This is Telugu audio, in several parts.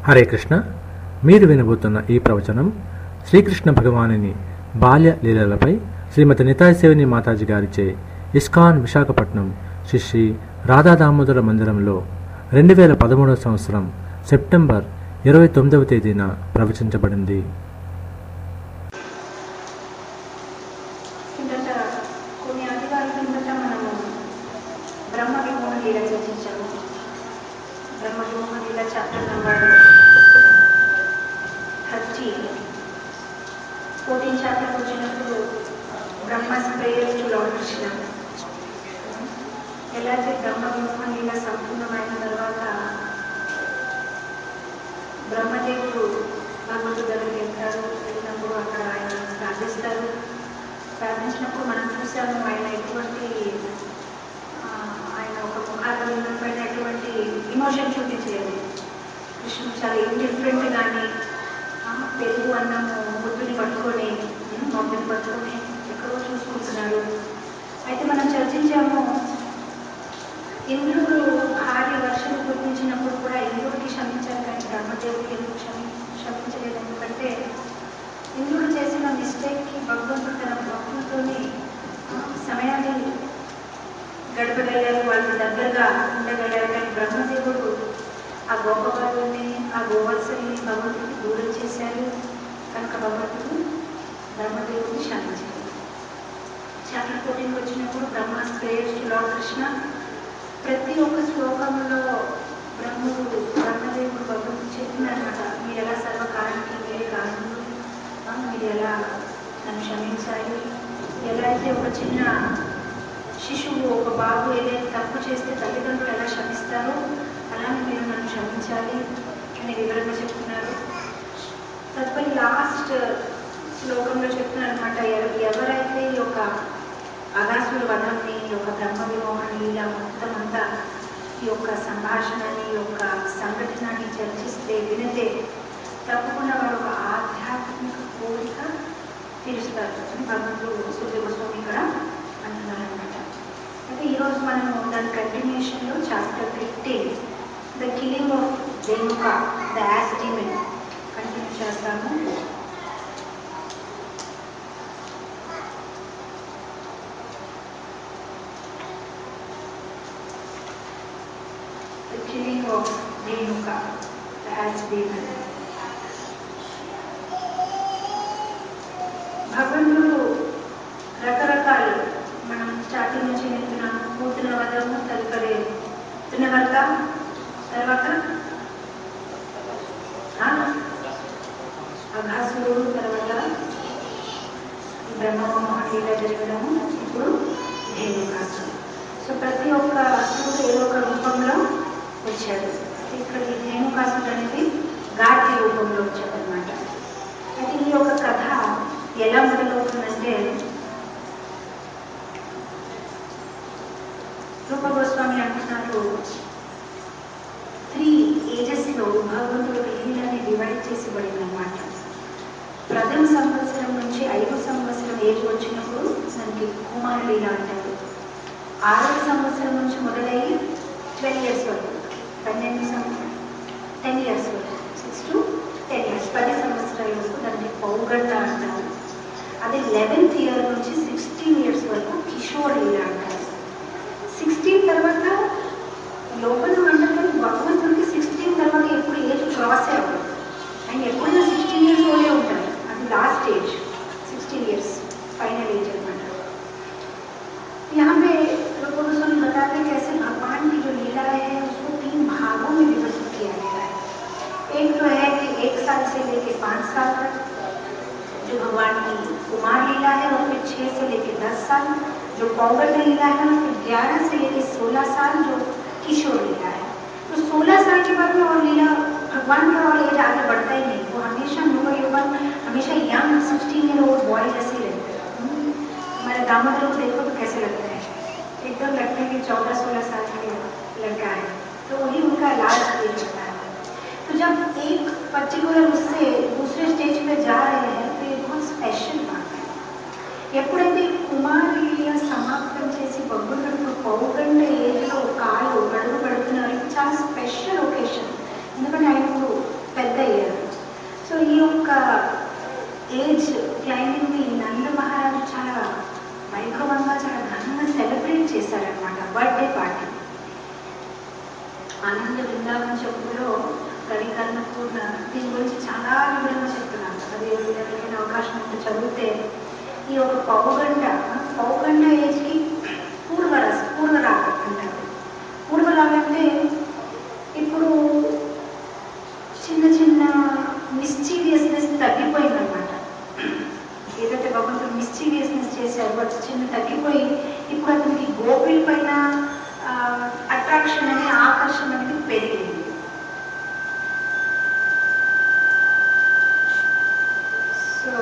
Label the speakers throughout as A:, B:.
A: హరే కృష్ణ మీరు వినబోతున్న ఈ ప్రవచనం శ్రీకృష్ణ భగవానుని బాల్య లీలలపై శ్రీమతి నితాయ్ సేవని మాతాజీ గారిచే ఇస్కాన్ విశాఖపట్నం శ్రీ శ్రీ రాధా దామోదర మందిరంలో రెండు వేల పదమూడవ సంవత్సరం సెప్టెంబర్ ఇరవై తొమ్మిదవ తేదీన ప్రవచించబడింది
B: కిందట కొన్ని ఆదివారాల కిందట మనము బ్రహ్మ విమోహ లీల చర్చించాము బ్రహ్మ విమోహ లీల chapter number thirty fourteen chapter వచ్చినప్పుడు Brahma prayer to Lord Krishna ఎలా అయితే బ్రహ్మ విమోహ లీల సంపూర్ణమైన తర్వాత బ్రహ్మదేవుడు భగవంతుడు దగ్గరికి వెళ్తారు వెళ్ళినప్పుడు అక్కడ ఆయన ప్రార్థిస్తారు ప్రార్థించినప్పుడు మనం చూసాము ఆయన ఎటువంటి ఆ, ఆయన ఒక ముఖారవిందం పైన ఎటువంటి ఇమోషన్ చూపించలేదు కృష్ణుడు చాలా ఇండిఫరెంట్ కానీ పెరుగు అన్నము ముద్దుని పట్టుకొని మమ్మల్ని పట్టుకొని ఎక్కడో చూసుకుంటున్నారు అయితే మనం చర్చించాము ఇంద్రుడు భార్య వర్షం కురిపించినప్పుడు కూడా ఇంద్రుడికి క్షమించారు కానీ బ్రహ్మదేవుడికి ఎందుకు క్షమి క్షమించలేదు ఎందుకంటే ఇంద్రుడు చేసిన మిస్టేక్కి భగవంతుడు తన భక్తులతోని సమయాన్ని గడపగలిగారు వాళ్ళకి దగ్గరగా ఉండగలిగారు కానీ బ్రహ్మదేవుడు ఆ గోపవాళ్ళని ఆ గోవత్సల్ని భగవంతుడికి దూరం చేశారు కనుక భగవంతుడు బ్రహ్మదేవుడిని క్షమించారు చాప్టర్ ఫోర్టీన్కి వచ్చినప్పుడు బ్రహ్మ స్ప్రేయర్స్ లార్డ్ కృష్ణ ప్రతి ఒక్క శ్లోకంలో బ్రహ్ముడు బ్రహ్మదేవుడు భగవంతుడు చెప్పినమాట మీరు ఎలా సర్వకారానికి మీరే కారణులు ఆ, మీరు ఎలా నన్ను క్షమించాలి ఎలా అయితే ఒక చిన్న శిశువు ఒక బాబు ఏదైతే తప్పు చేస్తే తల్లిదండ్రులు ఎలా క్షమిస్తారో అలానే మీరు నన్ను క్షమించాలి అని వివరంగా చెప్తున్నారు తదుపరి లాస్ట్ శ్లోకంలో చెప్తున్నారు అనమాట ఎవరైతే ఈ యొక్క అగాసుల వనంని ఈ యొక్క బ్రహ్మ విమోహని ఇలా మొత్తం అంతా ఈ యొక్క సంభాషణని ఈ యొక్క సంఘటనని చర్చిస్తే వినితే తప్పకుండా వారు ఒక ఆధ్యాత్మిక కోరిక తీరుస్తారు అని భగవంతుడు సూర్య గోస్వామి ఇక్కడ అంటున్నారు అనమాట అయితే ఈరోజు మనము దాని కంటిన్యూషన్లో chapter fifteen the killing of Dhenuka the ass demon continue చేస్తాము the killing of Renuka, the as demon. భగవంతుడు రకరకాలు మనం స్టార్టింగ్ నుంచి వింటున్నాము పూర్తిన వదము తదుపరి తినవర్త తర్వాత ఆ? అఘాసురుడు తర్వాత బ్రహ్మమోహనీల జరగడము ఇప్పుడు ధేనుకాసుడు సో ప్రతి ఒక్క అసురుడు ఏదో ఒక రూపంలో వచ్చాడు ఇక్కడ ఈ ధేనుకాసుడు అనేది గార్గి రూపంలో వచ్చాడు అనమాట అయితే ఈ యొక్క కథ ఎలా మొదలవుతుందంటే రూప గోస్వామి అంటున్నారు త్రీ ఏజెస్లో భగవంతుడు లీలని డివైడ్ చేసి పడింది అనమాట ప్రథమ సంవత్సరం నుంచి ఐదో సంవత్సరం ఏజ్ వచ్చినప్పుడు మనకి కుమార్ లీల అంటారు ఆరవ సంవత్సరం నుంచి మొదలయ్యి ట్వెల్వ్ ఇయర్స్ వరకు పన్నెండు సంవత్సరం టెన్ ఇయర్స్ వరకు సిక్స్ టు టెన్ ఇయర్స్ పది సంవత్సరాల వరకు దాన్ని పౌగండ అంటారు అదే లెవెన్త్ ఇయర్ నుంచి సిక్స్టీన్ ఇయర్స్ వరకు కిషోర్ లీల అంటారు సిక్స్టీన్ తర్వాత లోపల మండలం భగవంతుడికి సిక్స్టీన్ తర్వాత ఎప్పుడు ఏజ్ క్రాస్ అవ్వదు అండ్ ఎప్పుడైనా సిక్స్టీన్ ఇయర్స్ ఓడే ఉంటారు అది last age sixteen years final age అనమాట यहाँ पे रूप गोस्वामी बताते हैं कैसे भगवान की जो लीला है उसको तीन भागों में विभाजित किया गया है एक तो है कि एक साल से लेके पाँच साल तक जो भगवान की कुमार लीला है और फिर छः से लेके दस साल जो पौगट लीला है और फिर ग्यारह से लेके सोलह साल जो किशोर लीला है तो सोलह साल के बाद में और लीला भगवान का और एज आगे बढ़ता ही नहीं वो हमेशा युवा युवन हमेशा young sixteen year old boy जैसे ही रहते हैं हम्म। हमारे दामोदर को देखो तो कैसे लगता है एकदम लगता है कि चौदह सोलह साल का लड़का है तो वही उनका लास्ट स्टेज होता है तो जब एक पर्टिकुलर उससे दूसरे स्टेज पे जा रहे हैं तो ये बहुत स्पेशल बात है ఎప్పుడైతే కుమారుల సమాప్తం చేసి భగవంతుడు పౌగండ ఏజ్లో కాలు అడుగు పెడుతున్నారు ఇది చాలా స్పెషల్ ఒకేషన్ ఎందుకంటే ఆయన ఇప్పుడు ఆనంద బృందావన చెప్పులో కవి కన్నపూర్ణ దీని గురించి చాలా వివరంగా చెప్తున్నాను అది ఎవరికైనా అవకాశం ఉంటే చదివితే ఈ ఒక పౌగండ పౌగండ ఏజ్కి పూర్వరస పూర్వరాగ అంటారు పూర్వరాగ అంటే ఇప్పుడు చిన్న చిన్న మిస్చీవియస్నెస్ తగ్గిపోయిందనమాట ఏదైతే భగవంతుడు మిస్చీవియస్నెస్ చేశారు బట్ చిన్న తగ్గిపోయి ఇప్పుడు అతనికి గోపిల పైన అట్రాక్షన్ అనే ఆకర్షణ అనేది పెరిగింది సో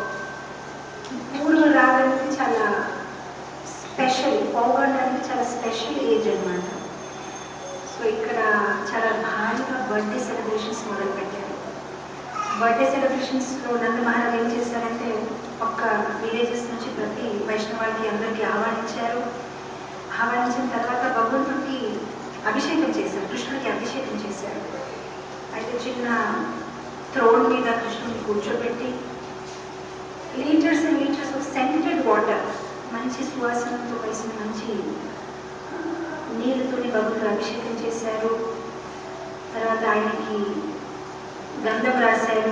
B: పూర్వ రాగడానికి చాలా స్పెషల్ పౌగండానికి చాలా స్పెషల్ ఏజ్ అన్నమాట సో ఇక్కడ చాలా భారీగా బర్త్డే సెలబ్రేషన్స్ మొదలు పెట్టారు బర్త్డే సెలబ్రేషన్స్లో నంద మహారాజ్ ఏం చేశారంటే పక్క విలేజెస్ నుంచి ప్రతి వైష్ణవానికి అందరికీ ఆహ్వానించారు ఆహ్వానించిన తర్వాత భగవంతుడికి అభిషేకం చేశారు కృష్ణుడికి అభిషేకం చేశారు అయితే చిన్న థ్రోన్ మీద కృష్ణుడిని కూర్చోబెట్టి litres and litres of scented water మంచి సువాసనతో కలిసిన మంచి ఆ, నీళ్ళతోని భగవంతుడు అభిషేకం చేశారు తర్వాత ఆయనకి గంధం రాశారు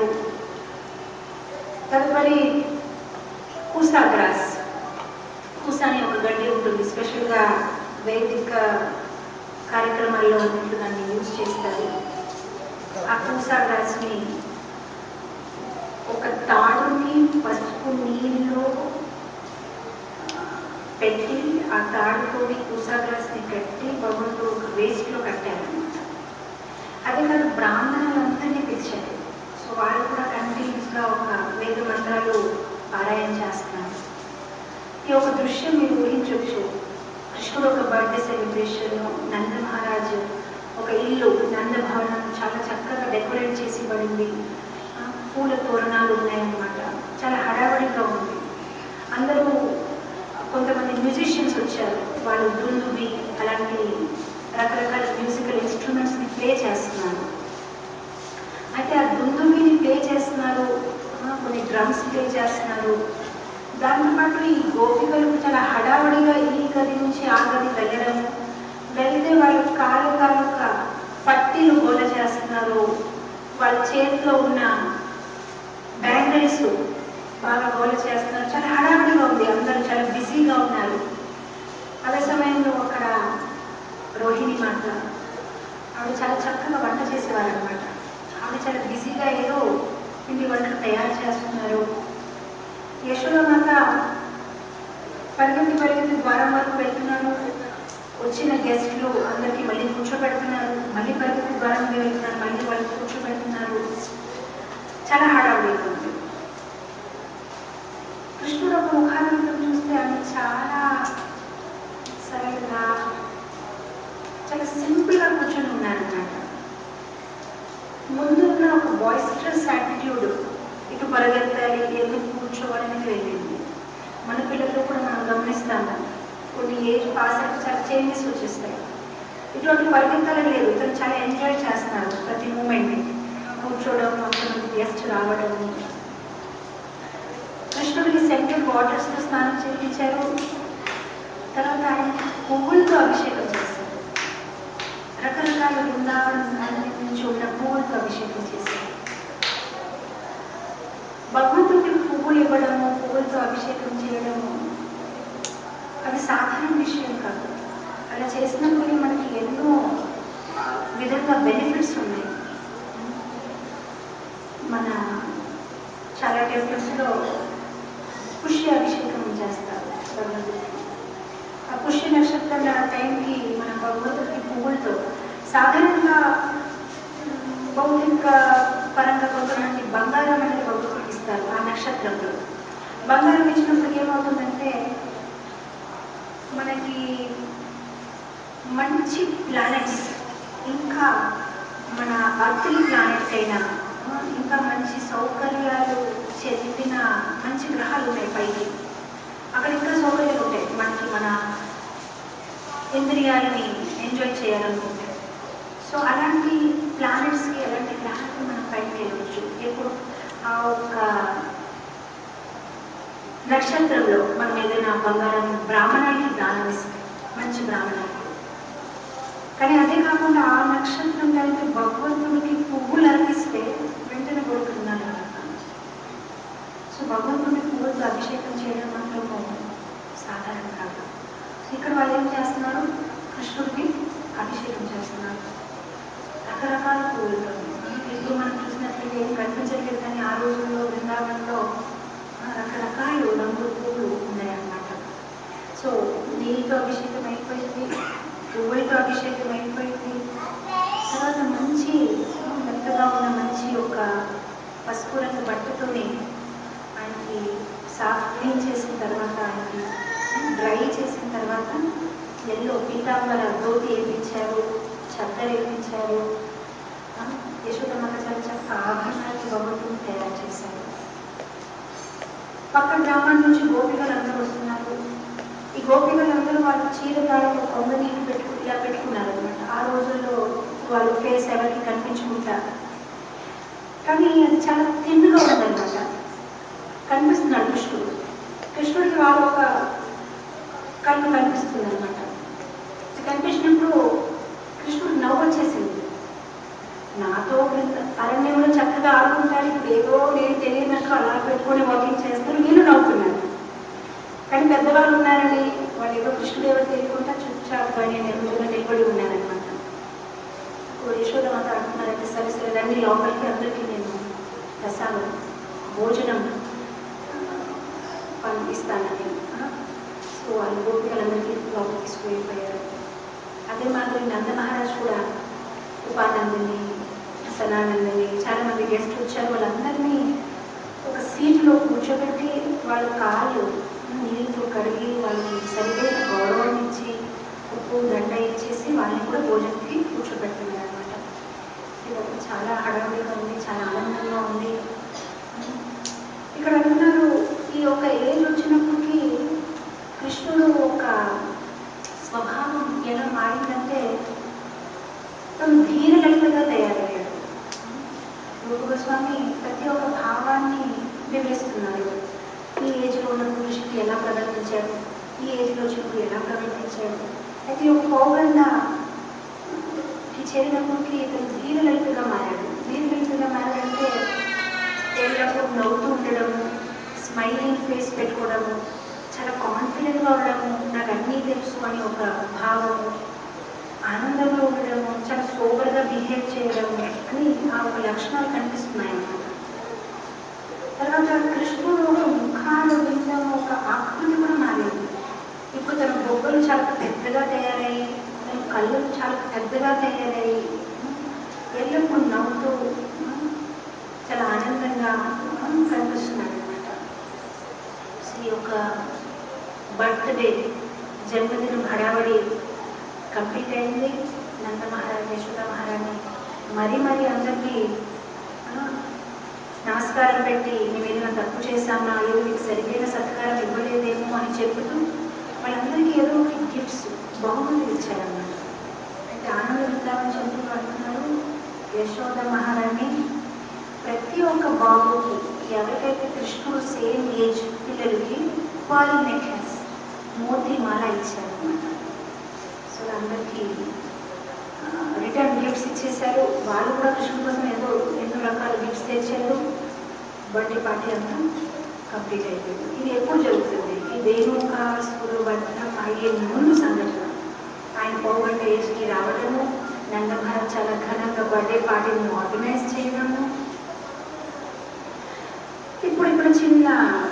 B: తదుపరి కూసా గ్రాస్ కూసా అనే ఒక గడ్డి ఉంటుంది స్పెషల్గా వైదిక కార్యక్రమాల్లో అన్నింటిలో దాన్ని యూజ్ చేస్తారు ఆ కూసా గ్రాస్ని ఒక తాడుని పసుపు నీళ్ళు పెట్టి ఆ తాడుతోటి కూసా గ్రాస్ని కట్టి భగవంతుడు ఒక వేస్ట్లో కట్టారనమాట అదే కాదు బ్రాహ్మణులందరినీ పిలిచారు సో వాళ్ళు కూడా కంటిన్యూస్గా ఒక వేద మంత్రాలు పారాయణ చేస్తున్నారు ఈ ఒక దృశ్యం మీరు ఊహించవచ్చు కృష్ణుడు ఒక బర్త్డే సెలబ్రేషన్ నంద మహారాజు ఒక ఇల్లు నంద భవనం చాలా చక్కగా డెకరేట్ చేసి పడింది ఆ, పూల తోరణాలు ఉన్నాయన్నమాట చాలా హడావడిగా ఉంది అందరూ కొంతమంది మ్యూజిషియన్స్ వచ్చారు వాళ్ళు దుందుబి అలాంటి రకరకాల మ్యూజికల్ ఇన్స్ట్రుమెంట్స్ని ప్లే చేస్తున్నారు అయితే ఆ దుందుబిని ప్లే చేస్తున్నారు ఆ, కొన్ని డ్రమ్స్ ప్లే చేస్తున్నారు దాంతోపాటు ఈ గోపికలు చాలా హడావుడిగా ఈ గది నుంచి ఆ గది వెళ్ళడం వెళ్తే వాళ్ళ కాలు కాలుక పట్టీలు గోల చేస్తున్నారు వాళ్ళ చేతిలో ఉన్న బ్యాంగిల్స్ బాగా గోల చేస్తున్నారు చాలా హడావుడిగా ఉంది అందరూ చాలా బిజీగా ఉన్నారు అదే సమయంలో అక్కడ రోహిణి మాత ఆవిడ చాలా చక్కగా వంట చేసేవారు అనమాట ఆవిడ చాలా బిజీగా ఏదో పిండి వంటలు తయారు చేస్తున్నారు యశోదమాత పరిగెత్తి పరిగెత్తి ద్వారం వరకు వెళ్తున్నారు వచ్చిన గెస్ట్లు అందరికీ మళ్ళీ కూర్చోబెడుతున్నారు మళ్ళీ పరిగెత్తి ద్వారం మీద వెళ్తున్నారు మళ్ళీ వాళ్ళు కూర్చోబెడుతున్నారు చాలా హడావుడిగా ఉంది కృష్ణుడు ఒక ముఖానందం చూస్తే ఆమె చాలా సరళంగా చాలా సింపుల్గా కూర్చొని ఉన్నారన్నమాట ముందు ఉన్న ఒక బాయిస్ట్రస్ యాటిట్యూడ్ ఇటు పరిగెత్తాలి ఎందుకు కూర్చోవాలనేది వెళ్ళింది మన పిల్లల్లో కూడా మనం గమనిస్తాము కొన్ని ఏజ్ పాస్ అయితే చాలా చేంజెస్ వచ్చేస్తాయి ఇటువంటి పరిగెత్తాలని లేదు తను చాలా ఎంజాయ్ చేస్తున్నారు ప్రతి మూమెంట్ని కూర్చోవడం కొంతమంది గెస్ట్ రావడం కృష్ణుడికి సెంట్రల్ వాటర్స్తో స్నానం చేయించారు తర్వాత ఆయన పువ్వులతో అభిషేకం చేశారు రకరకాల బృందావనం అన్నిటి నుంచి ఉన్న పువ్వులతో అభిషేకం చేశారు భగవంతుడికి పువ్వులు ఇవ్వడము పువ్వులతో అభిషేకం చేయడము అది సాధారణ విషయం కాదు అలా చేసినప్పుడు మనకి ఎన్నో విధంగా బెనిఫిట్స్ ఉన్నాయి మన చాలా టెంపుల్స్లో పుష్య అభిషేకం చేస్తారు భగవంతుడికి ఆ పుష్య నక్షత్రం ఆ టైంకి మన భగవంతుడికి పువ్వులతో సాధారణంగా మ్, భౌతిక పరంగా కొంతమంది బంగారం అనేది భగవంతుడికి ఇస్తారు ఆ నక్షత్రంలో బంగారం ఇచ్చినప్పుడు ఏమవుతుందంటే మనకి మంచి ప్లానెట్స్ ఇంకా మన అర్త్లీ ప్లానెట్స్ అయినా ఆ, ఇంకా మంచి సౌకర్యాలు చెందిన మంచి గ్రహాలు ఉన్నాయి పైకి అక్కడ ఇంకా సౌకర్యాలు ఉంటాయి మనకి మన ఇంద్రియాలని ఎంజాయ్ చేయాలనుకుంటే సో అలాంటి ప్లానెట్స్కి అలాంటి గ్రహాలకి మనం పైకి వెళ్ళవచ్చు ఎప్పుడు ఆ ఒక నక్షత్రంలో మనం ఏదైనా బంగారం బ్రాహ్మణానికి దానం ఇస్తే మంచి బ్రాహ్మణానికి కానీ అదే కాకుండా ఆ నక్షత్రం కలిపి భగవంతుడికి పువ్వులు అర్పిస్తే వెంటనే కొడుకున్నాను సో భగవంతుడికి పువ్వులతో అభిషేకం చేయడం మాత్రం సాధారణ కాదు ఇక్కడ వాళ్ళు ఏం చేస్తున్నారు కృష్ణుడికి అభిషేకం చేస్తున్నారు రకరకాల పువ్వులతో ఇప్పుడు మనం చూసినట్లయితే ఏం కనిపించట్లేదు కానీ ఆ రోజుల్లో బృందావనంలో ఆ, రకరకాల రంగుల పువ్వులు ఉన్నాయన్నమాట సో నీళ్ళతో అభిషేకం అయిపోయింది పువ్వులతో అభిషేకం అయిపోయింది తర్వాత మంచి మెత్తగా ఉన్న మంచి ఒక పసుపు రంగు బట్టతోని ఆయనకి సాఫ్ క్లీన్ చేసిన తర్వాత ఆయనకి డ్రై చేసిన తర్వాత ఎల్లో పీతాంబర ధోతి వేయించారు చద్దరు వేయించారు ఆ, యశోదమ్మక చాలా చక్కగా ఆభరణాలు భగవంతుని తయారు చేశారు పక్క గ్రామం నుంచి గోపికలు అందరూ వస్తున్నారు ఈ గోపికలందరూ వాళ్ళు చీరకాడలు కొంగని పెట్టు ఇలా పెట్టుకున్నారు అనమాట ఆ రోజుల్లో వాళ్ళు ఫేస్ ఎవరికి కనిపించుకుంటారు కానీ అది చాలా తిన్నుగా ఉందన్నమాట కనిపిస్తున్నాడు కృష్ణుడు కృష్ణుడికి వాళ్ళు ఒక కళ్ళు కనిపిస్తుంది అనమాట కనిపించినప్పుడు కృష్ణుడు నవ్వు వచ్చేసింది నాతో బృంద- అరణ్యంలో చక్కగా ఆడుకుంటారు ఇప్పుడు ఏదో నేను తెలియనట్టు అలా పెట్టుకొని వాకింగ్ చేస్తారు వీళ్ళు నవ్వుతున్నారు కానీ పెద్దవాళ్ళు ఉన్నారని వాళ్ళు ఏదో కృష్ణుడు ఎవరు తెలియకుండా చుట్టుచాటుగానే నెమ్మదిగా నిలబడి ఉన్నారనమాట యశోద మాత అంటున్నారంటే సరే సరే రండి లోపలికి అందరికీ నేను ప్రసాదం భోజనం పంపిస్తానని సో వాళ్ళు గోపికలందరికీ లోపలికి తీసుకువెళ్ళిపోయారు అదే మాదిరి నంద మహారాజ్ కూడా ఉపానందని సనానందని చాలా మంది గెస్ట్ వచ్చారు వాళ్ళందరినీ ఒక సీట్లో కూర్చోబెట్టి వాళ్ళ కాళ్ళు నీళ్ళతో కడిగి వాళ్ళకి సరిపోయిన గౌరవం ఇచ్చి ఉప్పు గంట ఇచ్చేసి వాళ్ళని కూడా భోజనంకి కూర్చోబెడుతున్నారు అనమాట ఇది ఒక చాలా హడావిడిగా ఉంది చాలా ఆనందంగా ఉంది ఇక్కడ అంటున్నారు ఈ యొక్క ఏజ్ వచ్చినప్పటికీ కృష్ణుడు ఒక స్వభావం ఎలా మారిందంటే తను ధీరలలితగా తయారయ్యాడు రూప గోస్వామి ప్రతి ఒక్క భావాన్ని వివరిస్తున్నారు ఈ ఏజ్లో ఉన్న పురుషుడికి ఎలా ప్రవర్తించాడు ఈ ఏజ్లో వచ్చినప్పుడు ఎలా ప్రవర్తించాడు అయితే ఒక పౌగండ చేరినప్పటికీ ఇతను ధీరలలితగా మారాడు ధీరలలితగా మారాడంటే ఎల్లప్పుడూ నవ్వుతూ ఉండడము స్మైలింగ్ ఫేస్ పెట్టుకోవడము చాలా కాన్ఫిడెంట్గా ఉండడము నాకు అన్నీ తెలుసు అని ఒక భావము ఆనందంగా ఉండడము చాలా సోబర్గా బిహేవ్ చేయడము అని ఆ ఒక లక్షణాలు కనిపిస్తున్నాయి అన్నమాట తర్వాత కృష్ణుడు ఒక ముఖాలు విందము ఒక ఆకృతి కూడా మారింది ఇప్పుడు తన బొబ్బలు చాలా పెద్దగా తయారయ్యి తన కళ్ళు చాలా పెద్దగా తయారయ్యి ఎల్లప్పుడు నవ్వుతూ చాలా ఆనందంగా కనిపిస్తున్నాడు అనమాట ఈ యొక్క బర్త్డే జన్మదినం హడావడి కంప్లీట్ అయింది నంద మహారాజ్ యశోద మహారాణి మరీ మరీ అందరికీ ఆ, నమస్కారం పెట్టి మేము ఏదైనా తప్పు చేశామా ఏదో మీకు సరిగ్గా సత్కారం ఇవ్వలేదేమో అని చెబుతూ వాళ్ళందరికీ ఏదో ఒకటి గిఫ్ట్స్ బహుమతులు ఇచ్చారన్నమాట అయితే ఆనంద వృందావని చెందుతూ అంటున్నారు యశోద మహారాణి ప్రతి ఒక్క బాబుకి ఎవరికైతే కృష్ణుడు సేమ్ ఏజ్ పిల్లలకి పాలి నెక్లెస్ మోతీ మాల ఇచ్చారన్నమాట సో అందరికీ రిటర్న్ గిఫ్ట్స్ ఇచ్చేశారు వాళ్ళు కూడా కృష్ణుడి కోసం ఏదో ఎన్నో రకాల గిఫ్ట్స్ తెచ్చారు బర్త్డే పార్టీ అంతా కంప్లీట్ అయిపోయింది ఇది ఎప్పుడు జరుగుతుంది ఈ వేణుకాసుడు బంధం అయ్యే ముందు సంఘటన ఆయన పోగొట్ట ఏజ్కి రావడము నందభారత్ చాలా ఘనంగా బర్త్డే పార్టీని ఆర్గనైజ్ చేయడము ఇప్పుడు ఇక్కడ చిన్న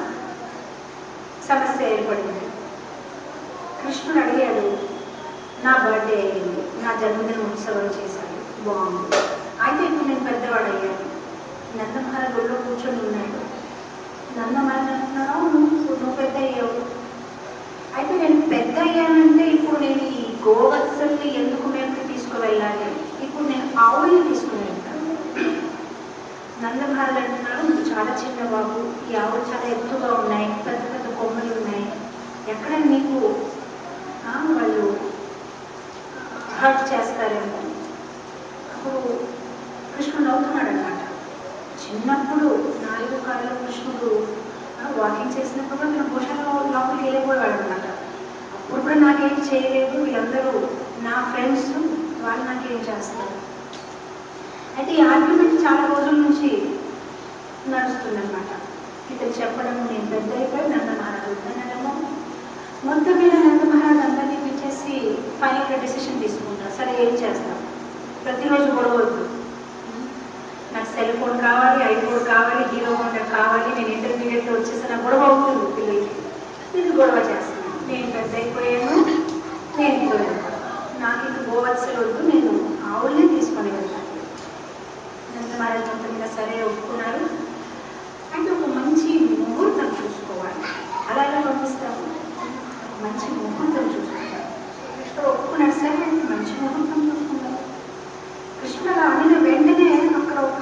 B: సమస్య ఏర్పడింది కృష్ణుడు అడిగాడు నా బర్త్డే అయ్యింది నా జన్మదిన ఉత్సవం చేశాడు బాగుంది అయితే ఇప్పుడు నేను పెద్దవాడు అయ్యాను నందమహార గుడిలో కూర్చొని ఉన్నాడు నందమహారాజ్ అంటున్నాడు "అవును, ఇప్పుడు నువ్వు పెద్ద అయ్యావు అయితే నేను పెద్ద అయ్యానంటే ఇప్పుడు నేను ఈ గోవత్సల్ని ఎందుకు మేము తీసుకువెళ్ళాలి ఇప్పుడు నేను ఆవుల్ని తీసుకుని వెళ్తాను నందమహారాజ్ అంటున్నాడు నువ్వు చాలా చిన్న బాబు ఈ ఆవులు చాలా ఎత్తుగా ఉన్నాయి పెద్ద పెద్ద కొమ్మలు ఉన్నాయి ఎక్కడ నీకు ఆ, వాళ్ళు హర్ట్ చేస్తారేమో అప్పుడు కృష్ణుడు అవుతున్నాడు అనమాట చిన్నప్పుడు నాలుగు కాళ్ళలో కృష్ణుడు వాకింగ్ చేసినప్పుడు కూడా నేను భూషణలో లోపలికి వెళ్ళిపోయాడు అనమాట అప్పుడు కూడా నాకేం చేయలేదు వీళ్ళందరూ నా ఫ్రెండ్స్ వాళ్ళు నాకేం చేస్తారు అయితే ఈ ఆర్గ్యుమెంట్ చాలా రోజుల నుంచి నడుస్తుందన్నమాట ఇతను చెప్పడం నేను పెద్ద అయిపోయి నంద మహారాజు వద్దనడము మొత్తం మీద నంద మహారాజు అందరినీ పిలిచేసి ఫైనల్గా డెసిషన్ తీసుకుంటారు సరే ఏం చేస్తాం ప్రతిరోజు గొడవ వద్దు నాకు సెల్ ఫోన్ కావాలి ఐఫోన్ కావాలి హీరో హోండా కావాలి నేను ఇంటర్మీడియట్లో వచ్చేసి నాకు గొడవ అవుతుంది పిల్లలకి నేను గొడవ చేస్తాను నేను పెద్ద అయిపోయాను నేను పోయాను నాకు ఇది గోవత్సలు వద్దు నేను ఆవుల్ని తీసుకొని వెళ్తాను నంద మహారాజ్ మొత్తం మీద సరే ఒప్పుకున్నారు అంటే ఒక మంచి ముహూర్తం చూసుకోవాలి అలా ఎలా పంపిస్తాము ఒక మంచి ముహూర్తం చూసుకుంటారు కృష్ణుడు ఒప్పుకున్నాడు సరే మంచి ముహూర్తం చూసుకుంటారు కృష్ణుడు అలా అడిగిన వెంటనే అక్కడ ఒక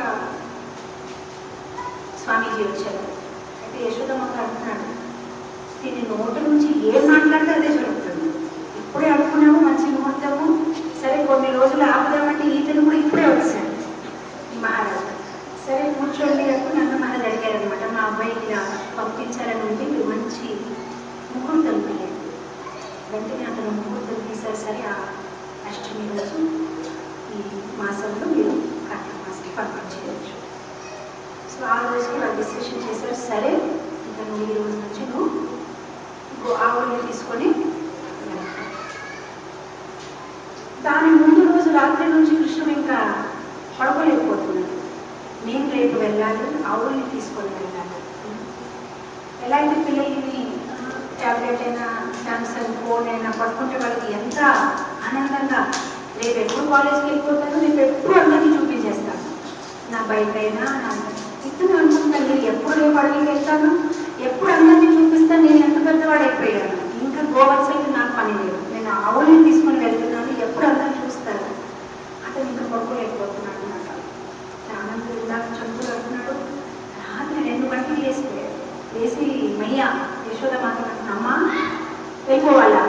B: స్వామీజీ వచ్చారు అయితే యశోదమ్మకి అంటున్నాడు దీని నోటి నుంచి ఏం మాట్లాడితే అదే జరుగుతుంది ఇప్పుడే అనుకున్నాము మంచి ముహూర్తము సరే కొన్ని రోజులు ఆపుదామంటే ఈతను కూడా ఇప్పుడే వచ్చాడు ఈ మహారాజు సరే కూర్చోండి అప్పుడు నన్ను మహారాజు అడిగారు అనమాట మా అబ్బాయికి ఇలా పంపించాలని ఉంది మీరు మంచి ముహూర్తం తీయండి వెంటనే అతను ముహూర్తం తీశారు సరే ఆ అష్టమి రోజు ఈ మాసంలో మీరు కార్తీక మాసంకి పంపించేయచ్చు సో ఆ రోజుకి వాళ్ళు డిస్కషన్ చేశారు సరే ఇతను ఈ రోజు నుంచి నువ్వు గో- ఆవుల్ని తీసుకొని వెళ్తావు. దాని ముందు రోజు రాత్రి నుంచి కృష్ణుడు ఇంకా పడుకోలేకపోతున్నాడు నేను రేపు వెళ్ళాలి ఆవుల్ని తీసుకొని వెళ్ళాలి ఎలా అయితే పిల్లల్ని ట్యాబ్లెట్ అయినా సామ్సంగ్ ఫోన్ అయినా పట్టుకుంటే వాళ్ళకి ఎంత ఆనందంగా రేపు ఎప్పుడు కాలేజ్కి వెళ్ళిపోతాను రేపు ఎప్పుడు అందరికీ చూపించేస్తాను నా బైక్ అయినా నా ఇతను అనుకుంటాను నేను ఎప్పుడు రేపు అడవికి వెళ్తాను ఎప్పుడు అందరినీ చూపిస్తాను నేను ఎంత పెద్దవాడు అయిపోయాను ఇంకా గోవర్సైకి నాకు పని లేదు నేను ఆవుల్ని తీసుకొని వెళ్తున్నాను ఎప్పుడు అందరూ చూస్తారు అతను ఇంకా పడుకోలేకపోతున్నాడు అనమాట ఆనందం ఇందాక చంపులు అంటున్నాడు రాత్రి రెండు గంటలు వేసిపోయాడు వేసి మయ్య యశోద మాత అమ్మా వెళ్ళిపోవాలా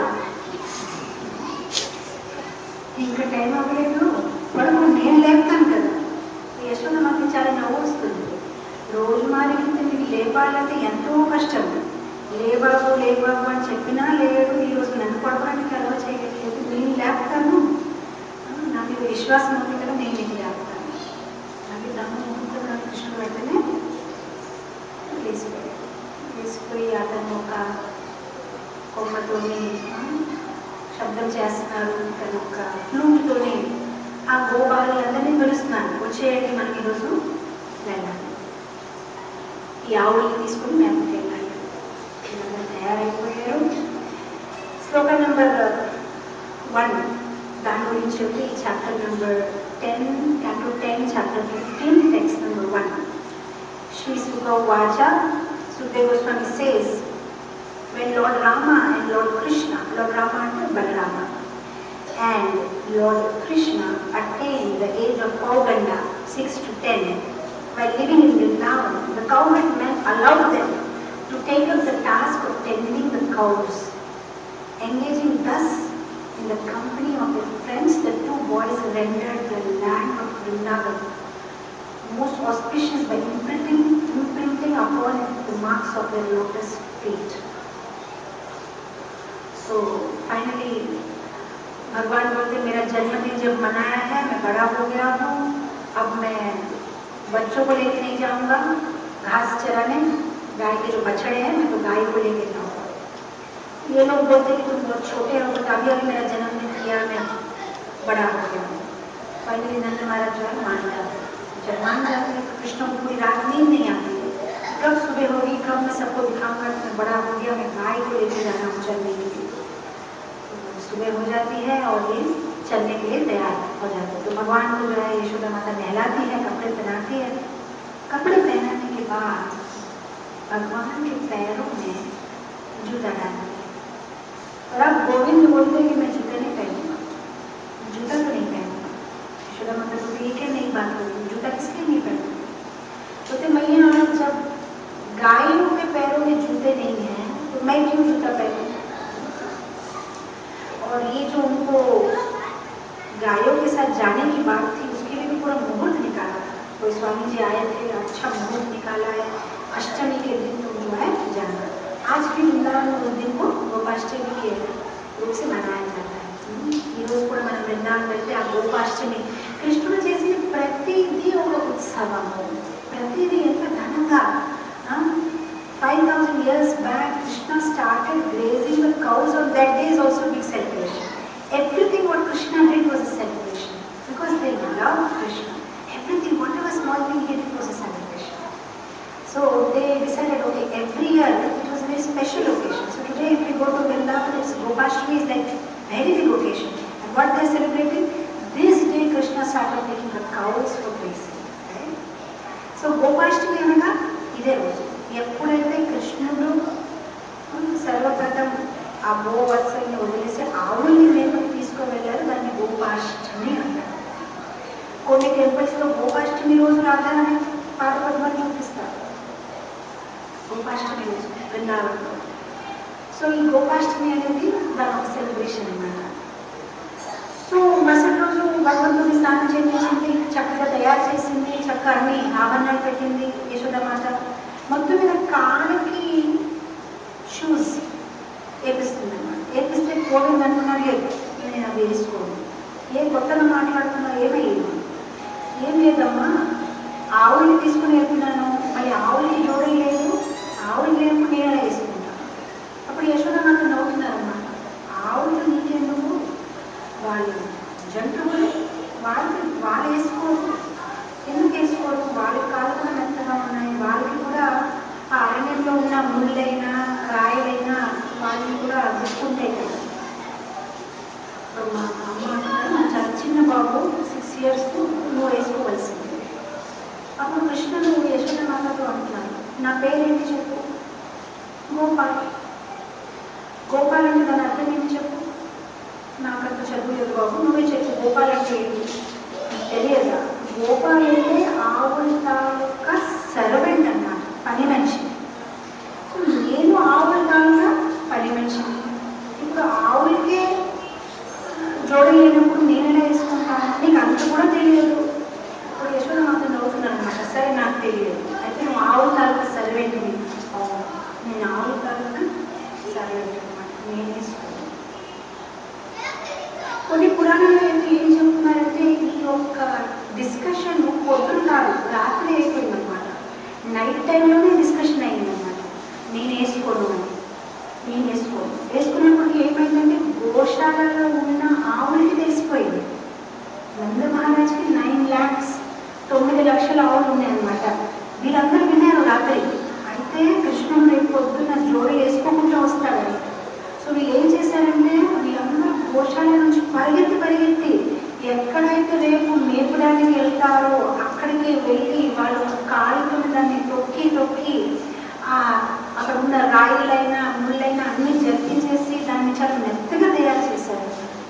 B: ఇంకా టైం అవ్వలేదు పడుకో నేను లేపుతాను కదా యశోద మాకు చాలా నవ్వు వస్తుంది రోజు మారినంత మీకు లేపాలంటే ఎంతో కష్టం లేబాబు లేబాబు అని చెప్పినా లేడు ఈరోజు నన్ను పడుకోవడానికి అలవా చేయట్లేదు నేను లేపుతాను ఆ, నా మీద విశ్వాసం ఉంది కదా నేను నీకు లేపుతాను అది బ్రహ్మ ముహూర్తంలో కృష్ణుడు వెంటనే లేచిపోయాడు లేచిపోయి అతను ఒక కొమ్మతోని ఆ, శబ్దం చేస్తున్నారు తను ఒక ఫ్లూట్తోని ఆ గోబాలందరినీ పిలుస్తున్నాను వచ్చేయండి మనం ఈరోజు వెళ్ళాలి ఈ ఆవుల్ని తీసుకుని మేము వెళ్ళాలి వీళ్ళందరూ తయారైపోయారు శ్లోక నెంబర్ వన్ దాని గురించి ఉంది ఈ chapter number ten to ten chapter fifteen text number one Sri సుగవాచ Sukhadeva Goswami says when Lord Rama and Lord Krishna, Lord Rama and Balarama, and Lord Krishna attained the age of Pauganda, 6 to 10, while living in Vrindavan, the cowherd men allowed them to take up the task of tending the cows. Engaging thus in the company of their friends, the two boys rendered the land of Vrindavan most auspicious by imprinting, imprinting upon it the marks of their lotus feet. So finally, भगवान बोलते मेरा जन्मदिन जब मनाया है मैं बड़ा हो गया हूँ अब मैं बच्चों को लेके नहीं जाऊंगा घास चराने गाय के जो बछड़े हैं मैं तो गाय को लेके जाऊंगा ये लोग बोलते कि तुम बहुत छोटे हो बट अभी अभी मेरा जन्मदिन किया मैं बड़ा हो गया हूँ फाइनली नंद महाराज जो है मान जाते हैं। जब मान जाते हैं तो कृष्ण को पूरी रात नींद नहीं आती है कब सुबह होगी कब मैं सबको दिखाऊंगा कि मैं बड़ा हो गया मैं गाय को लेके जाना हूँ चलने के लिए तो सुबह हो जाती है और ये चलने के लिए तैयार हो जाते हैं तो भगवान को जो है यशोदा माता नहलाती है कपड़े पहनाती है कपड़े पहनाने के बाद भगवान के पैरों में जूता डालती है और अब गोविंद बोलते हैं कि मैं जूते नहीं पहनूंगा जूता तो नहीं पहनूंगा यशोदा माता को ये क्या नई बात होगी जूता किस लिए नहीं पहनूंगा तो तो मैया जब गायों के पैरों में जूते नहीं हैं तो मैं क्यों जूता पहनूं और ये जो उनको गायों के साथ जाने की बात थी उसके लिए भी पूरा मुहूर्त निकाला था कोई स्वामी जी आए थे अच्छा मुहूर्त निकाला है अष्टमी के दिन तुम जो है जाना आज भी वृंदावन में उस दिन को गोपाष्टमी के रूप से मनाया जाता है ఈ రోజు కూడా మనం బృందావనం వెళ్తే ఆ గోపాష్టమి కృష్ణుడు చేసిన ప్రతిదీ ఒక ఉత్సవము ప్రతిదీ ఎంత ఘనంగా five thousand years back Krishna started grazing the cows of that day is also big celebration everything what Krishna did was a celebration because they loved Krishna. Everything, whatever small thing he did was a celebration. So they decided, okay, every year it was a very special occasion. So today if we go to Vrindavan, it's Gopashtami is like very big occasion. And what they're celebrating? This day Krishna started taking the cows for grazing. Right? So Gopashtami అనగా ఇదే రోజు ఎప్పుడైతే కృష్ణుడు సర్వప్రథం ఆ గోవత్సల్ని వదిలేసి ఆవుల్ని మేపకి తీసుకువెళ్ళారు దాన్ని గోపాష్టమి అంటారు కొన్ని టెంపుల్స్ లో గోపాష్టమి రోజు రాధారాణి పాట పద్మాలు చూపిస్తారు గోపాష్టమి రోజు బృందావనంలో సో ఈ గోపాష్టమి అనేది దాని ఒక సెలబ్రేషన్ అన్నమాట సో మరుసటి రోజు భగవంతుని స్నానం చేయించింది చక్కగా తయారు చేసింది చక్కగా అన్ని ఆభరణాలు పెట్టింది యశోదమాత మొత్తం మీద కాళ్ళకి షూస్ వేపిస్తుంది అన్నమాట వేపిస్తే కోవింది అనుకున్నాడు లేదు నేను అవి వేసుకోను ఏ కొత్తగా మాట్లాడుతున్నా ఏమయ్యేది ఏం లేదమ్మా ఆవుల్ని తీసుకుని వెళ్తున్నాను మళ్ళీ ఆవులకి జోడీ లేదు ఆవులు లేనప్పుడు నేను ఎలా వేసుకుంటాను అప్పుడు యశోదమాత నవ్వుతున్నారన్నమాట ఆవులు నీకెందుకు వాళ్ళు జంతువులు వాళ్ళు వాళ్ళు వేసుకోరు ఎందుకు వేసుకోరు వాళ్ళ కాళ్ళు కూడా మెత్తగా ఉన్నాయి వాళ్ళకి కూడా ఆ అరణ్యంలో ఉన్న ముళ్ళైనా రాయలైనా వాళ్ళని కూడా గుర్తుంటాయి కదా ఇప్పుడు మా అమ్మ అంటారు నా చాలా చిన్న బాబు సిక్స్ ఇయర్స్ నువ్వు వేసుకోవాల్సింది అప్పుడు కృష్ణుడు యశోద మాతతో అంటున్నాను నా పేరేంటి చెప్పు గోపాల్ గోపాల్ అంటే దాని అర్థం ఏంటి చెప్పు నాకంత చదువు లేదు బాబు నువ్వే చెప్పు గోపాల్ అంటే ఏంటి నీకు తెలియదా గోపాల్ అంటే ఆవుల తాలూకా సర్వెంట్ అన్నమాట పని మనిషి సో నేను ఆవుల తాలూకా పని మనిషిని ఇప్పుడు ఆవులకే జోడ లేనప్పుడు నేను ఎలా వేసుకుంటాను నీకు అంత కూడా తెలియదు ఇప్పుడు యశోద మాత్రం నవ్వుతున్నాను అనమాట సరే నాకు తెలియదు అయితే నువ్వు ఆవుల తాలూకా సర్వెంట్ని అవును నేను ఆవుల తాలూకా సర్వెంట్ అనమాట నేను వేసుకున్నాను కొన్ని పురాణాలు అయితే ఏం చెప్తున్నారంటే ఈ యొక్క డిస్కషన్ పొద్దున కాదు రాత్రి అయిపోయింది అనమాట నైట్ టైంలోనే డిస్కషన్ అయిందనమాట నేను వేసుకోను అని నేను వేసుకోను వేసుకున్నప్పటికీ ఏమైందంటే గోశాలలో ఉన్న ఆవులకి తెలిసిపోయింది నంద మహారాజ్కి నైన్ ల్యాక్స్ తొమ్మిది లక్షల ఆవులు ఉన్నాయన్నమాట వీళ్ళందరూ విన్నారు రాత్రి అయితే కృష్ణుడు రేపు పొద్దున్న జోడి వేసుకోకుండా వస్తాడని సో వీళ్ళు ఏం చేశారంటే వీళ్ళందరూ గోశాల నుంచి పరిగెత్తి పరిగెత్తి ఎక్కడైతే రేపు మేపడానికి వెళ్తారో అక్కడికి వెళ్ళి వాళ్ళు ఒక కాలుతో దాన్ని తొక్కి తొక్కి ఆ అక్కడ ఉన్న రాయిలైనా ముళ్ళైనా అన్ని జరిపించేసి దాన్ని చాలా మెత్తగా తయారు చేశారు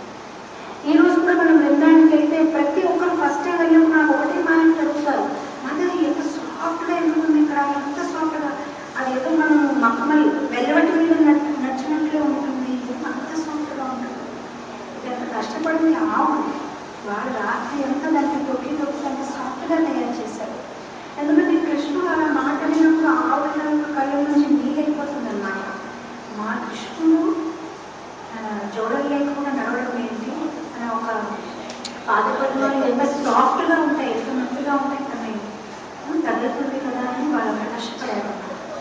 B: ఈ రోజు కూడా మనం బృందానికి వెళ్తే ప్రతి ఒక్కరు ఫస్ట్ టైం వెళ్ళినప్పుడు నాకు ఒకటే మాట అడుగుతారు మదర్ ఎంత సాఫ్ట్గా ఉంటుంది ఇక్కడ ఎంత సాఫ్ట్గా అది ఏదో మనం మక్కమల్ వెల్లవటి మీద నట్- నచ్చినట్లే ఉంటుంది అంత సాఫ్ట్గా ఉంటుంది ఇది అంత కష్టపడింది ఆవు వాళ్ళు రాత్రి అంతా దాన్ని తొక్కి తొక్కి అంత సాఫ్ట్గా తయారు చేశారు ఎందుకంటే కృష్ణుడు అలా మాట్లాడినప్పుడు ఆవుల కళ్ళ నుంచి నీళ్ళు వెళ్ళిపోతుంది అనమాట మా కృష్ణుడు ఆ, జోడలు లేకుండా నడవడం ఏంటి అని ఒక పాదపద్మాలు ఎంత సాఫ్ట్గా ఉంటాయి ఎంత మెత్తగా ఉంటాయి కానీ తగ్గుతుంది కదా అని వాళ్ళు అక్కడ కష్టపడారు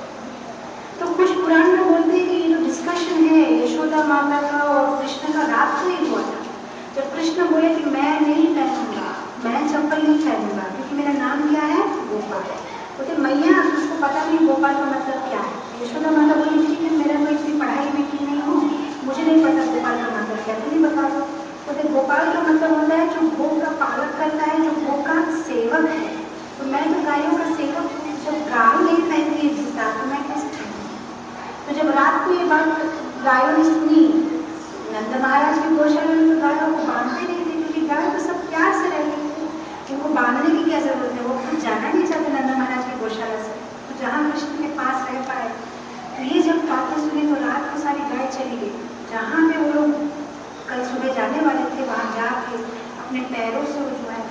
B: तो कुछ पुराण में बोलते हैं कि ये जो डिस्कशन है यशोदा माता का और कृष्ण का रात को ही हुआ था जब कृष्ण बोले कि मैं नहीं पहनूंगा मैं चप्पल नहीं पहनूंगा क्योंकि मेरा नाम क्या है गोपाल बोलते मैया उसको पता नहीं गोपाल का मतलब क्या है यशोदा माता बोली ठीक है मेरा तो इतनी पढ़ाई में की नहीं हूँ मुझे नहीं पता गोपाल का मतलब क्या तुम ही बता दो बोलते गोपाल का मतलब होता है जो गो का पालक करता है जो गो का सेवक है तो मैं तो गायों का सेवक हूँ जब गाय नहीं पहनती है जूता तो मैं कैसे पहनूंगी तो जब रात को ये बात गायों ने सुनी नंद महाराज की गौशाला में तो गायों को बांधते नहीं थे क्योंकि गाय तो सब प्यार से रहती थी उनको बांधने की क्या जरूरत है वो खुद जाना नहीं चाहते नंद महाराज की गौशाला से तो जहाँ कृष्ण के पास रह पाए तो ये जब बातें सुनी तो रात को सारी गाय चली गई जहाँ पे वो लोग कल सुबह जाने वाले थे वहाँ जाके अपने पैरों से वो जो है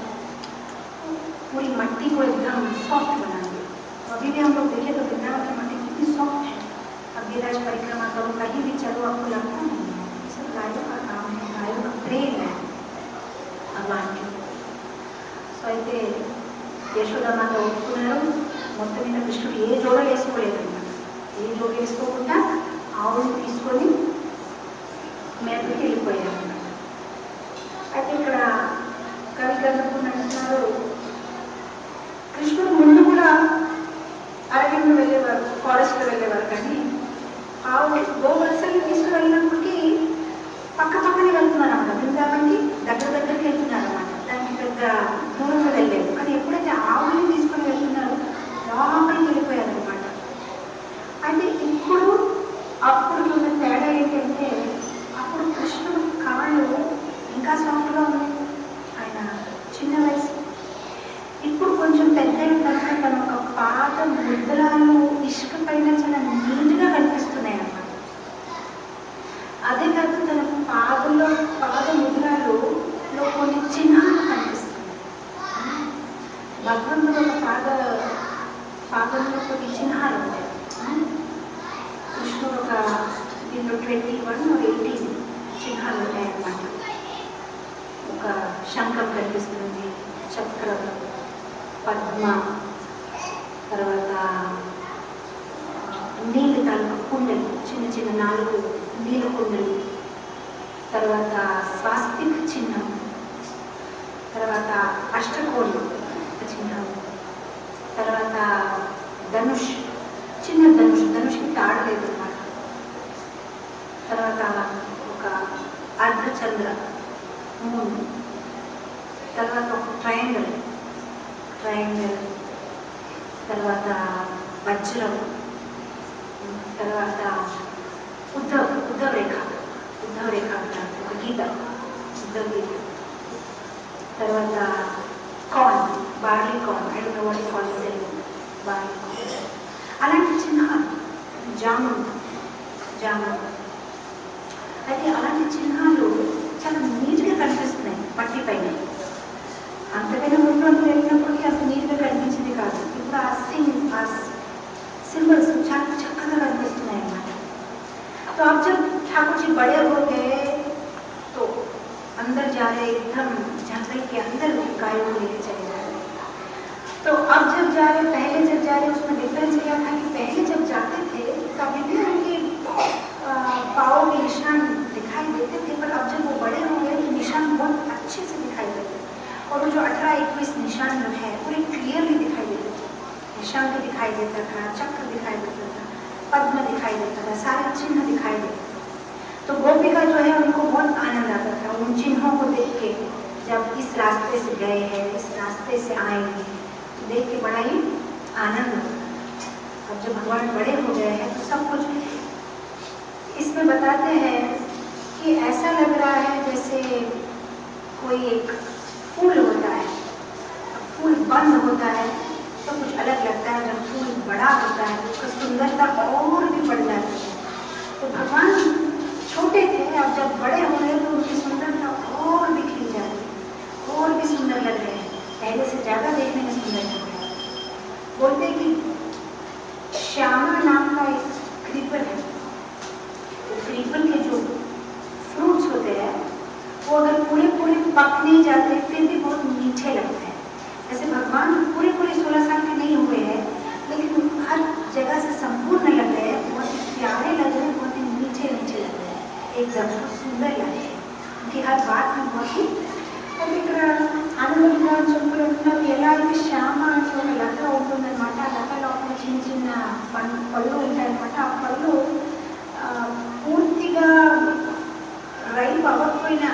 B: पूरी मट्टी को एकदम सॉफ्ट बना दिया तो अभी भी हम लोग देखें तो वृंदावन की मट्टी कितनी सॉफ्ट है अब गिरिराज परिक्रमा करो कहीं भी चलो आपको लगता नहीं है ये सब गायों का काम है ఆయన ఒక ప్రేమ భగవాన్కి సో అయితే యశోదమాత ఒప్పుకున్నారు మొత్తం మీద కృష్ణుడు ఏ జోడ వేసుకోలేదు అనమాట ఏ జోడ వేసుకోకుండా ఆవుని తీసుకొని మేతకి వెళ్ళిపోయారు అనమాట అయితే ఇక్కడ కవి గంధపుని అంటున్నారు కృష్ణుడు ముందు కూడా అరణ్యంలో వెళ్ళేవారు ఫారెస్ట్లో వెళ్ళేవారు కానీ ఆవు గోవలసలు తీసుకువెళ్ళినప్పటికీ పక్క పక్కనే వెళ్తున్నారు అన్నమాట బృందావనికి దగ్గర దగ్గరికి వెళ్తున్నారు అన్నమాట దానికి పెద్ద దూరంగా వెళ్ళలేదు కానీ ఎప్పుడైతే ఆవుని తీసుకొని వెళ్తున్నారో లోపలికి వెళ్ళిపోయారు అనమాట అయితే ఇప్పుడు అప్పుడు ఉన్న తేడా ఏంటంటే అప్పుడు కృష్ణుడు కాళ్ళు ఇంకా సాఫ్ట్గా ఉన్నాయి ఆయన చిన్న వయసు ఇప్పుడు కొంచెం పెద్ద అయిన తర్వాత తన ఒక పాత ముద్రాలు ఇసుక పైన చాలా నీట్గా కనిపిస్తున్నాయి అన్నమాట అదే కాదు తన పాదంలో పాద ముద్రాలు లో కొన్ని చిహ్నాలు కనిపిస్తున్నాయి భగవంతుడు ఒక పాద పాదంలో కొన్ని చిహ్నాలు ఉంటాయి కృష్ణుడు ఒక దీంట్లో ట్వంటీ వన్ ఎయిటీన్ చిహ్నాలు ఉంటాయన్నమాట ఒక శంఖం కనిపిస్తుంది చక్రం పద్మ తర్వాత నీళ్ళు తాలూకు కుండలు చిన్న చిన్న నాలుగు నీళ్ళ కుండలు తర్వాత స్వాస్తిక్ చిహ్నం తర్వాత అష్టకోణి చిహ్నం తర్వాత ధనుష్ చిన్న ధనుష్ ధనుష్కి తాడలేదు అన్నమాట తర్వాత ఒక అర్ధచంద్ర మూన్ తర్వాత ఒక ట్రయాంగిల్ ట్రయాంగిల్ తర్వాత వజ్రం తర్వాత ఉద్ధవ్ ఉద్ధవ్ రేఖ ఉద్ధవ్ రేఖ అంటారు ఒక గీత ఉద్ధవ్ గీత తర్వాత corn barley corn I don't know what call Telugu barley corn అలాంటి చిహ్నాలు జామున్ జామున్ అయితే అలాంటి చిహ్నాలు చాలా నీట్గా కనిపిస్తున్నాయి పట్టి పైన అంతకైనా ముందు అందులో వెళ్ళినప్పటికీ అంత నీట్గా కనిపించింది కాదు ఇప్పుడు ఆ సింగ్ ఆ సింబల్స్ చాలా చక్కగా కనిపిస్తున్నాయి అన్నమాట तो अब जब ठाकुर जी बड़े हो गए तो अंदर जा रहे एकदम जंगल के अंदर गायों को लेके चले जा रहे तो अब जब जा रहे पहले जब जा रहे उसमें डिफरेंस क्या था कि पहले जब जाते थे तभी भी उनके आ, पाँव के निशान दिखाई देते थे पर अब जब वो बड़े हो गए तो निशान बहुत अच्छे से दिखाई देते और वो जो अठारह इक्कीस निशान जो है पूरे क्लियरली दिखाई देते थे निशान भी दिखाई देता था चक्र दिखाई देता था पद्म दिखाई देता था सारे चिन्ह दिखाई देते थे तो गोपिका जो है उनको बहुत आनंद आता था उन चिन्हों को देख के जब इस रास्ते से गए हैं इस रास्ते से आएंगे तो देख के बड़ा ही आनंद होता था अब जब भगवान बड़े हो गए हैं तो सब कुछ इसमें बताते हैं कि ऐसा लग रहा है जैसे कोई एक फूल होता है अब फूल बंद होता है तो कुछ अलग लगता है जब फूल बड़ा होता है तो उसका सुंदरता और भी बढ़ जाती है तो भगवान छोटे थे अब जब बड़े हो गए तो उनकी सुंदरता और भी खिल जाती है और भी सुंदर लग रहे हैं पहले से ज्यादा देखने में सुंदर लग रहे हैं बोलते हैं कि श्यामा नाम का एक क्रीपर है तो क्रीपर के जो फ्रूट्स होते हैं वो अगर पूरे पूरे पक नहीं जाते फिर भी बहुत मीठे लगते हैं जैसे भगवान पूरे पूरे सोलह साल के नहीं हुए हैं लेकिन हर जगह से संपूर्ण लग रहे हैं बहुत ही प्यारे लग रहे हैं बहुत ही मीठे मीठे लग रहे हैं एकदम बहुत सुंदर लग रहे हैं उनकी हर बात में बहुत ही అది ఇక్కడ ఆనందంగా చెప్పుకుంటున్నారు ఎలా అయితే శ్యామ అంటే ఒక లత ఉంటుందన్నమాట ఆ లత లోపల చిన్న చిన్న పళ్ళు పళ్ళు ఉంటాయన్నమాట ఆ పళ్ళు ఆ, పూర్తిగా రైప్ అవ్వకపోయినా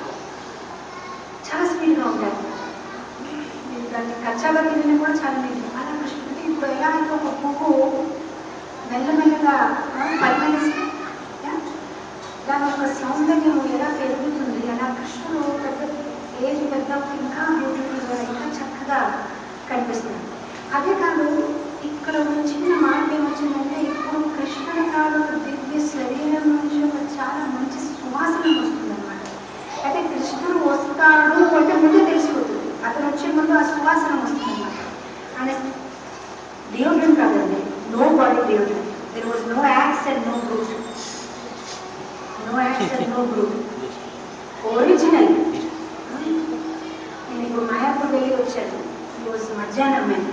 B: చాలా స్పీడ్గా ఉంటాయి మీరు దాన్ని కచ్చాగా తినడం కూడా చాలా లేదు అలా కృష్ణుడికి ఇప్పుడు ఎలా అయితే ఒక పువ్వు మెల్లమెల్లగా ఆ, పరిమళిస్తే యా, దాని యొక్క సౌందర్యం ఎలా పెరుగుతుంది అలా కృష్ణుడు పెద్ద ఏజ్ పెద్ద ఇంకా బ్యూటిఫుల్గా ఇంకా చక్కగా కనిపిస్తుంది అదే కాదు ఇక్కడ ఒక చిన్న మార్పు ఏమొచ్చిందంటే ఇప్పుడు కృష్ణుడి తాలూకు దివ్య శరీరం నుంచి ఒక చాలా మంచి సువాసన వస్తుందన్నమాట అయితే కృష్ణుడు వస్తాడు అంటే ముందే తెలిసిపోతుంది అతను వచ్చే ముందు ఆ సువాసన వస్తుందన్నమాట అండ్ డియోడ్రెంట్ కాదండి no body deodorant there was no Axe and no Brut no Axe and no Brut original నేను ఇప్పుడు మాయాపూర్ వెళ్ళి వచ్చాను ఈరోజు మధ్యాహ్నం నేను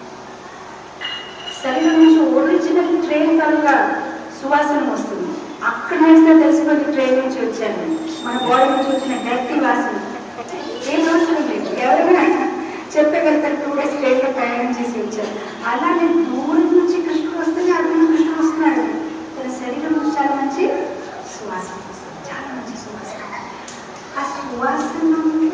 B: శరీరం నుంచి ఒరిజినల్ ట్రైన్ తాలూకా సువాసన వస్తుంది అక్కడ వేస్తే తెలిసిపోయి ట్రైన్ నుంచి వచ్చాను మన బాడీ నుంచి వచ్చిన డర్టీ వాసన ఏం అవసరం లేదు ఎవరైనా చెప్పగలుగుతారు టూ డేస్ ట్రైన్ లో ప్రయాణం చేసి వచ్చారు అలానే దూరం నుంచి కృష్ణుడు వస్తేనే అర్థం కృష్ణుడు వస్తున్నాడు తన శరీరం నుంచి చాలా మంచి సువాసన వస్తుంది చాలా మంచి సువాసన ఆ సువాసన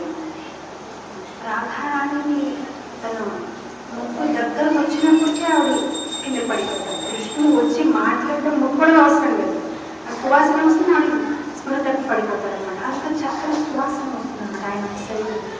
B: రాధారాణిని తను ముక్కు దగ్గర వచ్చినప్పటికీ ఆవిడ కింద పడిపోతాడు కృష్ణుడు వచ్చి మాట్లాడడం ముక్కు కూడా అవసరం లేదు ఆ సువాసన వస్తుంది ఆవిడ స్మృతికి పడిపోతారు అనమాట అంత చక్కని సువాసన వస్తుంది అనమాట ఆయన శరీరం నుంచి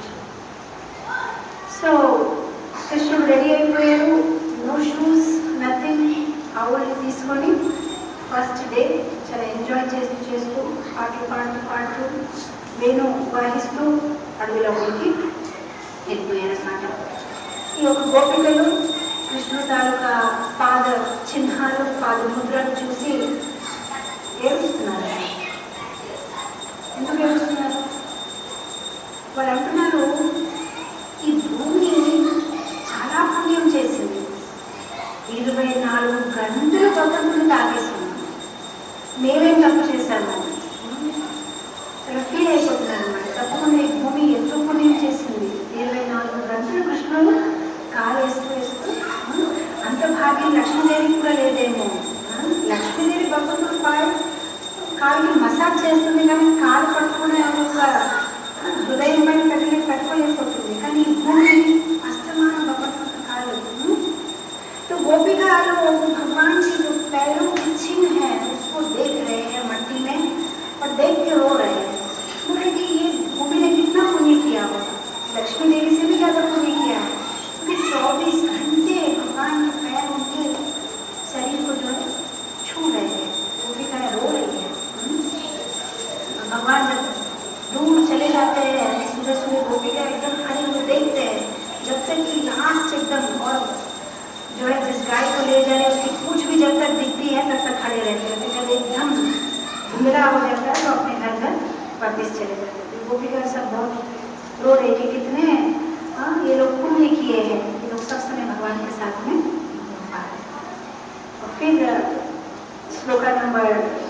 B: సో కృష్ణుడు రెడీ అయిపోయారు నో షూస్ నథింగ్ ఆవుల్ని తీసుకొని ఫస్ట్ డే చాలా ఎంజాయ్ చేస్తూ చేస్తూ పాటలు పాడుతూ పాడుతూ వేణు వాయిస్తూ అడవిలోకి వెళ్ళిపోయారనమాట ఈ యొక్క గోపికలు కృష్ణుడు తాలూకా పాద చిహ్నాలు పాద ముద్రలు చూసి ఏడుస్తున్నారు ఎందుకు ఏడుస్తున్నారు వాళ్ళు అంటున్నారు ఈ భూమి చాలా పుణ్యం చేసింది ఇరవై నాలుగు గంటలు భగవంతుడు తాగేస్తున్నాం మేమేం తప్పు చేశాము చాలా ఫీల్ అయిపోతున్నారు అనమాట తప్పకుండా ఈ భూమి ఎంతో పుణ్యం చేసింది ఇరవై నాలుగు గంటలు కృష్ణుడు కాలు వేస్తూ వేస్తూ ఆ, అంత భాగ్యం లక్ష్మీదేవికి కూడా లేదేమో ఆ, లక్ష్మీదేవి భగవంతుడు కాలు కాలుకి మసాజ్ చేస్తుంది కానీ కాలు పట్టుకునే ఒక ఆ, హృదయం పైన పెట్టలే పెట్టుకోలేకపోతుంది కానీ ఈ భూమి అస్తమానం భగవంతుడు కాలు ఉం? तो गोपिका लोग भगवान जी जो पैरों की चिन्ह है उसको देख रहे हैं मट्टी में और देख के रो रहे हैं बोले कि ये भूमि ने कितना पुण्य किया होगा लक्ष्मी देवी से भी ज्यादा पुण्य किया है क्योंकि चौबीस घंटे भगवान के पैर उनके शरीर को जो है छू रहे हैं गोपिकाएं रो रही है हम्म? और भगवान जब दूर चले जाते हैं सुबह सुबह गोपिका एकदम खड़े हुए देखते हैं जब तक कि लास्ट एकदम और जो है जिस गाय को ले जा रहे हैं उसकी पूछ भी जब तक दिखती है तब तक खड़े रहते हैं फिर जब एकदम धुंधला हो जाता है तो अपने घर घर वापस चले जाते हैं तो गोपिका सब बहुत रो रहे कि कितने हाँ ये लोग पुण्य किए हैं ये लोग सब समय भगवान के साथ में घूम पा रहे हैं। और फिर shloka number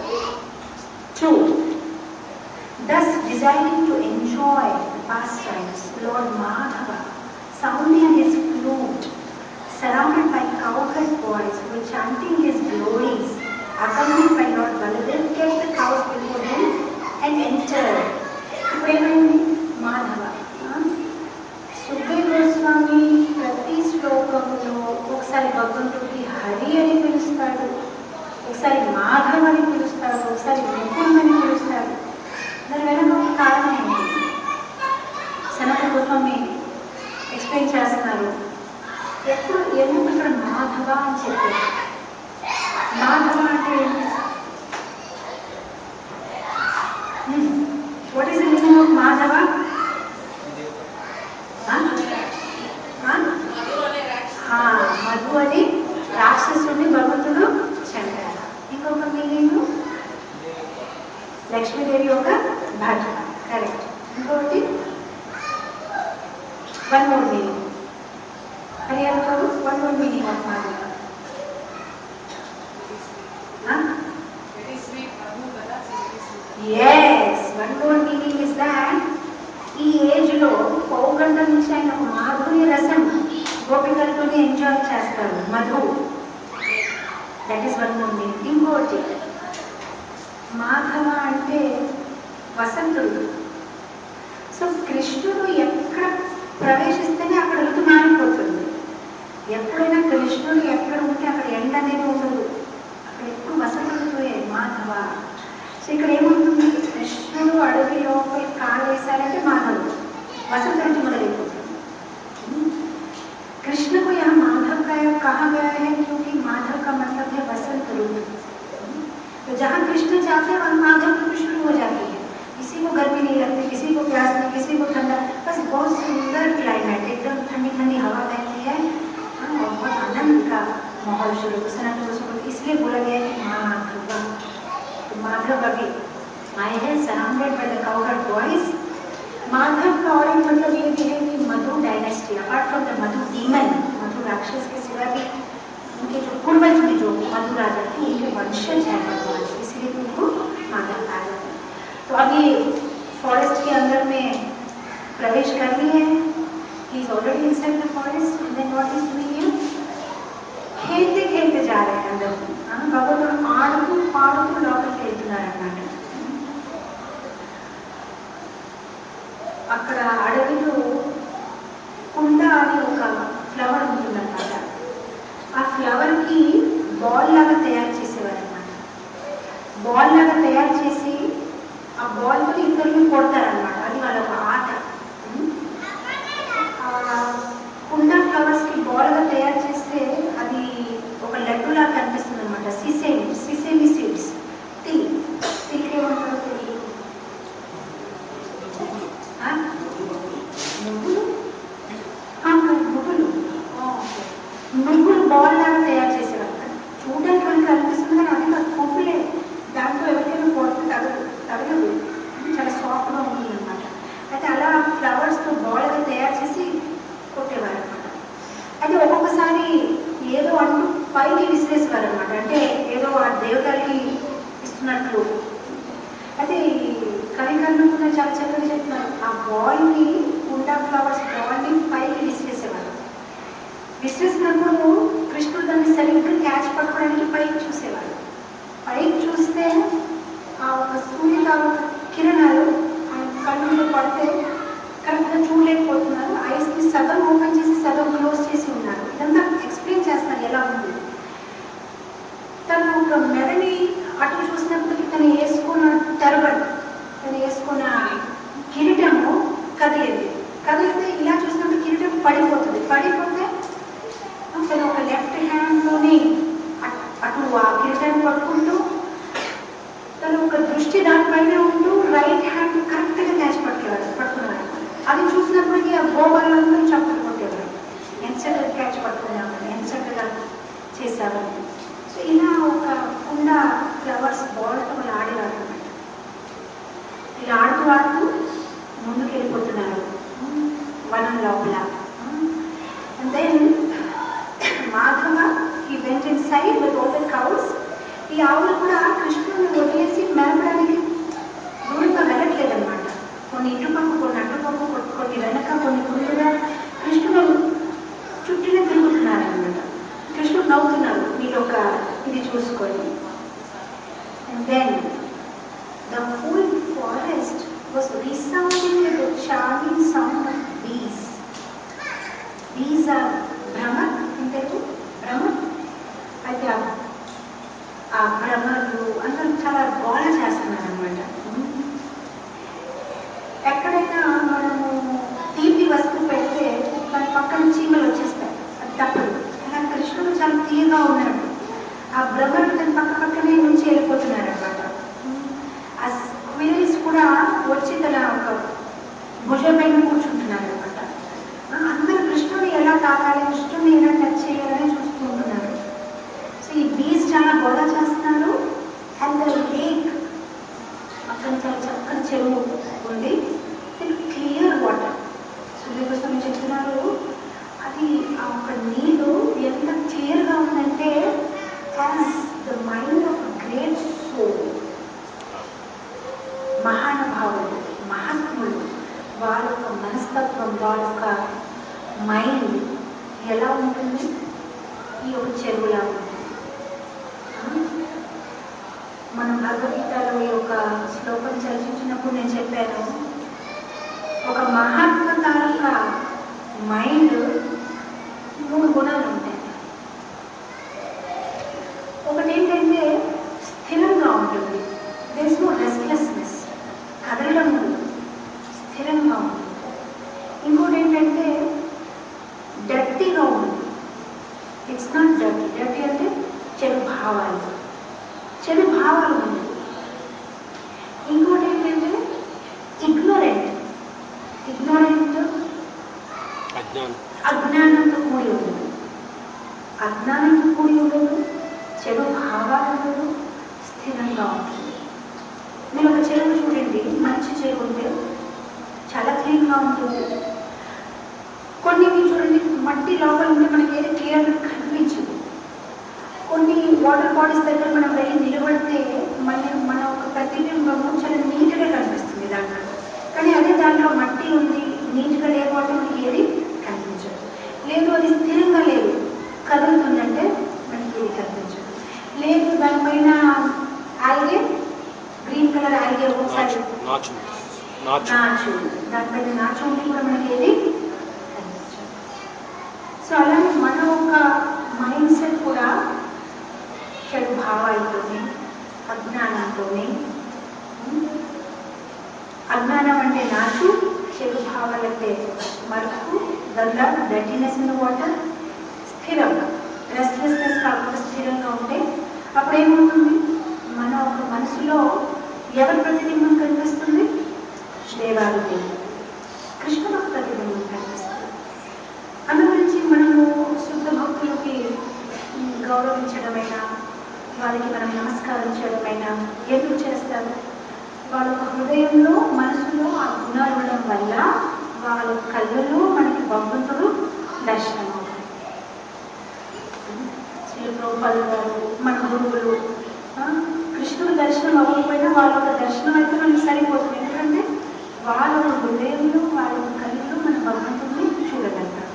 B: two Thus, desiring to enjoy the pastimes, Lord Madhava, sounding his flute, surrounded by cowherd boys who were chanting his glories, accompanied by Lord Baladev, kept the cows before him and entered. ఇప్పుడేమైంది మాధవ ఆ? సుఖదేవ గోస్వామి ప్రతి శ్లోకంలో ఒకసారి భగవంతుడికి హరి అని పిలుస్తాడు ఒకసారి మాధవ అని పిలుస్తాడు ఒకసారి ముకుంద్ అని పిలుస్తాడు దాని వెనక ఒక కారణం ఏంటి సనత గోస్వామి ఎక్స్ప్లెయిన్ చేస్తున్నారు ఎప్పుడు ఎందుకు ఇక్కడ మాధవ అని చెప్పారు మాధవ అంటే ఏంటి what is the meaning of Madhava ఆ? ఆ? ఆ, మధు అని రాక్షసుడిని భగవంతుడు చంపారు ఇంకొక మీనింగ్ లక్ష్మీదేవి యొక్క భర్త కరెక్ట్ ఇంకొకటి వన్ మోర్ మీనింగ్ హరియాణ గారు one more meaning of Madhava yes one more meaning is that ఈ ఏజ్ లో పౌగంట నుంచి ఆయన ఒక మాధుర్య రసం గోపికలతోనే ఎంజాయ్ చేస్తారు Madhu that is one more meaning ఇంకోటి మాధవ అంటే వసంతుడు సో కృష్ణుడు ఎక్కడ ప్రవేశిస్తేనే అక్కడ ఋతు మారిపోతుంది ఎప్పుడైనా కృష్ణుడు ఎక్కడ ఉంటే అక్కడ ఎండ అనేది ఉండదు అక్కడ ఎప్పుడు వసంత ఋతువే మాధవ సో ఇక్కడ ఏముంటుంది కృష్ణుడు అడవి లోపలి కాలు వేశారంటే మాధవుడు వసంత ఋతు మొదలైపోతుంది कृष्ण को यहाँ माधव का कहा गया है क्योंकि माधव का मतलब है वसंत ऋतु तो जहाँ कृष्ण जाते हैं वहाँ माधव ऋतु शुरू हो जाती है किसी को गर्मी नहीं लगती किसी को प्यास नहीं किसी को ठंडा बस बहुत सुंदर क्लाइमेट एकदम ठंडी ठंडी हवा बहती है हाँ, और बहुत आनंद का माहौल शुरू हो सनातन उसको इसलिए बोला गया है कि माधव तो माधव अभी आए हैं surrounded by the cowherd boys Madhava का और एक मतलब ये भी है कि Madhu dynasty apart from the Madhu demon Madhu राक्षस के सिवा भी उनके जो पूर्वज भी जो मधु राजा थे उनके वंशज है भगवान इसलिए उनको माधव कहा जाता है तो अब ये फॉरेस्ट के अंदर में प्रवेश कर लिए हैं he is already inside the forest and then what is doing here खेलते खेलते जा रहे हैं अंदर ఆ, భగవంతుడు ఆడుతూ పాడుతూ లోపలికి వెళ్తున్నారు అన్నమాట అక్కడ అడవిలో కుండ అని ఒక ఫ్లవర్ ఉంటుందన్నమాట ఆ ఫ్లవర్ కి బాల్ లాగా తయారు చేసేవారు అనమాట బాల్ లాగా తయారు చేసి ఆ బాల్ తో ఇద్దరిని కొడతారనమాట అది వాళ్ళ ఒక ఆట ఉం? ఆ కుండ ఫ్లవర్స్ కి బాల్ గా తయారు చేస్తే అది ఒక లడ్డు లాగా కనిపిస్తుంది అనమాట సిసేమి సిసేమి సీడ్స్ తిల్ తిల్ ఏమంటారో తెలియదు ఆ? నువ్వులు ఆ, నువ్వులు ఆ, ఓకే. నువ్వులు బాల్ లాగా తయారు చేసేవారు చూడడానికి మనకి అనిపిస్తుంది కానీ అది కాదు కొవ్వులే దాంతో ఎవరికైనా కొడితే తగదు తగలదు చాలా సాఫ్ట్గా ఉంటుంది అనమాట అయితే అలా ఫ్లవర్స్తో బాల్గా తయారు చేసి కొట్టేవారు అనమాట అయితే ఒక్కొక్కసారి ఏదో అంటూ పైకి విసిరేసేవారు అనమాట అంటే ఏదో ఆ దేవతలకి ఇస్తున్నట్లు అయితే ఈ కవికర్ణం కూడా చాలా చక్కగా చెప్తున్నారు ఆ బాల్ని కుండా ఫ్లవర్స్ బాల్ని పైకి విసిరేసేవారు విసిరేసినప్పుడు కృష్ణుడు దాన్ని సరిగ్గా క్యాచ్ పట్టుకోవడానికి పైకి చూసేవారు పైకి చూస్తే ఆ ఒక సూర్యతాప కిరణాలు ఆయన కళ్ళు మీద పడితే కరెక్ట్గా చూడలేకపోతున్నారు ఐస్ని సగం ఓపెన్ చేసి సగం క్లోజ్ చేసి ఉన్నారు ఇదంతా ఎక్స్ప్లెయిన్ చేస్తారు ఎలా ఉంది తను ఒక మెడని అటు చూసినప్పటికీ తను వేసుకున్న టర్బన్ తను వేసుకున్న కిరీటము కదిలింది కదిలితే ఇలా చూసినప్పుడు కిరీటం పడిపోతుంది పడిపోతే తను ఒక లెఫ్ట్ హ్యాండ్లోని అటు ఆ కిరీటాన్ని పట్టుకుంటూ తను ఒక దృష్టి దానిపైన ఉంటూ రైట్ హ్యాండ్ కరెక్ట్గా క్యాచ్ పట్టుకున్నాడు పట్టుకున్నాడు అది చూసినప్పటికీ ఆ గోపాలందరూ చప్పట్లు కొట్టేవారు ఎంత చక్కగా క్యాచ్ పట్టుకున్నామని ఎంత చక్కగా చేశామని సో ఇలా ఒక కుండ ఫ్లవర్స్ బాల్తో వాళ్ళు ఆడేవారు అన్నమాట ఇలా ఆడుతూ ఆడుతూ ముందుకు వెళ్ళిపోతున్నారు వనం లోపల అండ్ దెన్ మాధవ ఈ వెంట inside with all the cows ఈ ఆవులు కూడా కృష్ణుని వదిలేసి మేపడానికి దూరంగా వెళ్ళట్లేదన్నమాట కొన్ని ఇటుపక్క కొన్ని అటుపక్క కొన్ని- కొన్ని వెనక కొన్ని ముందుగా కృష్ణుడు చుట్టూనే తిరుగుతున్నారు అనమాట కృష్ణుడు నవ్వుతున్నారు మీరు ఒక ఇది చూసుకొని and then the whole forest was resounding with the charming sound of bees bees are భ్రమ ఇన్ తెలుగు భ్రమ అయితే ఆ- ఆ భ్రమలు అందరూ చాలా గోల చేస్తున్నారు అనమాట ఎక్కడైనా మనము తీపి వస్తువు పెడితే దాని పక్కన చీమలు వచ్చేస్తాయి అది తప్పదు అలా కృష్ణుడు చాలా తీయగా ఉన్నాడు ఆ భ్రమలు తన పక్క పక్కనే నుంచి వెళ్ళిపోతున్నారు అనమాట ఆ స్క్విల్స్ కూడా వచ్చి తన ఒక భుజం పైన కూర్చుంటున్నారు అనమాట అందరూ కృష్ణుని ఎలా తాకాలి కృష్ణుని ఎలా టచ్ చేయాలని చూస్తూ ఉంటున్నారు సో ఈ బీచ్ చాలా గోడ చేస్తున్నారు అండ్ ద లేక్ అక్కడ చాలా చక్కని చెరువు ఉంది క్లియర్ వాటర్ సూర్యకోసం చెప్తున్నారు అది ఆ ఒక నీళ్ళు ఎంత క్లియర్గా ఉందంటే as the mind of great soul మహానుభావులు మహాత్ములు వాళ్ళ యొక్క మనస్తత్వం వాళ్ళ యొక్క మైండ్ ఎలా ఉంటుంది ఈ ఒక చెరువులా ఉంటుంది మనం భగవద్గీతలో ఈ యొక్క శ్లోకం చర్చించినప్పుడు నేను చెప్పాను ఒక మహాత్మ తాలూకా మైండ్ మూడు గుణాలు ఉంటాయి ఒకటి ఏంటంటే స్థిరంగా ఉంటుంది దర్ ఇస్ నో రెస్ట్లెస్నెస్ కదలడం ఉండదు స్థిరంగా ఉంటుంది ఇంకోటి ఏంటంటే డర్టీగా ఉంటుంది ఇట్స్ నాట్ డర్టీ డర్టీ అంటే చెడు భావాలు చెడు భావాలు ఉన్నాయి ఇంకోటి ఏంటంటే ఇగ్నోరెంట్ ఇగ్నోరెంట్
C: అజ్ఞానం
B: అజ్ఞానంతో కూడి ఉండదు అజ్ఞానంతో కూడి ఉండదు చెడు భావాలు ఉండదు స్థిరంగా ఉంటుంది మీరు ఒక చెరువు చూడండి మంచి చెరువు ఉంటే చాలా క్లీన్గా ఉంటుంది కొన్ని మీరు చూడండి మట్టి లోపల ఉంటే మనకి ఏది క్లియర్గా కనిపించదు కొన్ని వాటర్ బాడీస్ దగ్గర మనం వెళ్ళి నిలబడితే మన మన ఒక ప్రతిబింబము చాలా నీట్గా కనిపిస్తుంది దాంట్లో కానీ అదే దాంట్లో మట్టి ఉంది నీట్గా లేకపోతే మనకి ఏది కనిపించదు లేదు అది స్థిరంగా లేదు కదులుతుందంటే మనకి ఏది కనిపించదు లేదు దానిపైన ఆల్గే గ్రీన్ కలర్ ఆల్గే ఒకసారి
C: నాచు నాచు
B: నాచు దానిపైన నాచు ఉంటే కూడా మనకి ఏది కనిపించదు సో అలానే మన ఒక మైండ్ సెట్ కూడా చెడు భావాలతోనే అజ్ఞానంతోనే ఉం? అజ్ఞానం అంటే నాచు చెడు భావాలంటే మరుపు గంగ డర్టీనెస్ ఇన్ వాటర్ స్థిరంగా రెస్ట్లెస్నెస్ కాకుండా స్థిరంగా ఉంటే అప్పుడు ఏమవుతుంది మన ఒక మనసులో ఎవరి ప్రతిబింబం కనిపిస్తుంది దేవాలు దేవుడు కృష్ణ భక్త ప్రతిబింబం కనిపిస్తుంది అందు గురించి మనము శుద్ధ భక్తులకి ఉమ్, గౌరవించడమైనా వారికి మనం నమస్కారం చేయడమైనా ఎందుకు చేస్తారు వాళ్ళ ఒక హృదయంలో మనసులో ఆ గుణాలు ఉండడం వల్ల వాళ్ళ కళ్ళలో మనకి భగవంతుడు దర్శనం అవుతాయి శ్రీ ప్రభుపాద గారు మన గురువులు ఆ, కృష్ణుడు దర్శనం అవ్వకపోయినా వాళ్ళ ఒక దర్శనం అయితే మనకి సరిపోతుంది ఎందుకంటే వాళ్ళ ఒక హృదయంలో వాళ్ళ ఒక కళ్ళలో మన భగవంతుడిని చూడగలుగుతారు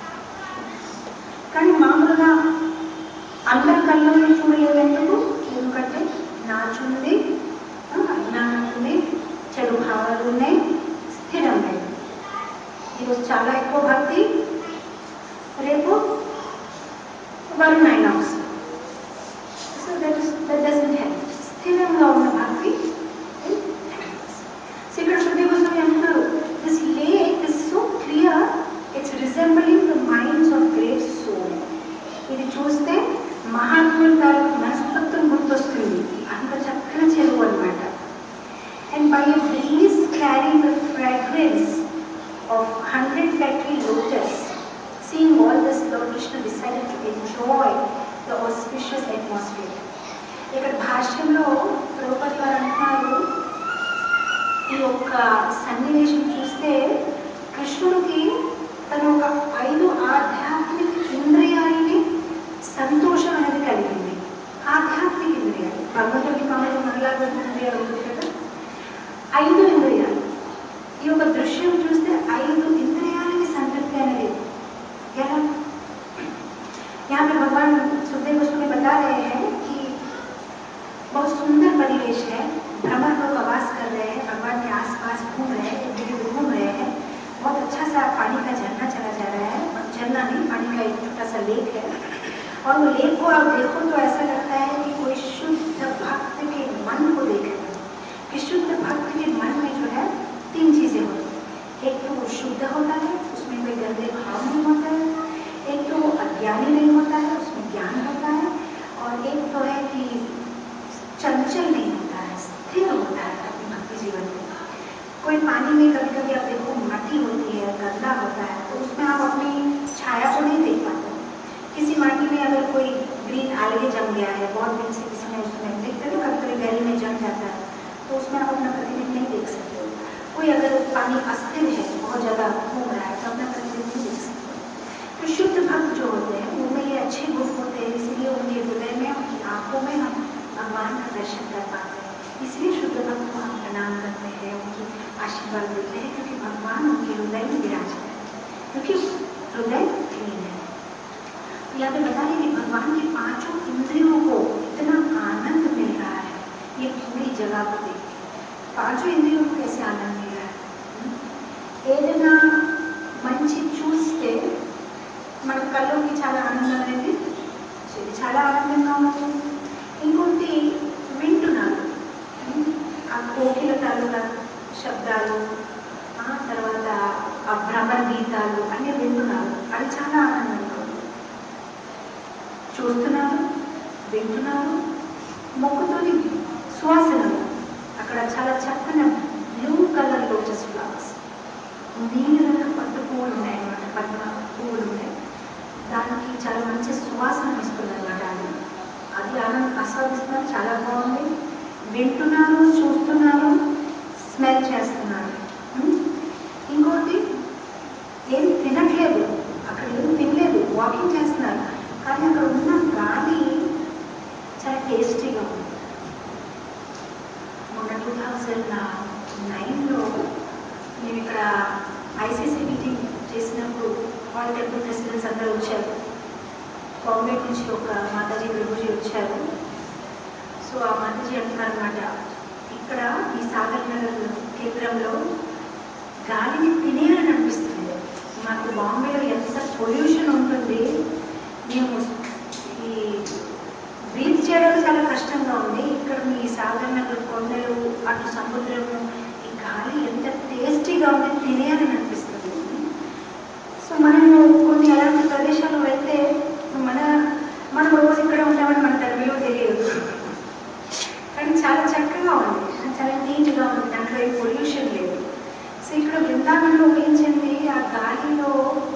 B: కానీ మామూలుగా అందరి కళ్ళలో చూడలేదు ఎందుకు ఎందుకంటే నాచుంది ఆ, అజ్ఞానం ఉంది చెడు భావాలు ఉన్నాయి స్థిరం లేదు ఈరోజు చాలా ఎక్కువ భక్తి రేపు one nine hours so that is that doesn't help స్థిరంగా ఉన్న భక్తి సో ఇక్కడ శృతి గోస్వామి అంటున్నారు this lake is so clear it's resembling the minds of great soul ఇది చూస్తే మహాత్ముల తాలూకు మనస్తత్వం గుర్తొస్తుంది అంత చక్కని చెరువు అనమాట and by a breeze carry the fragrance of 100 factory lotus. Seeing all this, Lord Krishna decided to enjoy the auspicious atmosphere. ఇక్కడ భాష్యంలో ద్రౌపది గారు అంటున్నారు ఈ యొక్క సన్నివేశం చూస్తే కృష్ణుడికి తన ఒక ఐదు ఆధ్యాత్మిక ఇంద్రియాలని సంతోషం అనేది కలిగింది ఆధ్యాత్మిక ఇంద్రియాలు భగవంతుడికి మామూలు మనలాగా ఇంద్రియాలు ఉంటుంది కదా ఐదు ఇంద్రియాలు ఈ యొక్క దృశ్యం చూస్తే ఐదు ఇంద్రియాలకి సంతృప్తి అనేది ఎలా यहाँ पे भगवान सुखदेव गोस्वामी बता रहे हैं कि बहुत सुंदर परिवेश है भ्रमर लोग आवास कर रहे हैं भगवान के आसपास घूम रहे हैं इर्द गिर्द घूम रहे हैं बहुत अच्छा सा पानी का झरना चला जा रहा है और झरना नहीं पानी का एक छोटा सा लेक है और वो लेक को आप देखो तो ऐसा लगता है कि कोई शुद्ध भक्त के मन को देख रहे हैं कि शुद्ध भक्त के मन में जो है तीन चीजें होती हैं एक तो वो शुद्ध होता है उसमें कोई गंदे भाव नहीं होता है एक तो वो अज्ञानी नहीं होता है उसमें ज्ञान होता है और एक तो है कि चंचल नहीं होता है स्थिर होता है अपनी भक्ति जीवन में कोई पानी में कभी कभी आप देखो मट्टी होती है गंदा होता है तो उसमें आप अपनी छाया को नहीं देख पाते किसी माटी में अगर कोई ग्रीन आलगे जम गया है बहुत दिन से किसी ने उसमें देखते हो कभी कभी गहरी में जम जाता है तो उसमें आप अपना प्रतिबिंब नहीं देख सकते हो कोई अगर पानी अस्थिर है बहुत ज़्यादा घूम रहा है तो अपना प्रतिबिंब नहीं देख सकते तो शुद्ध भक्त जो होते हैं उनमें ये अच्छे गुण होते हैं इसलिए उनके हृदय में उनकी आंखों में हम भगवान का दर्शन कर पाते हैं इसलिए शुद्ध भक्त को हम प्रणाम करते हैं उनकी आशीर्वाद देते हैं क्योंकि भगवान उनके हृदय में विराजते हैं क्योंकि हृदय क्लीन है तो यहाँ पे बता रहे हैं कि भगवान की पांचों इंद्रियों को इतना आनंद मिल रहा है ये पूरी जगह को देख के पांचों इंद्रियों को कैसे आनंद मिल रहा है हम्म? ఏదైనా మంచి చూస్తే మన కళ్ళకి చాలా ఆనందం అనేది ఇది చాలా ఆనందంగా ఉంటుంది ఇంకొకటి వింటున్నారు ఉమ్, ఆ కోకిల తాలూకా శబ్దాలు ఆ తర్వాత ఆ భ్రమర గీతాలు అన్నీ వింటున్నారు అది చాలా ఆనందంగా ఉంది చూస్తున్నారు వింటున్నారు మొక్కుతోని సువాసనలు అక్కడ చాలా చక్కని బ్లూ కలర్ లోటస్ ఫ్లవర్స్ నీలి రంగు పట్టు పువ్వులు ఉన్నాయి అన్నమాట పద్మ పువ్వులు ఉన్నాయి దానికి చాలా మంచి సువాసన ఇస్తుంది అనమాట అది అది ఆనంద ఆస్వాదిస్తున్నారు చాలా బాగుంది వింటున్నారు చూస్తున్నారు స్మెల్ చేస్తున్నారు ఉమ్. ఇంకోటి ఏం తినట్లేదు అక్కడ ఏం తినలేదు వాకింగ్ చేస్తున్నారు కానీ అక్కడ ఉన్న గాలి చాలా టేస్టీగా ఉంది మొన్న టూ థౌజండ్ నైన్లో మేము ఇక్కడ ఐసీసీ మీటింగ్ చేసినప్పుడు ఆల్ టెంపుల్ ప్రెసిడెంట్స్ అందరూ వచ్చారు బాంబే నుంచి ఒక మాతాజీ ప్రభుజీ వచ్చారు సో ఆ మాతాజీ అంటున్నారనమాట ఇక్కడ ఈ సాగర్ నగర్ కేంద్రంలో గాలిని తినేయాలని అనిపిస్తుంది మాకు బాంబేలో ఎంత పొల్యూషన్ ఉంటుంది మేము ఈ బ్రీత్ చేయడం చాలా కష్టంగా ఉంది ఇక్కడ మీ సాగర్ నగర్ కొండలు అటు సముద్రము ఈ గాలి ఎంత టేస్టీగా ఉంది తినేయాలని అనిపిస్తుంది సో మనము కొన్ని అలాంటి ప్రదేశాలు వెళ్తే మన మనం రోజు ఇక్కడ ఉంటామని మన దాని విలువ తెలియదు కానీ చాలా చక్కగా ఉంది చాలా నీట్గా ఉంది దాంట్లో ఏ పొల్యూషన్ లేదు సో ఇక్కడ బృందావనంలో ఊహించింది ఆ గాలిలో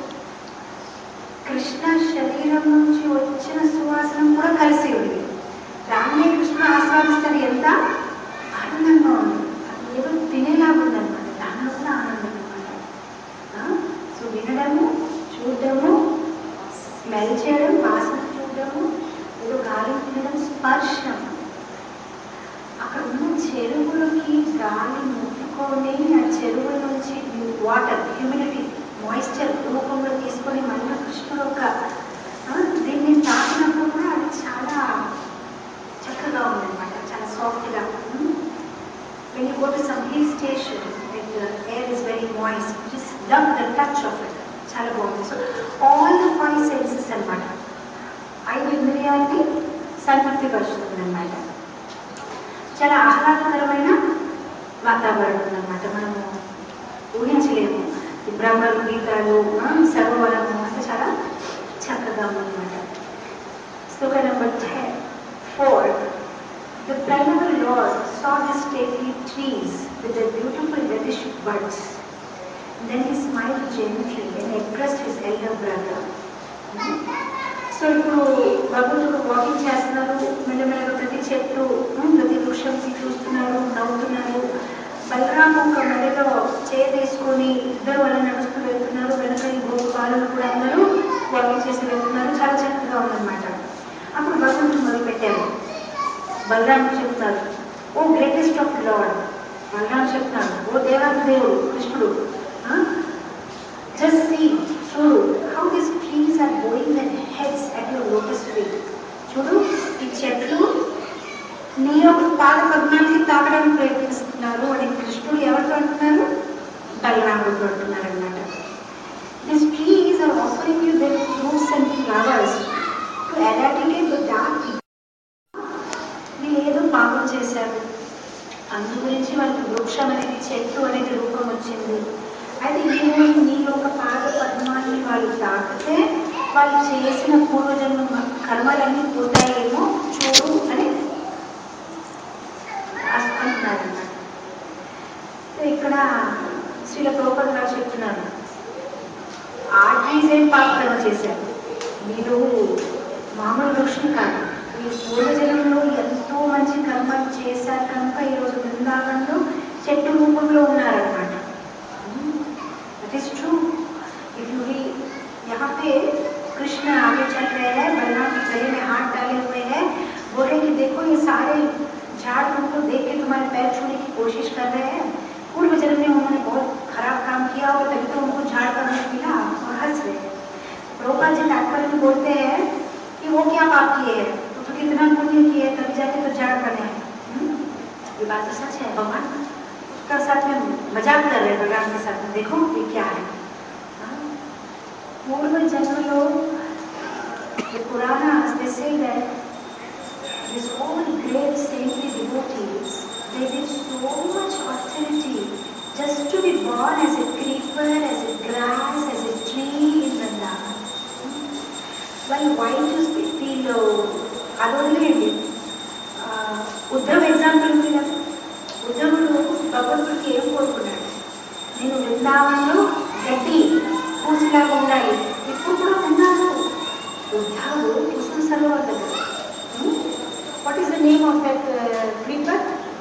B: కృష్ణ శరీరం నుంచి వచ్చిన సువాసన కూడా కలిసి ఉంది దాన్నే కృష్ణ ఆస్వాదిస్తారు ఎంత ఆనందంగా ఉంది అది ఏదో తినేలాగా ఉందన్నమాట దానిలో కూడా ఆనందం అనమాట సో వినడము చూడడము స్మెల్ చేయడం వాసన చూడడము ఏదో గాలి తినడం స్పర్శం అక్కడ ఉన్న చెరువులకి గాలి ముట్టుకొని ఆ చెరువుల నుంచి వాటర్ హ్యూమిడిటీ మాయిశ్చర్ రూపంలో తీసుకొని మళ్ళీ కృష్ణుడు ఒక ఆ, దీన్ని తాకినప్పుడు కూడా అది చాలా చక్కగా ఉందన్నమాట చాలా సాఫ్ట్గా when you go to some hill station and the air is very moist, you just love the touch of it. చాలా బాగుంది so all the five senses అనమాట ఐదు ఇంద్రియాల్ని సంతృప్తి పరుస్తుంది అనమాట చాలా ఆహ్లాదకరమైన వాతావరణం ఉందన్నమాట మనము ఊహించలేము ఈ బ్రహ్మలు గీతాలు ఆ, సరోవరము అంటే చాలా చక్కగా ఉందన్నమాట శ్లోక number ten four The primal Lord saw the stately trees with their beautiful reddish buds. Then he smiled gently and addressed his elder brother. So ఇప్పుడు భగవంతుడు వాకింగ్ చేస్తున్నారు మెల్లమెల్లగా ప్రతి చెట్టు ఉమ్, ప్రతి వృక్షంకి చూస్తున్నారు నవ్వుతున్నారు బలరాం ఒక మెడలో చేయి తీసుకొని ఇద్దరు వాళ్ళ నడుస్తూ వెళ్తున్నారు వెనక ఈ గోపు బాలులు కూడా అందరూ వాకింగ్ చేసి వెళ్తున్నారు చాలా చక్కగా ఉందన్నమాట అప్పుడు భగవంతుడు మొదలు పెట్టారు బలరాం చెప్తారు O greatest of Lord Balaram చెప్తాడు ఓ దేవాది దేవుడు కృష్ణుడు జస్ట్ సీ చూడు how this trees are going that heads at your lotus feet చూడు ఈ చెట్లు నీ యొక్క పాద పద్మానికి తాకడానికి ప్రయత్నిస్తున్నారు అని కృష్ణుడు ఎవరితో అంటున్నారు బలరాముడితో అంటున్నారు అనమాట this trees are offering you their fruits and flowers to eradicate the dark వీళ్ళు ఏదో పాపం చేశారు అందు గురించి వాళ్ళకి వృక్షం అనేది చెట్టు అనేది రూపం వచ్చింది అయితే ఈ రోజు నీ యొక్క పాద పద్మాన్ని వాళ్ళు తాకితే వాళ్ళు చేసిన పూర్వజన్మ కర్మలన్నీ పోతాయేమో చూడు అని అంటున్నారు అన్నమాట సో ఇక్కడ శ్రీల ప్రభుపద గారు చెప్తున్నారు ఆ ట్రీస్ ఏం పాపకర్మ చేశారు మీరు మామూలు వృక్షం కాదు మీ పూర్వజన్మలో ఎంతో మంచి కర్మలు చేశారు కనుక ఈరోజు బృందావనంలో చెట్టు రూపంలో ఉన్నారనమాట that is true if you री यहाँ पे कृष्ण आगे चल रहे हैं बलराम के गले में हाथ डाले हुए हैं बोल रहे कि देखो ये सारे झाड़ तुमको देख के तुम्हारे पैर छूने की कोशिश कर रहे हैं पूर्व जन्म में उन्होंने बहुत खराब काम किया और तभी तो उनको झाड़ का रूप मिला और हंस रहे हैं प्रभुपाद जी तात्पर्य में बोलते हैं कि वो क्या पाप किए हैं तो, तो कितना पुण्य किए हैं, तभी जाके तो झाड़ बने हैं हम्म? ये बात तो सच है भगवान उसका साथ में मजाक कर रहे हैं भगवान के साथ में देखो ये क्या है हाँ? पूर्व जन्म लोग ये पुराना they say that this whole great saintly devotees they did so much austerity just to be born as a creeper, as a grass, as a tree in Vrindavan. వాళ్ళు వైట్ వీళ్ళు అది వదిలేయండి ఆ, ఉద్ధవ్ ఎగ్జాంపుల్ ఉంది కదా ఉద్ధవుడు భగవంతుడికి ఏం కోరుకున్నాడు నేను వృందావనంలో గడ్డి పూసిలాగా ఉండాలి ఇప్పుడు కూడా ఉన్నాడు ఉద్ధవ్ కుసుమ సరోవర్ దగ్గర what is the name of that creeper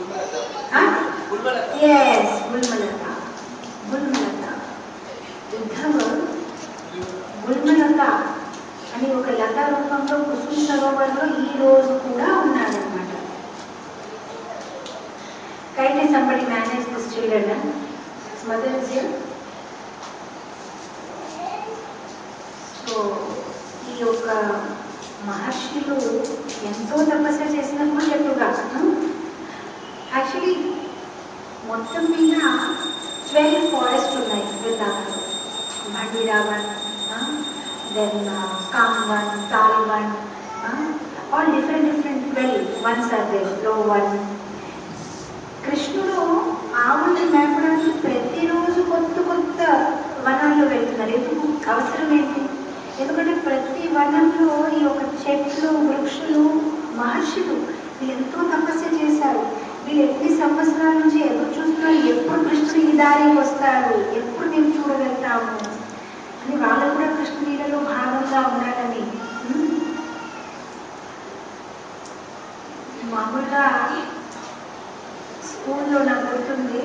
B: ఎస్ గుల్మలత గుల్మలత ఉద్ధవ్ గుల్మలత అని ఒక లత రూపంలో కుసుమ సరోవర్లో ఈ రోజు కూడా ఉన్నాడనమాట kindly somebody manage this children mother is here so ఈ యొక్క మహర్షులు ఎంతో తపస్య చేసినప్పుడు చెట్టుగా యాక్చువల్లీ మొత్తం మీద ట్వెల్వ్ ఫారెస్ట్ ఉన్నాయి వృందావనంలో Bhandiravan then Kamvan Talvan all different different twelve వన్స్ ఆర్ దేర్ లో వన్ కృష్ణుడు ఆవుల్ని మేపడానికి ప్రతిరోజు కొత్త కొత్త వనాల్లో వెళ్తున్నారు ఎందుకు అవసరం ఏంటి ఎందుకంటే ప్రతి వనంలో ఈ యొక్క చెట్లు వృక్షులు మహర్షులు వీళ్ళు ఎంతో తపస్య చేశారు వీళ్ళు ఎన్ని సంవత్సరాల నుంచి ఎదురు చూస్తున్నారు ఎప్పుడు కృష్ణుడు ఈ దారికి వస్తాడు ఎప్పుడు మేము చూడగలుగుతాము అని వాళ్ళు కూడా కృష్ణుడిలో భాగంగా ఉండాలని ఉం? మామూలుగా స్కూల్లో నాకు గుర్తుంది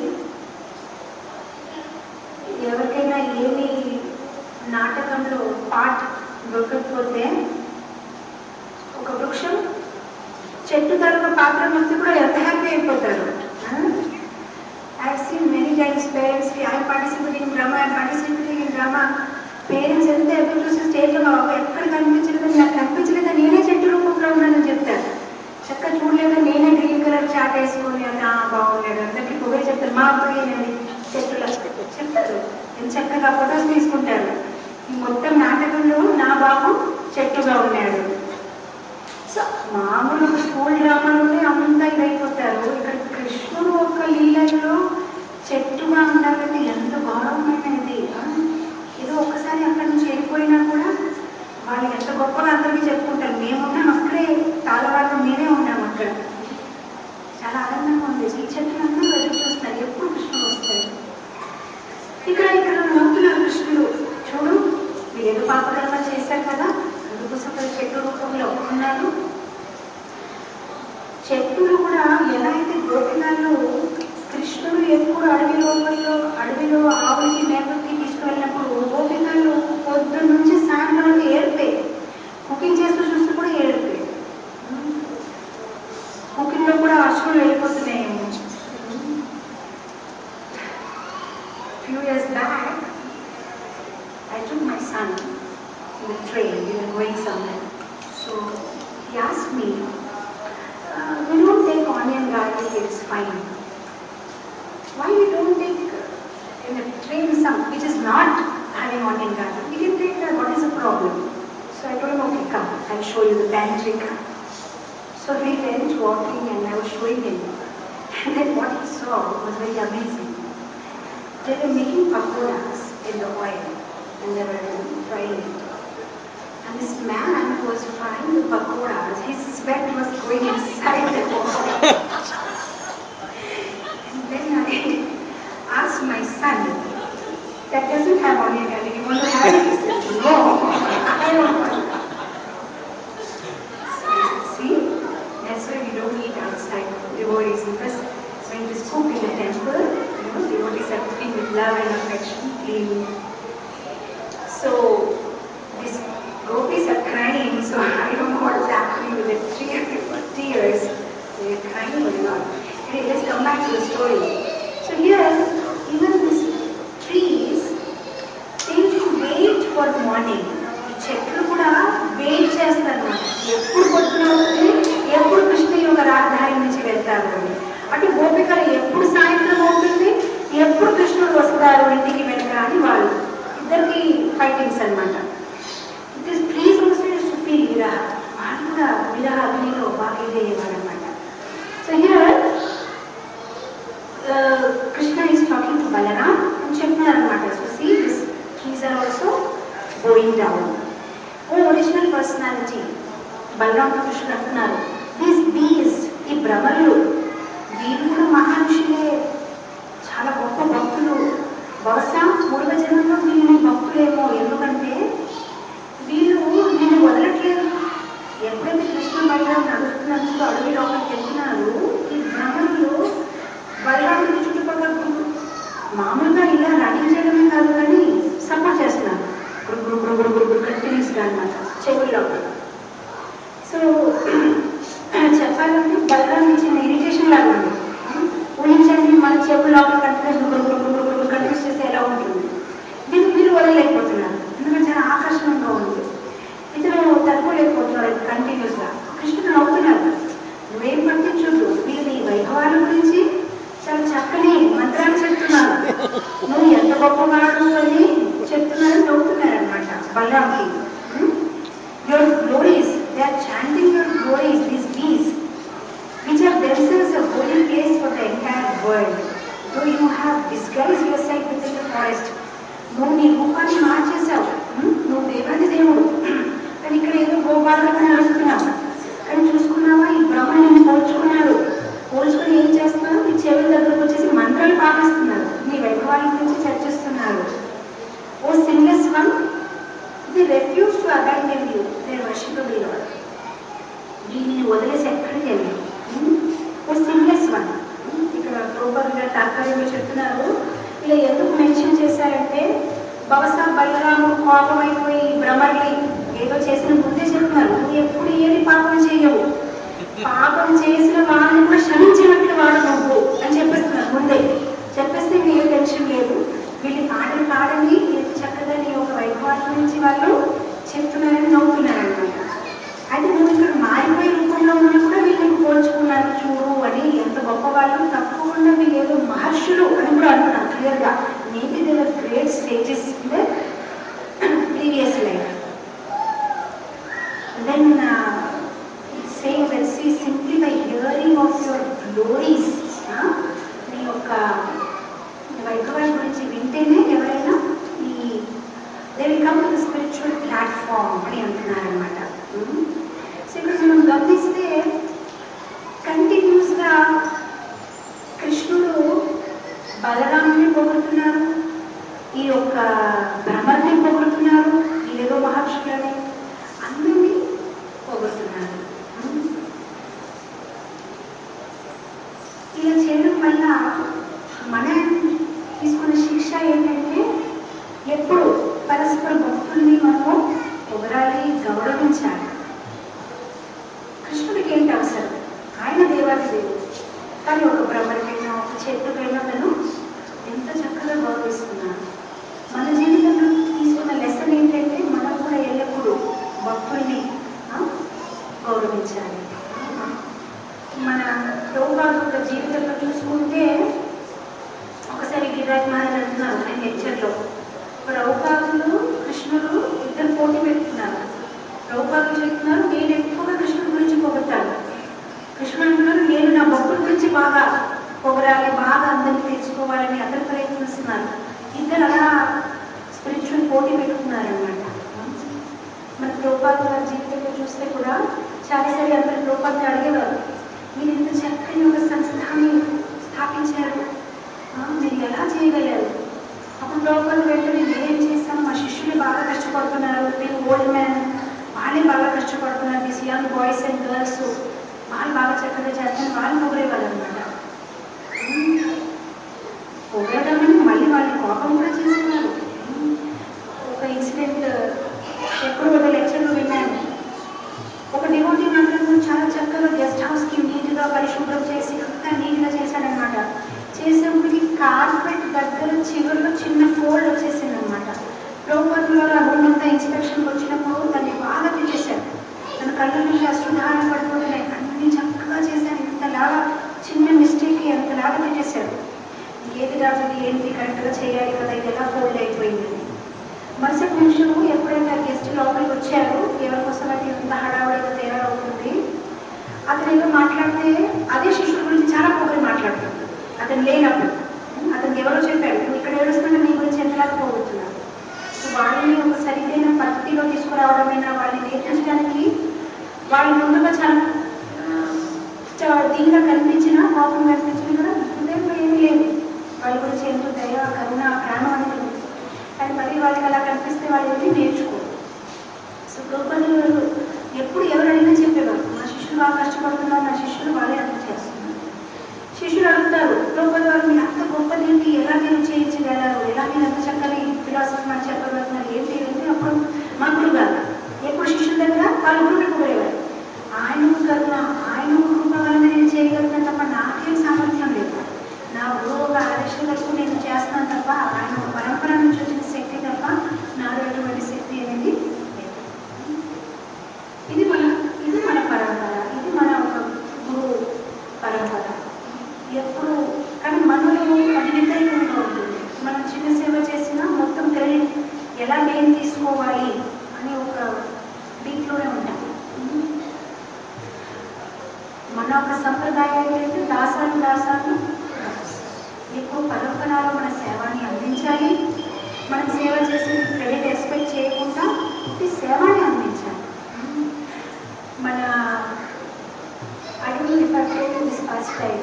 B: ఎవరికైనా ఏమి నాటకంలో పాట దొరకకపోతే ఒక వృక్షం చెట్టు తరగ పాత్ర నుంచి కూడా ఎంత హ్యాపీ అయిపోతారు I seen many times parents I participating in drama I participating in drama parents ఎంత ఎదురు చూసి స్టేజ్లో మా బాబు ఎక్కడ కనిపించలేదు నాకు కనిపించలేదు నేనే చెట్టు రూపంలో ఉన్నానని చెప్తారు చక్క చూడలేదు నేనే గ్రీన్ కలర్ చాట్ వేసుకొని అని ఆ బాగున్నాడు అందరికి పొగై చెప్తారు మా అబ్బాయి నేను చెట్టులో చెప్తారు ఎంత చక్కగా ఫొటోస్ తీసుకుంటారు ఈ మొత్తం నాటకంలో నా బాబు చెట్టుగా ఉన్నాడు సో మామూలు ఒక స్కూల్ డ్రామాలోనే అంతా ఇదైపోతారు ఇక్కడ కృష్ణుడు ఒక లీలలో చెట్టుగా ఉండాలంటే ఎంత గౌరవమైనది ఆ? ఏదో ఒకసారి అక్కడి నుంచి వెళ్ళిపోయినా కూడా వాళ్ళు ఎంత గొప్పగా అందరికీ చెప్పుకుంటారు మేమున్నాం అక్కడే తాళవాళ్ళు మేమే ఉన్నాం అక్కడ చాలా ఆనందంగా ఉంది ఈ చెట్లు అందరూ ఎదురు చూస్తారు ఎప్పుడు కృష్ణుడు వస్తాడు ఇక్కడ ఇక్కడ నవ్వుతున్నారు కృష్ణుడు చూడు మీరు ఏదో పాపకర్మ చేశారు కదా అందుకోసం ఇక్కడ చెట్టు రూపంలో ఉన్నారు చెట్టులు కూడా ఎలా అయితే గోపికాలు కృష్ణుడు ఎప్పుడు అడవి లోపల్లో అడవిలో ఆవులకి మేపకి తీసుకువెళ్ళినప్పుడు గోపికాలు పొద్దు నుంచి సాయంత్రం వరకు ఏడిపే కుకింగ్ చేస్తూ చూస్తూ కూడా ఏడిపే కుకింగ్ లో కూడా అశ్రులు వెళ్ళిపోతున్నాయేమో few years back, I took my son in the train. We were going somewhere. So he asked me, uh, we don't take onion garlic, it's fine. Why we don't take uh, in the train some which is not having onion garlic? We can take that. What is the problem? So I told him, okay, come, I'll show you the pantry. Come. So we went walking and I was showing him. And then what he saw was very amazing. They were making pakoras in the oil and they were frying it. And this man who was frying the pakoras, his sweat was going inside the oil. and then I asked my son, that doesn't have onion garlic, you want to have it? He said, no, I don't want it. So I said, see, that's why we don't eat outside devotees because when it is cooked in the temple, you know, devotees are cooking with love and affection, clean. So these gopis are crying, so I don't know what's happening with the tear- tears. They're crying a lot. Okay, let's come back to the story. So here, even these trees, they used to wait for morning. ఈ చెట్లు కూడా వెయిట్ చేస్తారు ఎప్పుడు పొద్దున అవుతుంది ఎప్పుడు కృష్ణ యొక్క రాజధాని నుంచి వెళ్తారు అని అంటే గోపికలు ఎప్పుడు సాయంత్రం అవుతుంది ఎప్పుడు కృష్ణుడు వస్తారు ఇంటికి వెనక అని వాళ్ళు ఇద్దరికి ఫైటింగ్స్ అన్నమాట it is please also to feel విరహ వాళ్ళు కూడా విరహ అగ్నిలో బాగా ఇదయ్యేవారు అనమాట so here Krishna is talking to Balaram అని చెప్తున్నారు అనమాట so see this trees are also going down O original personality Balaram Krishna అంటున్నారు దీస్ బీస్ ఈ భ్రమలు వీళ్ళు కూడా మహానుషులే చాలా గొప్ప భక్తులు బహుశా పూర్వజన్మలో వీళ్ళు భక్తులేమో ఎందుకంటే వీళ్ళు నేను వదలట్లేదు ఎప్పుడైతే కృష్ణ బలరాం నడుస్తున్నందుకు అడవి లోపలికి వెళ్తున్నారు ఈ భ్రమలు అనమాట చెవుల్లో సో చెప్పాలంటే బలరాం ఇచ్చిన ఇరిటేషన్ లాగా ఉంది ఊహించండి మన చెవులు లోపల కంటిన్యూస్ కంటిన్యూస్ చేస్తే ఎలా ఉంటుంది దీన్ని మీరు వదలలేకపోతున్నారు ఎందుకంటే చాలా ఆకర్షణంగా ఉంది ఇతను తట్టుకోలేకపోతున్నారు కంటిన్యూస్ గా కృష్ణుడు నవ్వుతున్నారు నువ్వేం పట్టించుడు మీరు నీ వైభవాల గురించి చాలా చక్కని మంత్రాలు చెప్తున్నారు నువ్వు ఎంత గొప్పవాడు అని చెప్తున్నారని నవ్వుతున్నారు అనమాట బలరాంకి your glories they are chanting your glories these bees which are themselves a holy place for the entire world. Though you have disguised yourself within the forest, నువ్వు నీ రూపాన్ని మార్చేశావు హ్మ్? నువ్వు దేవాది దేవుడు కానీ ఇక్కడ ఏదో గోపాలుగా నడుస్తున్నావు కానీ చూసుకున్నావా ఈ బ్రహ్మని నేను పోల్చుకున్నాడు పోల్చుకుని ఏం చేస్తున్నారు నీ చెవుల దగ్గరకు వచ్చేసి మంత్రాలు పాటిస్తున్నారు నీ వైభవాల గురించి చర్చిస్తున్నారు O sinless one the refuge to abandon you they worshipable Lord దీనిని వదిలేసి ఎక్కడికి వెళ్ళి ఓ సిన్లెస్ వన్ ఇక్కడ ప్రోపర్ గా తాత్పర్యంలో చెప్తున్నారు ఇలా ఎందుకు మెన్షన్ చేశారంటే బహుశా బలరాముడు కోపం అయిపోయి భ్రమర్లి ఏదో చేసిన ముందే చెప్తున్నారు నువ్వు ఎప్పుడు ఏది పాపం చేయవు పాపం చేసిన వాళ్ళని కూడా క్షమించినట్లు వాడు నువ్వు అని చెప్పేస్తున్నారు ముందే చెప్పేస్తే నీకు ఏ టెన్షన్ లేదు వీళ్ళు పాటలు పాడండి ఎంత చక్కగా నీ ఒక వైభవాల గురించి వాళ్ళు చెప్తున్నారని నవ్వుతున్నారు అనమాట అయితే నువ్వు ఇక్కడ మారిపోయే రూపంలో ఉన్నా కూడా వీళ్ళని పోల్చుకున్నారు చూడు అని ఎంత గొప్ప వాళ్ళు తప్పకుండా వీళ్ళు ఏదో మహర్షులు అని కూడా అంటున్నారు క్లియర్ గా maybe they are great stages in the previous life then same that see simply by hearing of your glories నీ యొక్క వైభవాల గురించి వింటేనే ఎవరైనా ఈ they will come to the spiritual platform అని అంటున్నారనమాట సో ఇక్కడ మనం గమనిస్తే కంటిన్యూస్ గా కృష్ణుడు బలరాముని పొగుడుతున్నారు ఈ యొక్క భ్రమర్ని పొగుడుతున్నారు వీళ్ళేదో మహర్షులని అందరినీ పొగుడుతున్నారు ఇలా చేయడం వల్ల మనం తీసుకున్న శిక్ష ఏంటంటే ఎప్పుడు పరస్పర భక్తుల్ని మనము పొగరాలి గౌరవించాలి కృష్ణుడికి ఏంటి అవసరం ఆయన దేవాది దేవుడు కానీ ఒక బ్రహ్మకైనా ఒక చెట్టుకైనా తను ఎంత చక్కగా గౌరవిస్తున్నాడు మన జీవితంలో తీసుకున్న లెసన్ ఏంటంటే మనం కూడా ఎల్లప్పుడూ భక్తుల్ని ఆ, గౌరవించాలి మన ప్రభుపాద యొక్క జీవితంలో చూసుకుంటే ఒకసారి గిరిరాజ్ మహారాజ్ అంటున్నారు ఆయన లెక్చర్లో ప్రభుపాదులు కృష్ణుడు ఇద్దరు పోటీ పెట్టుకున్నారు ప్రభుపాదులు చెప్తున్నారు నేను ఎక్కువగా కృష్ణుడి గురించి పొగుతాను కృష్ణుడు అంటున్నారు నేను నా భక్తుల గురించి బాగా పొగరాలి బాగా అందరినీ తెలుసుకోవాలని అందరు ప్రయత్నిస్తున్నారు ఇద్దరు అలా స్పిరిచువల్ పోటీ పెట్టుకున్నారు అనమాట మన ప్రభుపాద గారి జీవితంలో చూస్తే కూడా చాలాసారి అందరు ప్రభుపాదని అడిగేవారు మీరు ఇంత చక్కని ఒక సంస్థాన్ని స్థాపించారు ఆ, మీరు ఎలా చేయగలరు అప్పుడు లోపల వెంటనే నేనేం చేశాను మా శిష్యులు బాగా కష్టపడుతున్నారు నేను ఓల్డ్ మ్యాన్ వాళ్ళే బాగా కష్టపడుతున్నారు this young boys and girls వాళ్ళు బాగా చక్కగా చేస్తారు వాళ్ళు పొగిడేవాళ్ళు అనమాట పొగడమని మళ్ళీ వాళ్ళ కోపం కూడా చేస్తున్నారు ఒక ఇన్సిడెంట్ ఎప్పుడు ఒక లెక్చర్లో విన్నాను ఒక డివోటీ మాత్రం చాలా చక్కగా గెస్ట్ హౌస్ కి నీట్ గా పరిశుభ్రం చేసి అంతా నీట్ గా చేశాడనమాట చేసేప్పటికి కార్పెట్ దగ్గర చివరిలో చిన్న ఫోల్డ్ వచ్చేసింది అనమాట లోపల ఆ రూమ్ అంతా ఇన్స్పెక్షన్ వచ్చినప్పుడు దాన్ని బాగా తెచ్చేశారు తన కళ్ళ నుంచి అశ్రుధారణ పడిపోతున్నాయి అన్ని చక్కగా చేశారు ఇంతలాగా చిన్న మిస్టేక్ ఎంతలాగా తెచ్చేశారు ఏది రాదు ఏంటి కరెక్ట్గా చేయాలి కదా ఇది ఎలా ఫోల్డ్ అయిపోయింది మరుసటి నిమిషం ఎప్పుడైతే ఆ గెస్ట్ లోపలికి వచ్చారు ఎవరి కోసం అయితే ఇంత హడావుడిగా తయారవుతుంది అతను ఏదో మాట్లాడితే అదే శిష్యుడి గురించి చాలా పొగరి మాట్లాడుతుంది అతను లేనప్పుడు అతనికి ఎవరో చెప్పాడు నువ్వు ఇక్కడ ఏడుస్తున్నా నీ గురించి ఎంతలాగా పోగొట్టున్నావు సో వాళ్ళని ఒక సరిదైన పద్ధతిలో తీసుకురావడమైనా వాళ్ళని నేర్పించడానికి వాళ్ళు ముందుగా చాలా చా- దీనిగా కనిపించిన కోపం కనిపించిన కూడా హృదయంలో ఏమీ లేదు వాళ్ళ గురించి ఎంతో దయ కరుణ ప్రాణం అనేది ఉంది కానీ మరి వాళ్ళకి అలా కనిపిస్తే వాళ్ళు ఏమీ నేర్చుకోరు సో ప్రభుత్వాలు ఎప్పుడు ఎవరు అడిగినా చెప్పేవారు నా శిష్యులు బాగా కష్టపడుతున్నారు నా శిష్యులు వాళ్ళే అంత చేస్తున్నారు శిష్యులు అడుగుతారు ప్రభుత్వ వారు మీరు అంత గొప్ప దీనికి ఎలా మీరు చేయించగలరు ఎలా మీరు అంత చక్కని ఫిలాసఫీ మనం చెప్పగలుగుతున్నారు ఏంటి అంటే అప్పుడు మా గురుగారు వాళ్ళు గురువుని పొగిడేవారు ఆయన కరుణ ఆయన కృప వలన నేను చేయగలుగుతాను తప్ప నాకేం సామర్థ్యం లేదు నా గురువు ఒక ఆదేశాలకు నేను చేస్తాను తప్ప ఆయన ఒక పరంపర నుంచి వచ్చిన శక్తి తప్ప నాలో ఎటువంటి శక్తి అనేది లేదు ఇది మన ఇది మన పరంపర ఇది మన ఒక గురువు పరంపర ఎప్పుడు కానీ మనలో అది వ్యతిరేకంగా ఉంటుంది మనం చిన్న సేవ చేసినా మొత్తం క్రెడిట్ ఎలా నేను తీసుకోవాలి అని ఒక దీంట్లోనే ఉంటాం మన ఒక సంప్రదాయాలు అయితే దాసాలు దాసాలు ఎక్కువ పరంపరలో మన సేవని అందించాలి మనం సేవ చేసి క్రెడిట్ ఎక్స్పెక్ట్ చేయకుండా ఈ సేవని అందించాలి మన అడుగు refer this first time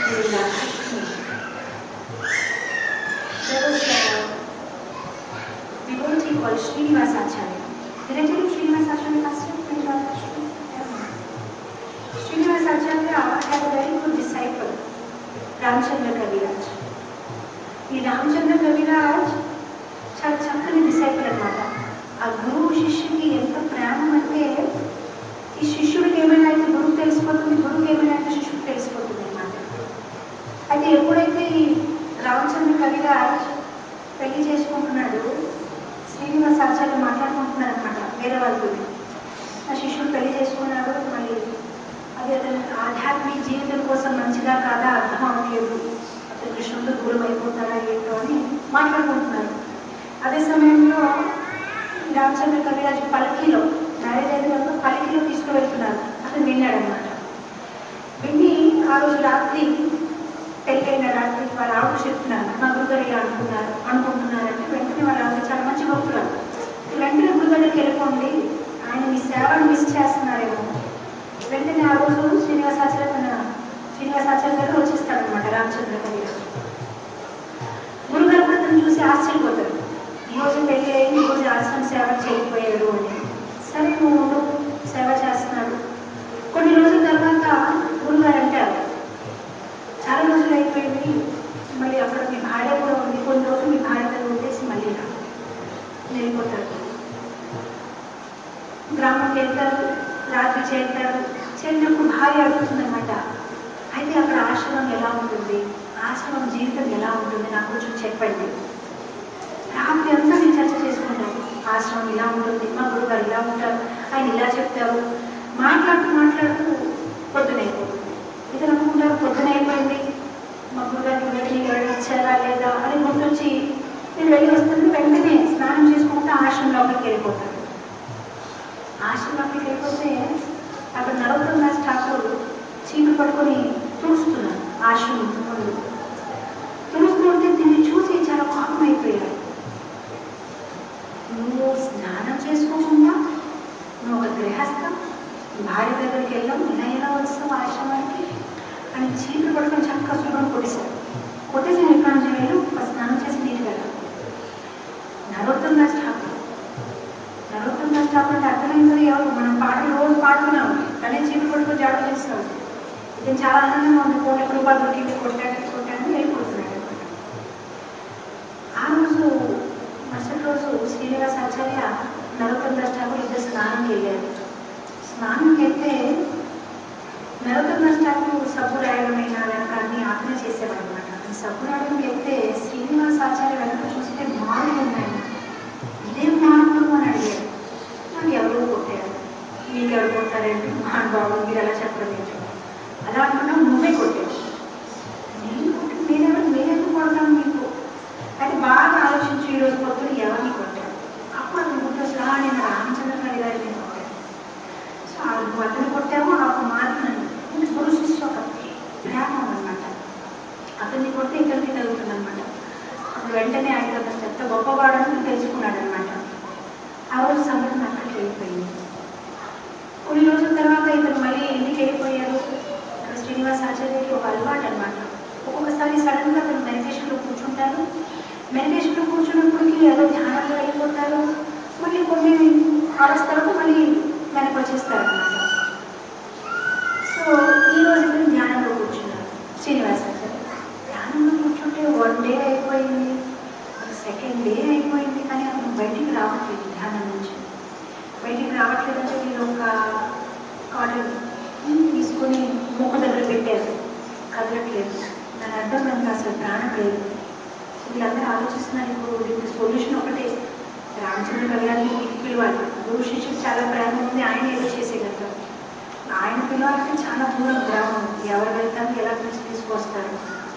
B: There was a devotee called Srinivasacharya. Did I tell you Srinivasacharya last time? Srinivasacharya? Yeah. Srinivasacharya had a very good disciple, Ramchandra Kaviraj. ఈ రామచంద్ర కవిరాజ్ చాలా చక్కని డిసైపుల్ అనమాట ఆ గురువు శిష్యుకి ఎంత ప్రేమ అంటే ఈ శిష్యుడికి ఏమైనా అయితే గురువు తెలిసిపోతుంది గురువుకి ఏమైనా అయితే శిష్యుడికి తెలిసిపోతుంది అనమాట అయితే ఎప్పుడైతే ఈ రామచంద్ర కవిరాజ్ పెళ్లి చేసుకుంటున్నాడు శ్రీనివాస్ ఆచార్య మాట్లాడుకుంటున్నారు అనమాట వేరే వాళ్ళతో ఆ శిష్యుడు పెళ్లి చేసుకున్నాడు మళ్ళీ అది అతని ఆధ్యాత్మిక జీవితం కోసం మంచిదా కాదా అర్థం అవ్వలేదు అతను కృష్ణుడితో దూరం అయిపోతాడా ఏంటో అని మాట్లాడుకుంటున్నారు అదే సమయంలో ఈ రామచంద్ర కవిరాజు పలకిలో మ్యారేజ్ అయిన తర్వాత పలకిలో తీసుకువెళ్తున్నారు అతను విన్నాడనమాట విని ఆ రోజు రాత్రి పెళ్ళైన రాత్రి వాళ్ళ ఆవిడ చెప్తున్నారు మా గురుగారు ఇలా అనుకున్నారు అనుకుంటున్నారంటే వెంటనే వాళ్ళ ఆవిడ చాలా మంచి భక్తులు వెంటనే గురుగారికి వెళ్ళిపోండి ఆయన మీ సేవను మిస్ చేస్తున్నారేమో వెంటనే ఆ రోజు శ్రీనివాసాచార్య తన శ్రీనివాసాచార్య గారు వచ్చేస్తాడనమాట రామచంద్ర కవి గురుగారు కూడా తను చూసి ఆశ్చర్యపోతారు ఈ రోజు పెళ్ళి అయింది ఈ రోజు ఆశ్రమం సేవ చేయకపోయాడు అని సరే నువ్వు ఉండు, సేవ చేస్తున్నాడు కొన్ని రోజుల తర్వాత గురుగారు అంటారు చాలా రోజులు అయిపోయింది మళ్ళీ అక్కడ మీ భార్య కూడా ఉంది కొన్ని రోజులు మీ భార్య దగ్గర ఉండేసి మళ్ళీ రా. వెళ్ళిపోతారు గ్రామంకి వెళ్తారు రాత్రి చేరుతారు చేరినప్పుడు భార్య అడుగుతుందన్నమాట అయితే అక్కడ ఆశ్రమం ఎలా ఉంటుంది ఆశ్రమం జీవితం ఎలా ఉంటుంది నాకు కొంచెం చెప్పండి రాత్రి అంతా నేను చర్చ చేసుకుంటాను ఆశ్రమం ఇలా ఉంటుంది మా గురుగారు ఇలా ఉంటారు ఆయన ఇలా చెప్తారు మాట్లాడుతూ మాట్లాడుతూ పొద్దునైపోతుంది ఇతను అనుకుంటారు పొద్దునైపోయింది మా గురుగారికి వెళ్ళి వచ్చారా లేదా అని గుర్తొచ్చి నేను వెళ్ళి వస్తుంది వెంటనే స్నానం చేసుకుంటూ ఆశ్రమం లోపలికి వెళ్ళిపోతాను ఆశ్రమంలోకి వెళ్ళిపోతే అక్కడ నరోత్తమ దాస్ ఠాకూర్ చీపురు పట్టుకొని తుడుస్తున్నారు ఆశ్రమం ముందు తుడుస్తుంటే దీన్ని చూసి చాలా కోపం అయిపోయారు నువ్వు స్నానం చేసుకోకుండా నువ్వు ఒక గృహస్థ భార్య దగ్గరికి వెళ్ళావు ఇలా ఎలా వస్తావు ఆశ్రమానికి అని చీపురు పట్టుకొని చక్కగా శుభ్రం కొట్టేశారు కొట్టేసి నేను ఎక్కడి నుంచి వెళ్ళు ఫస్ట్ స్నానం చేసి నీటి వెళ్ళాను నరోత్తమ దాస్ ఠాకూర్ నరోత్తమ దాస్ ఠాకూర్ అంటే అర్థమైంది కదా ఎవరు మనం పాటలు రోజు పాడుతున్నాం కానీ చీపురు పట్టుకొని జాడ చేస్తున్నాం ఇది చాలా ఆనందంగా ఉంది కోటి రూపాయలు దొరికింది కొట్టాడు కొట్టాడు వెళ్ళిపోతున్నాడు అనమాట ఆ రోజు మరుసటి రోజు శ్రీనివాస ఆచార్య నరోత్తమ దాస్ ఠాకూర్ ఇద్దరు స్నానంకి వెళ్ళారు స్నానంకి వెళ్తే నరోత్తమ దాస్ ఠాకూర్ సబ్బు రాయడమైనా లేక అన్ని ఆజ్ఞ చేసేవాడు అనమాట సబ్బు రాయడం వెళ్తే శ్రీనివాస ఆచార్య వెనక చూస్తే మామూలు ఉన్నాయి ఇదేం మార్పులు అని అడిగారు నాకు ఎవరు కొట్టారు మీకు ఎవరు కొట్టారంటే మహానుభావుడు మీరు అలా చెప్పడం ఏంటి అలా అనుకున్నా నువ్వే కొట్టావు నేను కొట్టి మీరెవరు మీరెందుకు కొడతాను మీకు అది బాగా ఆలోచించి ఈరోజు పొద్దున ఎవరిని కొట్టారు అప్పుడు అతను గుర్తొచ్చి "ఆ, నేను రామచంద్ర గారి గారిని కొట్టాను సో ఆ నువ్వు అతను కొట్టావు ఆ ఒక మాట నన్ను ఇంకా గురు శిష్య ఒక ప్రేమ అనమాట అతన్ని కొడితే ఇతనికి తగ్గుతుంది అనమాట అప్పుడు వెంటనే ఆయన అతను ఎంత గొప్పవాడని తెలుసుకున్నాడు అనమాట ఆ రోజు సంఘటన అక్కడికి వెళ్ళిపోయింది కొన్ని రోజుల తర్వాత ఇతను మళ్ళీ ఇంటికి వెళ్ళిపోయారు ఇక్కడ శ్రీనివాస్ ఆచార్యకి ఒక అలవాటు అనమాట ఒక్కొక్కసారి సడన్ గా అతను మెడిటేషన్లో కూర్చుంటారు మెడిటేషన్లో కూర్చున్నప్పటికీ ఏదో ధ్యానంలో వెళ్ళిపోతారు మళ్ళీ కొన్ని అవర్స్ తర్వాత మళ్ళీ వెనక్కి వచ్చేస్తారు అనమాట సో ఈ రోజు ఇతను ధ్యానంలో కూర్చున్నారు శ్రీనివాస్ ఆచార్య ధ్యానంలో కూర్చుంటే వన్ డే అయిపోయింది సెకండ్ డే అయిపోయింది కానీ అతను బయటికి రావట్లేదు ధ్యానం నుంచి బయటికి రావట్లేదంటే వీళ్ళు ఒక కాటన్ తీసుకొని ముక్కు దగ్గర పెట్టారు కదలట్లేదు దాని అర్థం మనకి అసలు ప్రాణం లేదు వీళ్ళందరూ ఆలోచిస్తున్నారు ఇప్పుడు దీనికి సొల్యూషన్ ఒకటే రామచంద్ర కళ్యాణ్ని పిలవాలి గురు శిష్యుడు చాలా ప్రేమ ఉంది ఆయన ఏదో చేసేయగలుగుతారు ఆయన పిలవాలంటే చాలా దూరం గ్రామం ఎవరు వెళ్తారు ఎలా పిలిచి తీసుకొస్తారు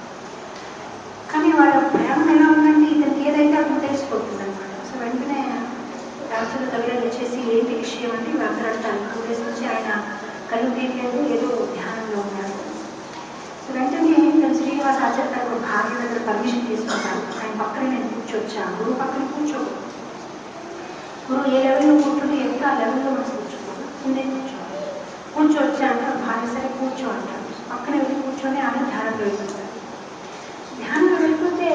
B: కానీ వాళ్ళ ప్రేమ ఎలా ఉందంటే ఇతనికి ఏదైతే అర్థం తెలిసిపోతుంది అనమాట సో వెంటనే రామచంద్ర కళ్యాణ్ వచ్చేసి ఏంటి విషయం అంటే వీళ్ళందరూ అంటారు టూ డేస్ నుంచి ఆయన కళ్ళు తీయలేదు ఏదో ధ్యానంలో ఉన్నారు సో వెంటనే నేను శ్రీనివాస ఆచార్య గారు భార్య దగ్గర పర్మిషన్ తీసుకుంటాను ఆయన పక్కనే నేను కూర్చోవచ్చా గురువు పక్కన కూర్చో గురువు ఏ లెవెల్లో కూర్చుంటే ఎంత ఆ లెవెల్లో మనం కూర్చోకూడదు కిందే కూర్చోవాలి కూర్చోవచ్చా అంటారు భార్య సరే కూర్చో అంటారు పక్కన వెళ్ళి కూర్చొని ఆయన ధ్యానంలో వెళ్ళిపోతారు ధ్యానంలో వెళ్ళిపోతే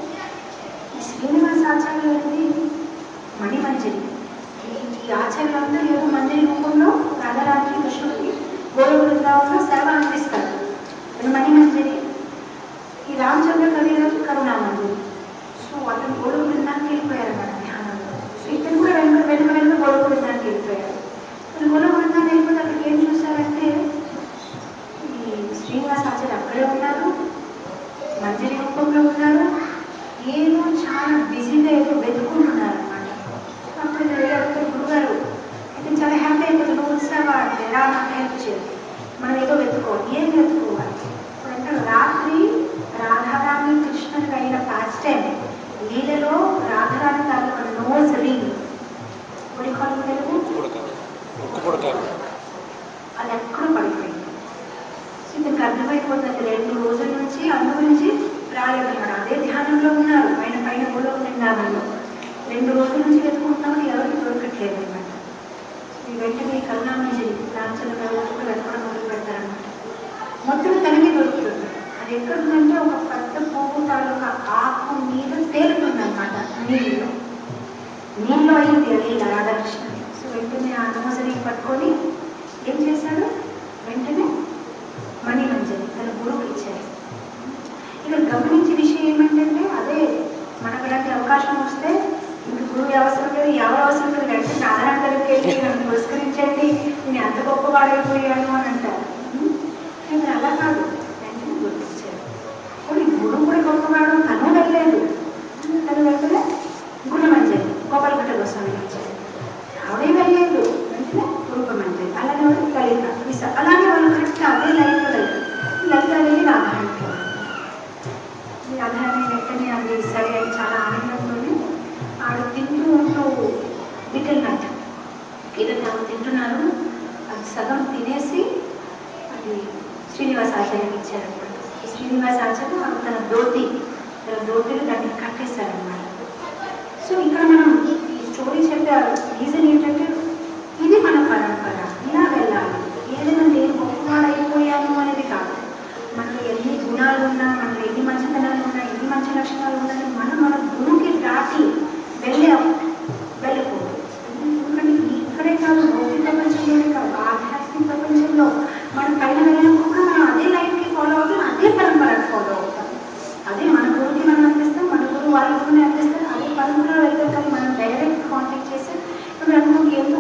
B: ఈ శ్రీనివాస ఆచార్య అనేది మణిమంజరి ఈ- ఈ ఆచార్యులందరూ ఏదో మందిరి రూపంలో రాధారానికి కృష్ణుడికి గోడ బృందావనంలో సేవ అందిస్తారు ఇది మణిమంజరి ఈ రామచంద్ర కవి గారు కరుణామంజరి సో అతను గోడ బృందానికి వెళ్ళిపోయారు అన్నమాట ధ్యానంలో సో ఇతను కూడా వెనుక వెనుక వెనుక గోడ బృందానికి వెళ్ళిపోయారు ఈ గోడ బృందానికి వెళ్ళిపోతే అక్కడికి ఏం చూసారంటే ఈ శ్రీనివాస ఆచార్య అక్కడే ఉన్నారు మంజరి రూపంలో ఉన్నారు ఏదో చాలా బిజీగా ఏదో వెతుకుంటున్నారు అనమాట అప్పుడు నేను అడిగారు గురుగారు అయితే చాలా హ్యాపీ అయిపోతుంది నువ్వు వచ్చావా అంటే రా నాకు హెల్ప్ చేయాలి మనం ఏదో వెతుకోవాలి ఏం వెతుకోవాలి అంటే రాత్రి రాధారాణి కృష్ణుడికి అయిన పాస్ట్ టైం లీలలో రాధారాణి తాలూకా నోజ్ రింగ్ తెలుగు
C: పుడక ముక్కు పుడక
B: అది ఎక్కడ పడిపోయింది సో ఇతనికి అర్థమైపోతుంది రెండు రోజుల నుంచి అందు గురించి రాలేదన్నమాట అదే ధ్యానంలో ఉన్నారు పైన పైన కూడా నిండాలలో రెండు రోజుల నుంచి వెతుకుంటున్నామని ఎవరికి దొరకట్లేదు అనమాట ఈ వెంటనే కరుణామంజరి రామచంద్ర ప్రభుత్వం వెతకడం మొదలు పెడతారనమాట మొత్తం తనకి దొరుకుతుంది అది ఎక్కడ ఉందంటే ఒక పెద్ద పువ్వు తాలూకా ఆకు మీద తేలుతుందన్నమాట నీళ్ళలో నీళ్ళు అయింది అది రాధాకృష్ణ సో వెంటనే ఆ నోసరి పట్టుకొని ఏం చేశాడు వెంటనే మణి మంజరి తన గురువుకి ఇచ్చారు ఇక్కడ గమనించే విషయం ఏమంటే అదే మనకు అలాంటి అవకాశం వస్తే ఇంక గురువు అవసరం లేదు ఎవరు అవసరం లేదు వెంటనే నారాయణ దగ్గరికి వెళ్ళి నన్ను పురస్కరించండి నేను ఎంత గొప్పవాడైపోయాను అని అంటారు ఉం? కానీ అలా కాదు వెంటనే గుర్తించారు కానీ గురువు కూడా గొప్పవాడు తను వెళ్ళలేదు తను వెంటనే గుణమంజరి గోపాలకట్ట గోస్వామి ఇచ్చారు ఆవిడే వెళ్ళలేదు వెంటనే రూపమంజరి అలానే వాళ్ళు లలిత విస అలానే వాళ్ళు కరెక్ట్ అదే లైఫ్లో వెళ్ళారు లలిత వెళ్ళి రాధారానికి ఈ రాధారాణి వెంటనే అది సరే అని చాలా ఆనందంతోనే ఆవిడ తింటూ ఉంటూ లిటిల్ నట్ ఏదైతే ఆవిడ తింటున్నారు అది సగం తినేసి అది శ్రీనివాస ఆచార్యకి ఇచ్చారనమాట ఈ శ్రీనివాస ఆచార్య ఆవిడ తన ధోతి తన ధోతిని దాన్ని కట్టేశారనమాట సో ఇక్కడ మనం ఈ స్టోరీ చెప్పే రీజన్ ఏంటంటే ఇది మన పరంపర ఇలా వెళ్ళాలి ఏదైనా నేను గొప్పవాడు అయిపోయాను అనేది కాదు మనలో ఎన్ని గుణాలు ఉన్నా మనలో ఎన్ని మంచితనాలు ఉన్నా ఎన్ని మంచి లక్షణాలు ఉన్నా మనం మన గురువుకి దాటి వెళ్ళాం వెళ్ళకూడదు ఎందుకంటే ఇక్కడే కాదు భౌతిక ప్రపంచంలోనే కాదు ఆధ్యాత్మిక ప్రపంచంలో మనం పైన వెళ్ళినప్పుడు కూడా మనం అదే లైఫ్కి ఫాలో అవుతాం అదే పరంపరకి ఫాలో అవుతాం అదే మన గురువుకి మనం అందిస్తాం మన గురువు వాళ్ళ గురువుని అందిస్తాం అదే పరంపరలో వెళ్తాం కానీ మనం డైరెక్ట్ కాంటాక్ట్ చేసి ఇప్పుడు అనుకోకి ఏం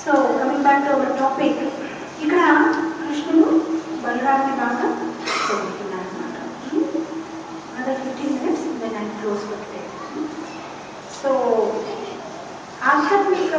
B: so coming back to our topic ఇక్కడ కృష్ణుడు బలరాముని బాగా చదువుతున్నారు అనమాట other fifteen minutes then I close పెడితే సో ఆధ్యాత్మిక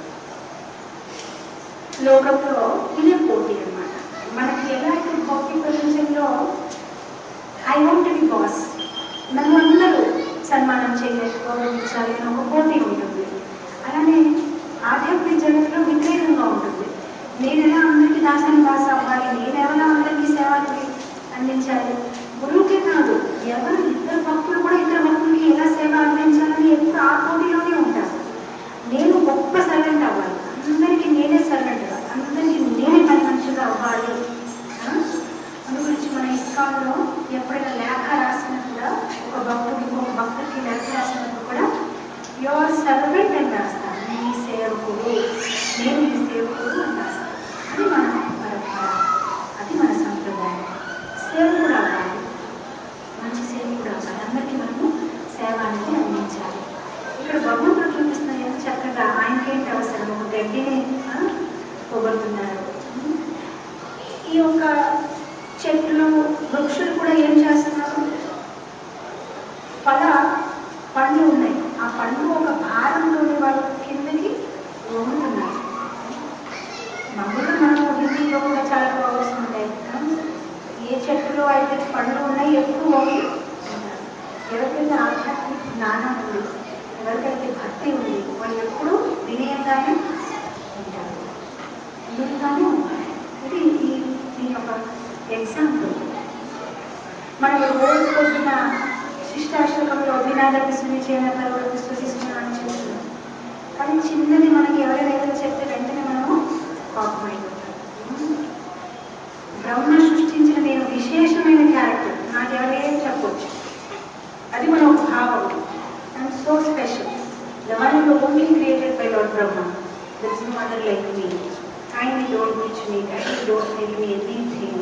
B: లోకంలో ఇదే పోటీ అన్నమాట మనకి ఎలా అయితే భౌతిక ప్రపంచంలో ఐ వాంట్ బి బాస్ నన్ను అందరూ సన్మానం చేయాలి గౌరవించాలి అని ఒక పోటీ ఉంటుంది అలానే ఆధ్యాత్మిక జగత్తులో విపరీతంగా ఉంటుంది నేను ఎలా అందరికీ దాసాన్ని దాస అవ్వాలి నేను ఎలా అందరికీ సేవలు అందించాలి గురువుకే కాదు ఎవరు ఇద్దరు భక్తులు కూడా ఇద్దరు భక్తులకి ఎలా సేవ అందించాలని ఎప్పుడు ఆ పోటీలోనే ఉంటారు నేను గొప్ప సర్వెంట్ అవ్వాలి అందరికీ నేనే సర్వెంట్గా అందరికీ నేనే పని మనిషిగా అవ్వాలి ఆ? అందు గురించి మన ఇస్కాన్లో ఎప్పుడైనా లేఖ రాసినా కూడా ఒక భక్తుడికి ఇంకొక భక్తుడికి లేఖ రాసినప్పుడు కూడా యువర్ సర్వెంట్ అని రాస్తాను నీ సేవకుడు నేను నీ సేవకుడు అని రాస్తాను అది మన పరంపర అది మన సంప్రదాయం సేవకుడు అవ్వాలి మంచి సేవకుడు అవ్వాలి అందరికీ మనము సేవ అనేది అందించాలి ఇక్కడ భగవంతుడు చూపిస్తున్న ఎంత చక్కగా ఆయనకేంటి అవసరం ఒక గడ్డిని ఆ, పొగడుతున్నారు ఈ యొక్క చెట్లు వృక్షులు కూడా ఏం చేస్తున్నారు ఫల పండ్లు ఉన్నాయి ఆ పండ్లు ఒక భారంలో వాళ్ళు కిందకి వంగుతున్నారు మామూలుగా మనం హిందీలో కూడా చాలా ప్రాబ్లమ్స్ ఉంటాయి ఆ? ఏ చెట్టులో అయితే పండ్లు ఉన్నాయి ఎప్పుడు వంగి ఉంటారు ఎవరికైతే ఆధ్యాత్మిక జ్ఞానం ఉంది ఎవరికైతే భక్తి ఉంది వాళ్ళు ఎప్పుడు వినయంగానే ఉంటారు వినయంగానే ఉంటారు ఇది ఈ దీని ఒక ఎగ్జాంపుల్ మనం రోజు పొద్దున శిష్టాశ్రమంలో వినాదకి సునిచేన తర్వాత స్థుతిస్తున్నామని చెప్తున్నాం కానీ చిన్నది మనకి ఎవరైనా ఏదైనా చెప్తే వెంటనే మనము పాపం అయిపోతాం బ్రహ్మ సృష్టించిన నేను విశేషమైన క్యారెక్టర్ నాకు ఎవరైనా చెప్పొచ్చు అది మన ఒక భావం I'm so special the one and only created by Lord Brahma there is no other like me kindly don't teach me kindly don't tell me anything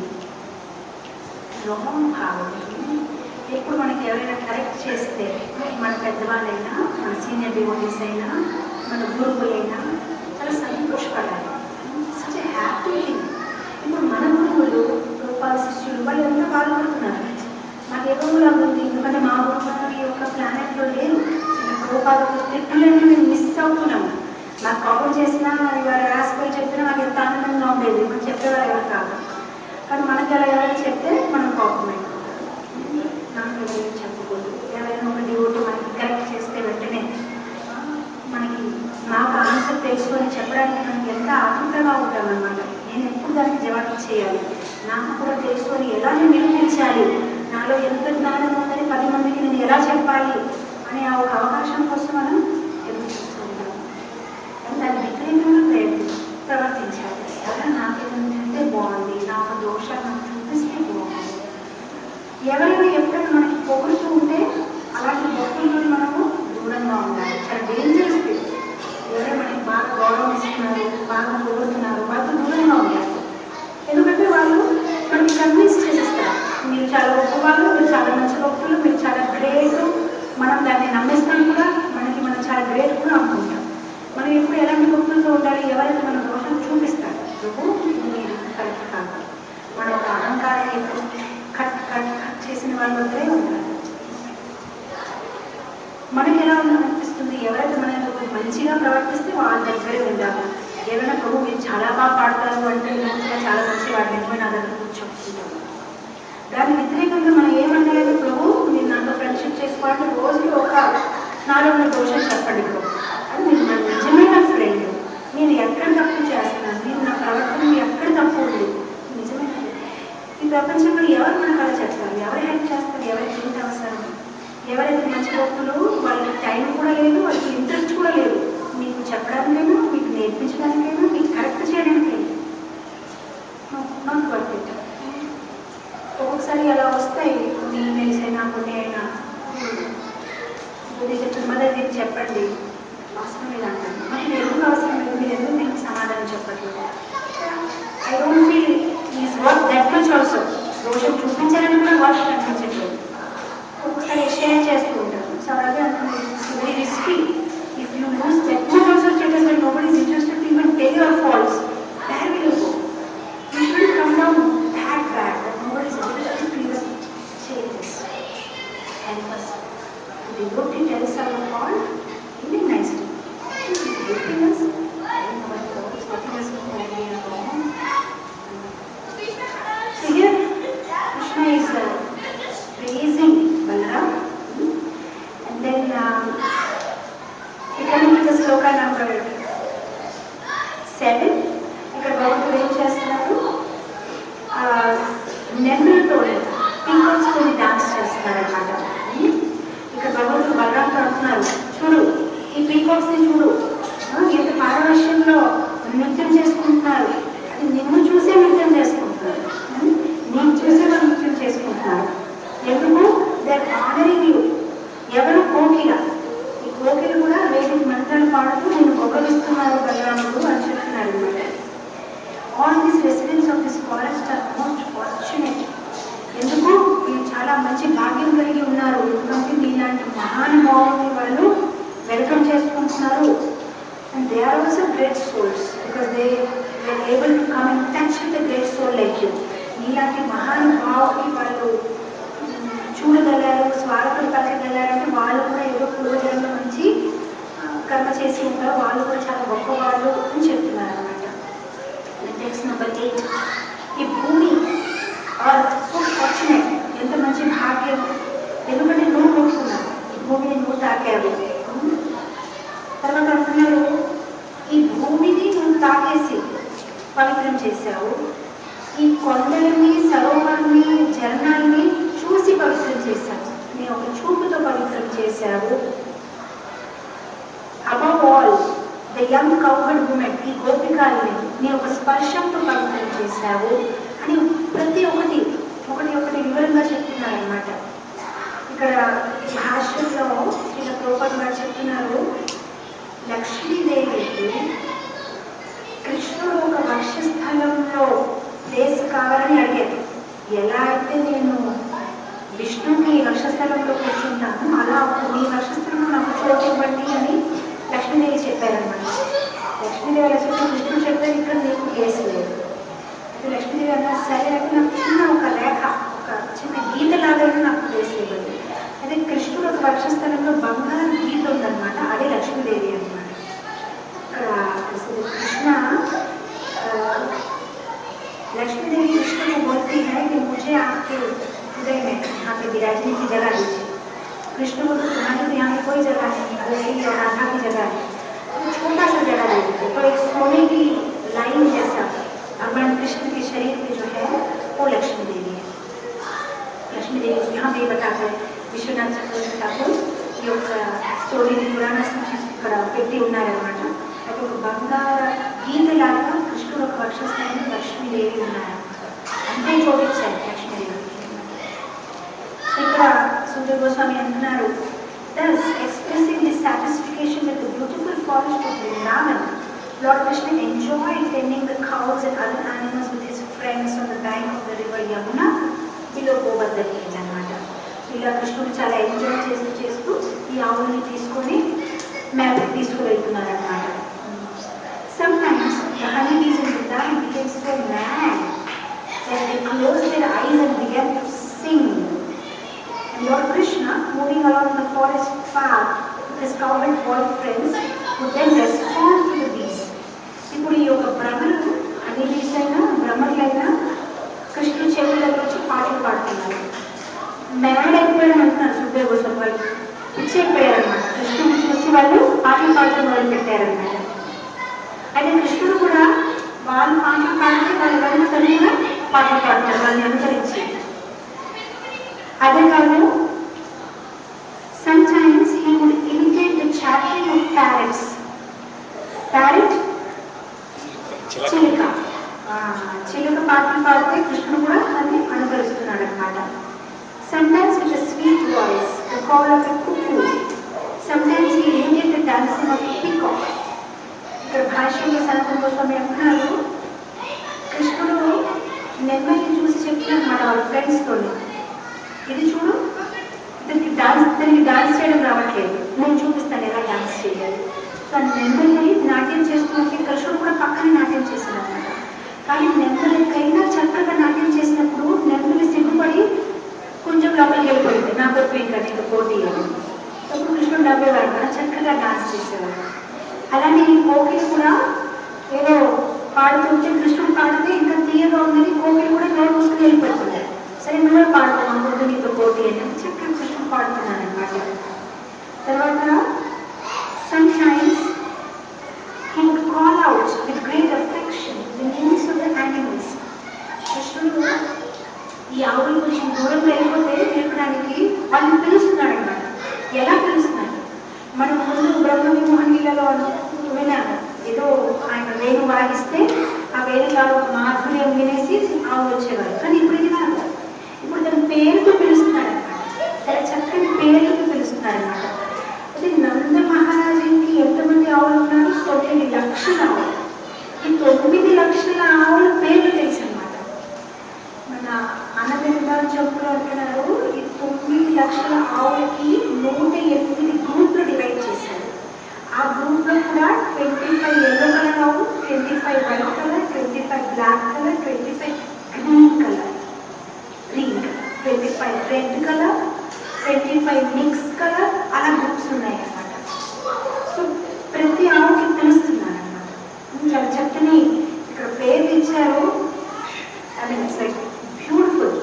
B: wrong భావం ఎప్పుడు మనకి ఎవరైనా కరెక్ట్ చేస్తే మన పెద్దవాళ్ళైనా మన సీనియర్ డివోటీస్ అయినా మన గురువులైనా చాలా సంతోషపడాలి సచ్ హ్యాపీ థింగ్ ఇప్పుడు మన గురువులు రూపాల శిష్యులు వాళ్ళు ఎంత బాధపడుతున్నారు నాకు ఎదురులా ఉంది ఎందుకంటే మా గురువు ఈ యొక్క ప్లానెట్లో లేరు చిన్న రూపాల తిట్టులన్నీ మేము మిస్ అవుతున్నాము నాకు కాల్ చేసినా వారు రాసిపోయి చెప్పినా నాకు ఎంత ఆనందంగా ఉండేది మనం చెప్పేవారు ఎవరు కాదు కానీ మనకి అలా ఎవరైనా చెప్తే మనం కోపం అయిపోతాం నాకు ఎవరైనా చెప్పకూడదు ఎవరైనా ఒక డ్యూటీ మనకి కరెక్ట్ చేస్తే వెంటనే ఆ, మనకి నాకు ఆన్సర్ తెలుసుకొని చెప్పడానికి మనకి ఎంత ఆతృతగా ఉంటాం అనమాట నేను ఎప్పుడు దానికి జవాబు చేయాలి నాకు కూడా తెలుసుకొని ఎలా నేను నిరూపించాలి నాలో ఎంత జ్ఞానం ఉందని పది మందికి నేను ఎలా చెప్పాలి అనే ఆ ఒక అవకాశం కోసం మనం ఎదురు చూస్తూ ఉంటాం కానీ దాన్ని వ్యతిరేకంగా ప్రయత్నం ప్రవర్తించాలి ఎవరైనా నాకు ఏదంటే బాగుంది నా ఒక దోషాన్ని నాకు చూపిస్తే బాగుంది ఎవరైనా ఎప్పుడైనా మనకి పొగుడుతూ ఉంటే అలాంటి భక్తుల నుండి మనము దూరంగా ఉండాలి చాలా డేంజరస్ పీపుల్ ఎవరైనా మనకి బాగా గౌరవం ఇస్తున్నారు బాగా పొగుడుతున్నారు వాళ్ళతో దూరంగా ఉండాలి ఎందుకంటే వాళ్ళు మనకి కన్విన్స్ చేసేస్తారు మీరు చాలా గొప్పవాళ్ళు మీరు చాలా మంచి భక్తులు మీరు చాలా గ్రేట్ మనం దాన్ని నమ్మేస్తాం కూడా మనకి మనం చాలా గ్రేట్ కూడా అనుకుంటాం మనం ఎప్పుడు ఎలాంటి భక్తులతో ఉండాలి ఎవరైతే మన దోషం చూపిస్తారు ప్రభు మీరు కరెక్ట్ కాదు మన ఒక అహంకారం ఎప్పుడు కట్ కట్ కట్ చేసిన వాళ్ళ దగ్గరే ఉండాలి మనకి ఎలా ఉందనిపిస్తుంది ఎవరైతే మనతో మంచిగా ప్రవర్తిస్తే వాళ్ళ దగ్గరే ఉండాలి ఏమైనా ప్రభు మీరు చాలా బాగా పాడతారు అంటే నేను కూడా చాలా మంచి వాడు వెళ్ళిపోయి నా దగ్గర కూర్చోకుంటాను దాని వ్యతిరేకంగా మనం ఏమనలేదు ప్రభు మీరు నాతో ఫ్రెండ్షిప్ చేసుకోవాలంటే రోజుకి ఒక నాలో ఉన్న దోషం చెప్పండి ప్రభు అది మీరు నా నిజమైన ఫ్రెండ్ నేను ఎక్కడ తప్పు చేస్తున్నాను నేను నా ప్రవర్తన ఎక్కడ తప్పు ఉంది నిజమైన ఈ ప్రపంచంలో ఎవరు మనకు అలా చెప్తారు ఎవరు హెల్ప్ చేస్తారు ఎవరికి ఏంటి అవసరం ఎవరైతే మంచి భక్తులు వాళ్ళకి టైం కూడా లేదు వాళ్ళకి ఇంట్రెస్ట్ కూడా లేదు మీకు చెప్పడానికైనా మీకు నేర్పించడానికైనా మీకు కరెక్ట్ చేయడానికైనా నాట్ వర్త్ ఇట్ ఒక్కొక్కసారి అలా వస్తాయి కొన్ని ఈమెయిల్స్ అయినా కొన్ని అయినా ఇది చెప్తుంది మదర్ మీరు చెప్పండి అవసరం లేదు అంటాను మరి ఇది ఎందుకు అవసరం లేదు మీరు ఎందుకు మీకు సమాధానం చెప్పట్లేదు I don't feel is work that much also దోషం చూపించాలని కూడా వర్క్ కనిపించట్లేదు ఒక్కొక్కసారి షేర్ చేస్తూ ఉంటారు సో అలాగే అంటుంది very risky if you lose that much also status that nobody is interested to even tell your seven ఇక్కడ భగవంతుడు ఏం చేస్తున్నారు ఆ, నెమలతో పీకాక్స్ తో డాన్స్ చేస్తున్నారు అనమాట ఇక్కడ భగవంతుడు బలరాంతో అంటున్నారు చూడు ఈ పీకాక్స్ ని చూడు ఆ, ఎంత పారవశ్యంలో నృత్యం చేసుకుంటున్నారు అది నిన్ను చూసే నృత్యం చేసుకుంటున్నారు ఉం? నేను చూసే వాళ్ళు నృత్యం చేసుకుంటున్నారు ఎందుకు దే ఆనరింగ్ యూ ఎవరు కోకిల ఈ కోకిల కూడా వేదిక మంత్రాలు పాడుతూ నేను గొప్పగిస్తున్నారు బలరాముడు అని చెప్తున్నారు అనమాట all these residents of this forest are most fortunate ఎందుకు వీళ్ళు చాలా మంచి భాగ్యం కలిగి ఉన్నారు ఎందుకంటే మీలాంటి మహానుభావుని వాళ్ళు వెల్కమ్ చేసుకుంటున్నారు and they are also great souls because they they able to come and touch with great soul like you మీలాంటి మహానుభావుని వాళ్ళు మ్, చూడగలరు స్వాగతం పలకగలరు అంటే వాళ్ళు కూడా ఏదో పూర్వజన్మ నుంచి ఆ, కర్మ చేసి ఉంటారు వాళ్ళు కూడా చాలా గొప్పవాళ్ళు అని చెప్తున్నారు అనమాట టెక్స్ట్ నెంబర్ ఎయిట్ ఈ భూమి సో ఫార్చునేట్ ఎంత మంచి భాగ్యం ఎందుకంటే నువ్వు కొట్టుకున్నావు ఈ భూమిని నువ్వు తాకావు తర్వాత అంటున్నారు ఈ భూమిని నువ్వు తాకేసి పవిత్రం చేశావు ఈ కొండల్ని సరోవరాన్ని జరణాల్ని చూసి పవిత్రం చేశావు నీ ఒక చూపుతో పవిత్రం చేశావు above all the young cowherd women ఈ గోపికాల్ని నీ ఒక స్పర్శంతో పవిత్రం చేశావు అని ప్రతి ఒక్కటి ఒకటి ఒకటి వివరంగా చెప్తున్నారు అనమాట ఇక్కడ భాష్యంలో శ్రీల ప్రోపతి గారు చెప్తున్నారు లక్ష్మీదేవికి కృష్ణుడు ఒక వక్షస్థలంలో ప్లేస్ కావాలని అడిగారు ఎలా అయితే నేను విష్ణుకి వక్షస్థలంలో కూర్చుంటాను అలా ఒక మీ వక్షస్థలంలో నాకు చోటు ఇవ్వండి అని లక్ష్మీదేవి చెప్పారనమాట లక్ష్మీదేవి అలా చెప్పి కృష్ణుడు చెప్పారు ఇక్కడ నీకు ప్లేస్ లేదు అయితే లక్ష్మీదేవి అన్నారు సరే అయితే నాకు చిన్న ఒక రేఖ ఒక చిన్న గీత లాగా నాకు ప్లేస్ ఇవ్వండి అయితే కృష్ణుడు ఒక వక్షస్థలంలో బంగారు గీత ఉందన్నమాట అదే లక్ష్మీదేవి అన్నమాట ఇక్కడ అసలు కృష్ణ ఆ, लक्ष्मी देवी कृष्ण को बोलती है कि मुझे आपके हृदय में यहाँ पे विराजने की जगह दीजिए कृष्ण को तो तुम्हारे तो यहाँ पे कोई जगह नहीं गोपी और राधा की जगह है तो छोटा सा जगह दे दीजिए तो एक सोने की लाइन जैसा भगवान कृष्ण के शरीर पे जो है वो लक्ष्मी देवी है లక్ష్మీ దేవి यहाँ पे बताता है విశ్వనాథ్ చక్రవర్తి ఠాకూర్ ఈ యొక్క స్టోరీని పురాణ ఇక్కడ పెట్టి ఉన్నారనమాట అది ఒక బంగార గీతలాగా కృష్ణుడు ఒక వక్షస్థాయిని లక్ష్మీదేవి ఉన్నారనమాట అంతే చూపించారు లక్ష్మీదేవి ఇక్కడ సూర్య గోస్వామి అంటున్నారు Thus, expressing his satisfaction with the beautiful forest of Vrindavan, Lord Krishna enjoyed tending the cows and other animals with his friends on the bank of the river Yamuna below Govardhan Hills అన్నమాట ఇలా కృష్ణుడు చాలా ఎంజాయ్ చేస్తూ చేస్తూ ఈ ఆవుల్ని తీసుకొని మేతకి తీసుకువెళ్తున్నారు అనమాట Sometimes the honeybees in Vrindavan became so mad that they closed their eyes and began to sing. And Lord Krishna, moving along the forest path with his cowbell boyfriends, would then respond to the bees. ఇప్పుడు ఈ యొక్క భ్రమలు అన్ని బీస్ అయినా భ్రమలైనా కృష్ణుడు చెవులకు వచ్చి పాటలు పాడుతున్నారు మ్యాడ్ అయిపోయాడు అంటున్నారు సుఖదేవ్ గోస్వామి వాళ్ళు పిచ్చి అయిపోయారు అనమాట కృష్ణుడు చూసి వాళ్ళు పాటలు పాడటం మొదలు పెట్టారనమాట అయితే కృష్ణుడు కూడా వాళ్ళు పాటలు పాడితే వాళ్ళ వెనక తను కూడా పాటలు పాడతారు వాళ్ళని అనుసరించి అదే కాదు sometimes he would imitate the chattering of parrots. Parrot,
C: చిలక
B: చిలుక ఆ, చిలుక పాటలు పాడితే కృష్ణుడు కూడా దాన్ని అనుకరిస్తున్నాడు అనమాట Sometimes with a sweet voice, the call of a cuckoo. Sometimes he imitated the dancing of a peacock. ఇక్కడ భాష్యంలో సనాతన గోస్వామి అంటున్నారు కృష్ణుడు నెమ్మది చూసి చెప్తున్నమాట వాళ్ళ ఫ్రెండ్స్ తోని ఇది చూడు ఇతనికి డాన్స్ ఇతనికి డాన్స్ చేయడం రావట్లేదు నేను చూపిస్తాను ఎలా డాన్స్ చేయాలి సో నెమ్మది నాట్యం చేస్తున్నప్పుడు కృష్ణుడు కూడా పక్కనే నాట్యం చేశాడు అనమాట కానీ నెమ్మదికైనా చక్కగా నాట్యం చేసినప్పుడు నెమ్మది సిగ్గుపడి కొంచెం లోపలికి వెళ్ళిపోయింది నా గొప్ప ఇంకా నీకు పోటీ అని అప్పుడు కృష్ణుడు నవ్వేవాడు కదా చక్కగా డాన్స్ చేసేవాడు అలానే ఈ కోకిలు కూడా ఏదో పాడుతుంటే కృష్ణుడు పాడితే ఇంకా తీయగా ఉందని కోకిలు కూడా నోరు మూసుకుని వెళ్ళిపోతుంది సరే నువ్వే పాడుతున్నావు ముందు నీతో పోటీ అని చక్కగా కృష్ణుడు పాడుతున్నాను అనమాట తర్వాత sometimes he would call out with great వాయిస్తే ఆ వేదిక మాధుర్యం వినేసి ఆవులు వచ్చేవారు కానీ ఇప్పుడు ఇది కాదు ఇప్పుడు తన పేరుతో పిలుస్తున్నాడు అనమాట చాలా చక్కని పేరుతో పిలుస్తున్నాడు అనమాట అయితే నంద మహారాజుకి ఎంతమంది ఆవులు ఉన్నారు తొమ్మిది లక్షల ఆవులు ఈ తొమ్మిది లక్షల ఆవుల పేర్లు తెలుసు అనమాట మన అన్నబిందాల చెప్పులు అంటున్నారు ఈ తొమ్మిది లక్షల ఆవులకి నూట ఎనిమిది గ్రూప్లు డివైడ్ చేశారు ఆ గ్రూప్ లో కూడా ట్వంటీ ఫైవ్ ఎల్లో కలర్ ఆవు twenty five white colour twenty five black colour twenty five green colour green colour twenty five red colour twenty five mix colour అలా గ్రూప్స్ ఉన్నాయి అన్నమాట సో ప్రతి ఆవుకి తెలుస్తున్నారు అనమాట చాలా చక్కని ఇక్కడ పేర్లు ఇచ్చారు I mean it's like beautiful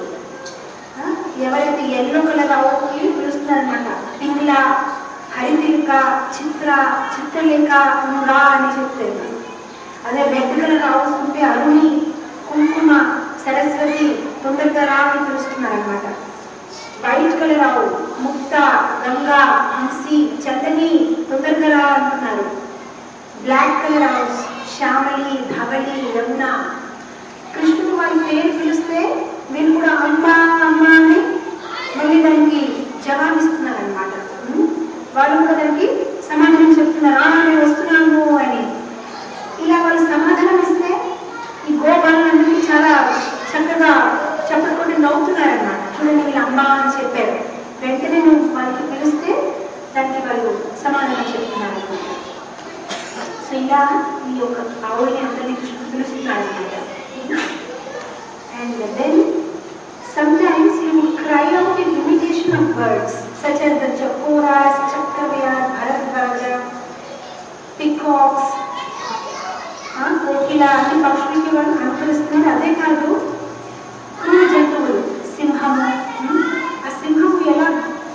B: ఎవరైతే ఎల్లో కలర్ ఆవుకి పిలుస్తున్నారనమాట పిల్ల హరితిక చిత్ర చిత్రలేఖ నువ్వు రా అని చెప్తారు అదే రెడ్ కలర్ ఆవుస్ ఉంటే అరుణి కుంకుమ సరస్వతి తొందరగా రా అని పిలుస్తున్నారు అనమాట వైట్ కలర్ ఆవు ముక్త గంగా హంసి చందని తొందరగా రా అంటున్నారు black colour house Shyamali Dhavali Yamuna కృష్ణుడు వారి పేరు పిలిస్తే వీళ్ళు కూడా అమ్మ అమ్మ అని మళ్ళీ దానికి జవాబిస్తున్నారు అనమాట వాళ్ళు కూడా దానికి సమాధానం చెప్తున్నారు "ఆ, నేను వస్తున్నాను అని ఇలా వాళ్ళు సమాధానం ఇస్తే ఈ గోపాలందరికీ చాలా చక్కగా చెప్పకుండా నవ్వుతున్నారన్నమాట చూడండి వీళ్ళు అమ్మ అని చెప్పారు వెంటనే నువ్వు వాళ్ళకి పిలిస్తే దానికి వాళ్ళు సమాధానం చెప్తున్నారు అనమాట సో ఇలా ఈ యొక్క ఆవుల్ని అందరినీ కృష్ణుడు పిలుస్తున్నాడు అనమాట and then sometimes he would cry out in imitation of birds such as the chakoras, chakravyar, bharadvaja, peacocks, ఆ, కోకిల అన్ని పక్షులకి వాళ్ళు అనుకరిస్తున్నారు అదే కాదు క్రూర జంతువులు సింహము ఉమ్, ఆ సింహము ఎలా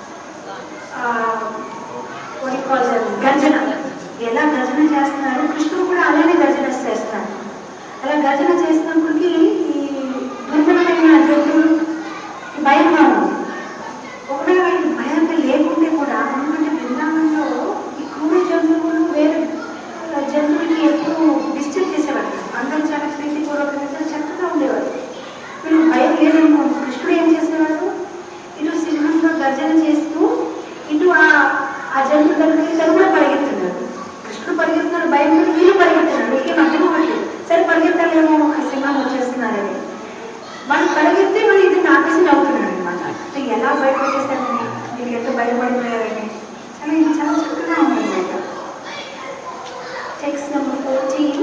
B: what you call that, గర్జన ఎలా గర్జన చేస్తున్నారు కృష్ణుడు కూడా అలానే గర్జన చేస్తున్నారు అలా గర్జన చేసినప్పటికీ ఈ దుర్బలమైన జంతువులు భయంగా ఉంది ఒకవేళ వాళ్ళకి భయంగా లేకుంటే కూడా ఎందుకంటే బృందావనంలో ఈ క్రూర జంతువులు వేరే జంతువులకి ఎప్పుడు డిస్టర్బ్ చేసేవారు అందరూ చాలా ప్రీతిపూర్వకంగా చాలా చక్కగా ఉండేవారు వీళ్ళు భయం లేదనుకోండి కృష్ణుడు ఏం చేసేవాడు ఇటు సింహంగా గర్జన చేస్తూ ఇటు ఆ ఆ జంతువు దగ్గరికి తను కూడా పరిగెత్తున్నాడు కృష్ణుడు పరిగెత్తున్నాడు భయం మీద వీళ్ళు పరిగెత్తున్నాడు ఏం అర్థం అవ్వట్లేదు సరే పరిగెత్తాలేమో ఆ సింహం వచ్చేస్తున్నారని వాళ్ళు పరిగెత్తి మళ్ళీ ఇది నాకేసి నవ్వుతున్నాడు అనమాట అంటే ఎలా బయటపెట్టేశారని మీరు ఎంత భయపడిపోయారని అని ఇది చాలా చక్కగా ఉందన్నమాట టెక్స్ట్ నెంబర్ ఫోర్టీన్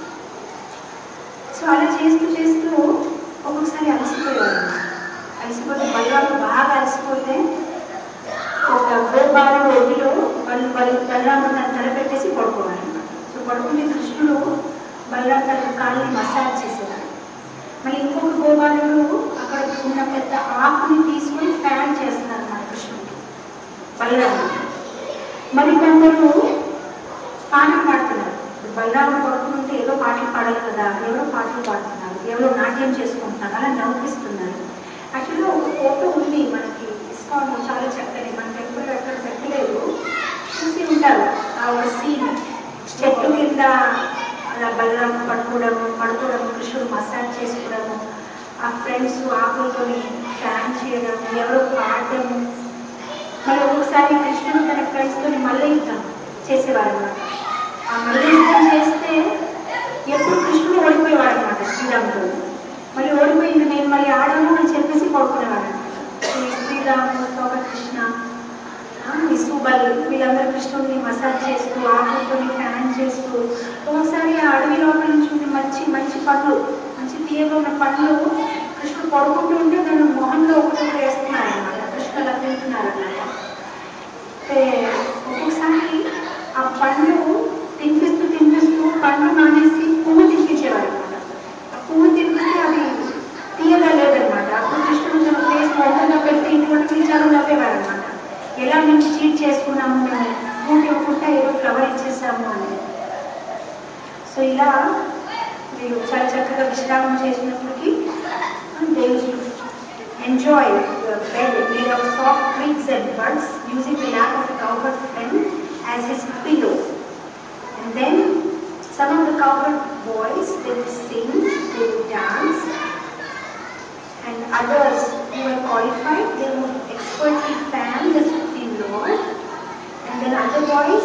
B: సో అలా చేస్తూ చేస్తూ ఒక్కొక్కసారి అలసిపోయేవారు అలసిపోతే బలరాము బాగా అలసిపోతే ఒక గోపాలు ఒడిలో వాళ్ళు వాళ్ళు బలరాము తన తల పెట్టేసి పడుకోవాలి సో పడుకుంటే కృష్ణుడు బలరాం తన కాళ్ళని మసాజ్ చేసేవారు మళ్ళీ ఇంకొక గోపాలుడు అక్కడ ఉన్న పెద్ద ఆకుని తీసుకొని ఫ్యాన్ చేస్తున్నారు మన కృష్ణుడికి బలరాముడు మరి కొందరు పాటలు పాడుతున్నారు ఇప్పుడు బలరాముడు పడుకుంటే ఏదో పాటలు పాడాలి కదా ఎవరో పాటలు పాడుతున్నారు ఎవరో నాట్యం చేసుకుంటున్నారు అలా నవ్విస్తున్నారు యాక్చువల్గా ఒక ఫోటో ఉంది మనకి ఇస్కాన్ చాలా చక్కని మన టెంపుల్ ఎక్కడ పెట్టలేదు చూసి ఉంటారు ఆ ఒక సీన్ చెట్టు కింద అలా బలరాము పడుకోవడము పడుకోవడము కృష్ణుడు మసాజ్ చేసుకోవడము ఆ ఫ్రెండ్స్ ఆకులతోని ఫ్యాన్ చేయడం ఎవరో పాడడము మరి ఒక్కొక్కసారి కృష్ణుడు తన ఫ్రెండ్స్ తోని మల్ల యుద్ధం చేసేవారు అనమాట ఆ మల్ల యుద్ధం చేస్తే ఎప్పుడు కృష్ణుడు ఓడిపోయేవాడు అనమాట శ్రీరాముడు మళ్ళీ ఓడిపోయింది నేను మళ్ళీ ఆడను అని చెప్పేసి పడుకునేవాడు అనమాట ఈ శ్రీరాముడు తోక కృష్ణ ఆ, ఈ సుబల్ వీళ్ళందరూ కృష్ణుడిని మసాజ్ చేస్తూ ఆకులతోని ఫ్యాన్ చేస్తూ ఒకసారి ఆ అడవి లోపల నుంచి ఉండే మంచి మంచి పండ్లు మంచి తీయగా ఉన్న పండ్లు కృష్ణుడు పడుకుంటూ ఉంటే దాని మొహంలో ఒకటి ఒకటి వేస్తున్నారు అనమాట కృష్ణుడు అలా తింటున్నారు అనమాట ఒక్కొక్కసారి ఆ పండ్లు తినిపిస్తూ తినిపిస్తూ పండ్లు మానేసి పువ్వు తినిపించేవారు అనమాట ఆ పువ్వు తినిపిస్తే అది తీయగా లేదనమాట అప్పుడు కృష్ణుడు తన ఫేస్ మొహంగా పెట్టి ఇంకోటి పిలిచారు నవ్వేవారు అనమాట ఎలా మేము చీట్ చేసుకున్నాము మేము పూట ఇవ్వకుండా ఏదో ఫ్లవర్ ఇచ్చేసాము అని సో ఇలా మీరు చాలా చక్కగా విశ్రామం చేసినప్పటికీ దేవుడు enjoy your bed made of soft twigs and buds using the lap of a cowherd friend as his pillow. And then Some of the cowherd boys, they would sing, they would dance, and others who were qualified, they would expertly fan the Supreme Lord, and then other boys,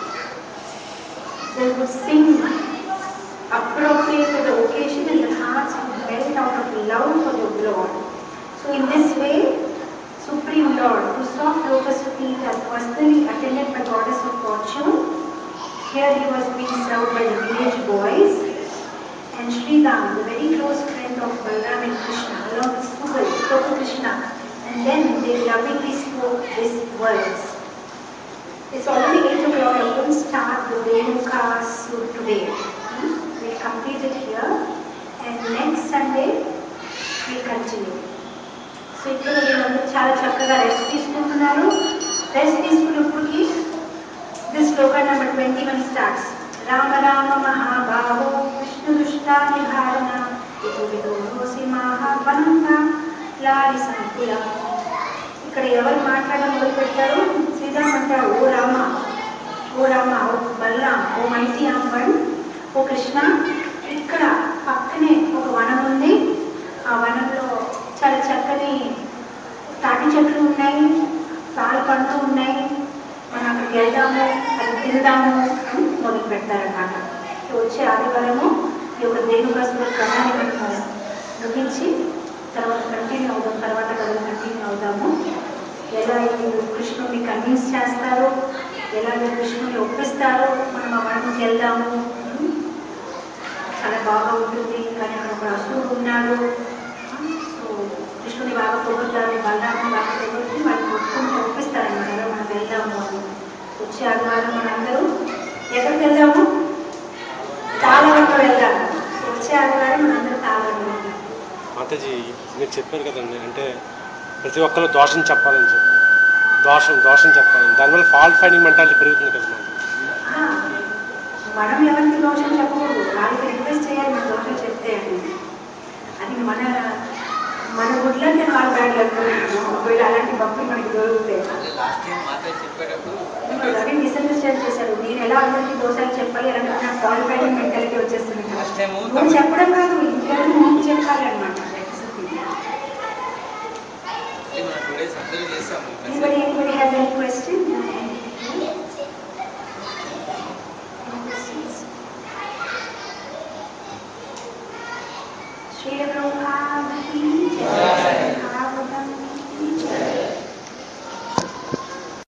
B: they would sing appropriate to the occasion and the hearts would melt out of love for the Lord. So in this way, Supreme Lord, whose soft lotus feet are personally attended by Goddess of Fortune, here he was being served by the village boys, and Sri Ram, the very close friend of Balaram and Krishna, along with Subal, spoke to Krishna, and then they lovingly spoke these words. It's already 8 o'clock, I couldn't start the Renuka Sur today. Hmm? We'll complete it here, and next Sunday, we'll continue. So ఇక్కడ వీళ్ళందరూ చాలా చక్కగా రెస్ట్ తీసుకుంటున్నారు రెస్ట్ తీసుకున్నప్పటికీ దిస్ శ్లోక number twenty one starts Rama Rama మహాబాహో విష్ణు దుష్టానిహారణ ఇటు విదోసి మహావనంత లాలి సంకుల ఇక్కడ ఎవరు మాట్లాడడం మొదలు పెట్టారు శ్రీరామ్ అంటారు ఓ రామ ఓ రామ ఓ బలరాం ఓ మైతి అంబన్ ఓ కృష్ణ ఇక్కడ పక్కనే ఒక వనం ఉంది ఆ వనంలో చాలా చక్కని తాటి చెట్లు ఉన్నాయి పాల పండ్లు ఉన్నాయి మనం అక్కడికి వెళ్దాము అది తిందాము అని మొదలు పెడతారన్నమాట సో వచ్చే ఆదివారము ఈ యొక్క దేనుకాసుల క్రమాన్ని మనము ముగించి తర్వాత కంటిన్యూ అవుదాం తర్వాత కథలు కంటిన్యూ అవుదాము ఎలా ఈ కృష్ణుడిని కన్విన్స్ చేస్తారు ఎలా ఈ కృష్ణుడిని ఒప్పిస్తారు మనం ఆ వనంకి వెళ్దాము చాలా బాగా ఉంటుంది కానీ అక్కడ ఒక అసురుడు ఉన్నాడు సో కృష్ణుని బాగా పొగుడుతారు బలరాముని బాగా పొగుడుతూ వాళ్ళని ఒప్పుకుంటూ ఒప్పిస్తారనమాట ఎలా మనం వెళ్దాము అని వచ్చే ఆదివారం మనందరూ ఎక్కడికి వెళ్దాము తాళవరంలో వెళ్దాము సో వచ్చే ఆదివారం మనందరూ తాళవరంలో వెళ్దాం
C: మాతాజీ మీరు చెప్పారు కదండి అంటే ప్రతి ఒక్కరు దోషం చెప్పాలని చెప్పి దోషం దోషం చెప్పాలని దానివల్ల ఫాల్ట్ ఫైండింగ్ మెంటాలిటీ పెరుగుతుంది కదా మాకు
B: ఆ, మనం ఎవరికి దోషం చెప్పకూడదు వాళ్ళకి రిక్వెస్ట్ చేయాలి మన దోషం చెప్తే అని అది మన మన గుడ్లంటే వాళ్ళు బ్యాడ్ ఒకవేళ అలాంటి భక్తులు మనకి దొరికితే
D: లాస్ట్ టైం మాతో చెప్పేటప్పుడు
B: రవి మిస్అండర్స్టాండ్ చేశారు నేను ఎలా అందరికీ దోషాలు చెప్పాలి అలాంటి నాకు క్వాలిఫైడ్ మెంటాలిటీ వచ్చేస్తుంది కదా.
D: లాస్ట్ టైం
B: నువ్వు చెప్పడం కాదు ఇంట్లో నువ్వు చెప్పాలి అనమాట
D: మనం టూ డేస్ అబ్జర్వ్ చేస్తాము
B: Anybody, anybody has any question?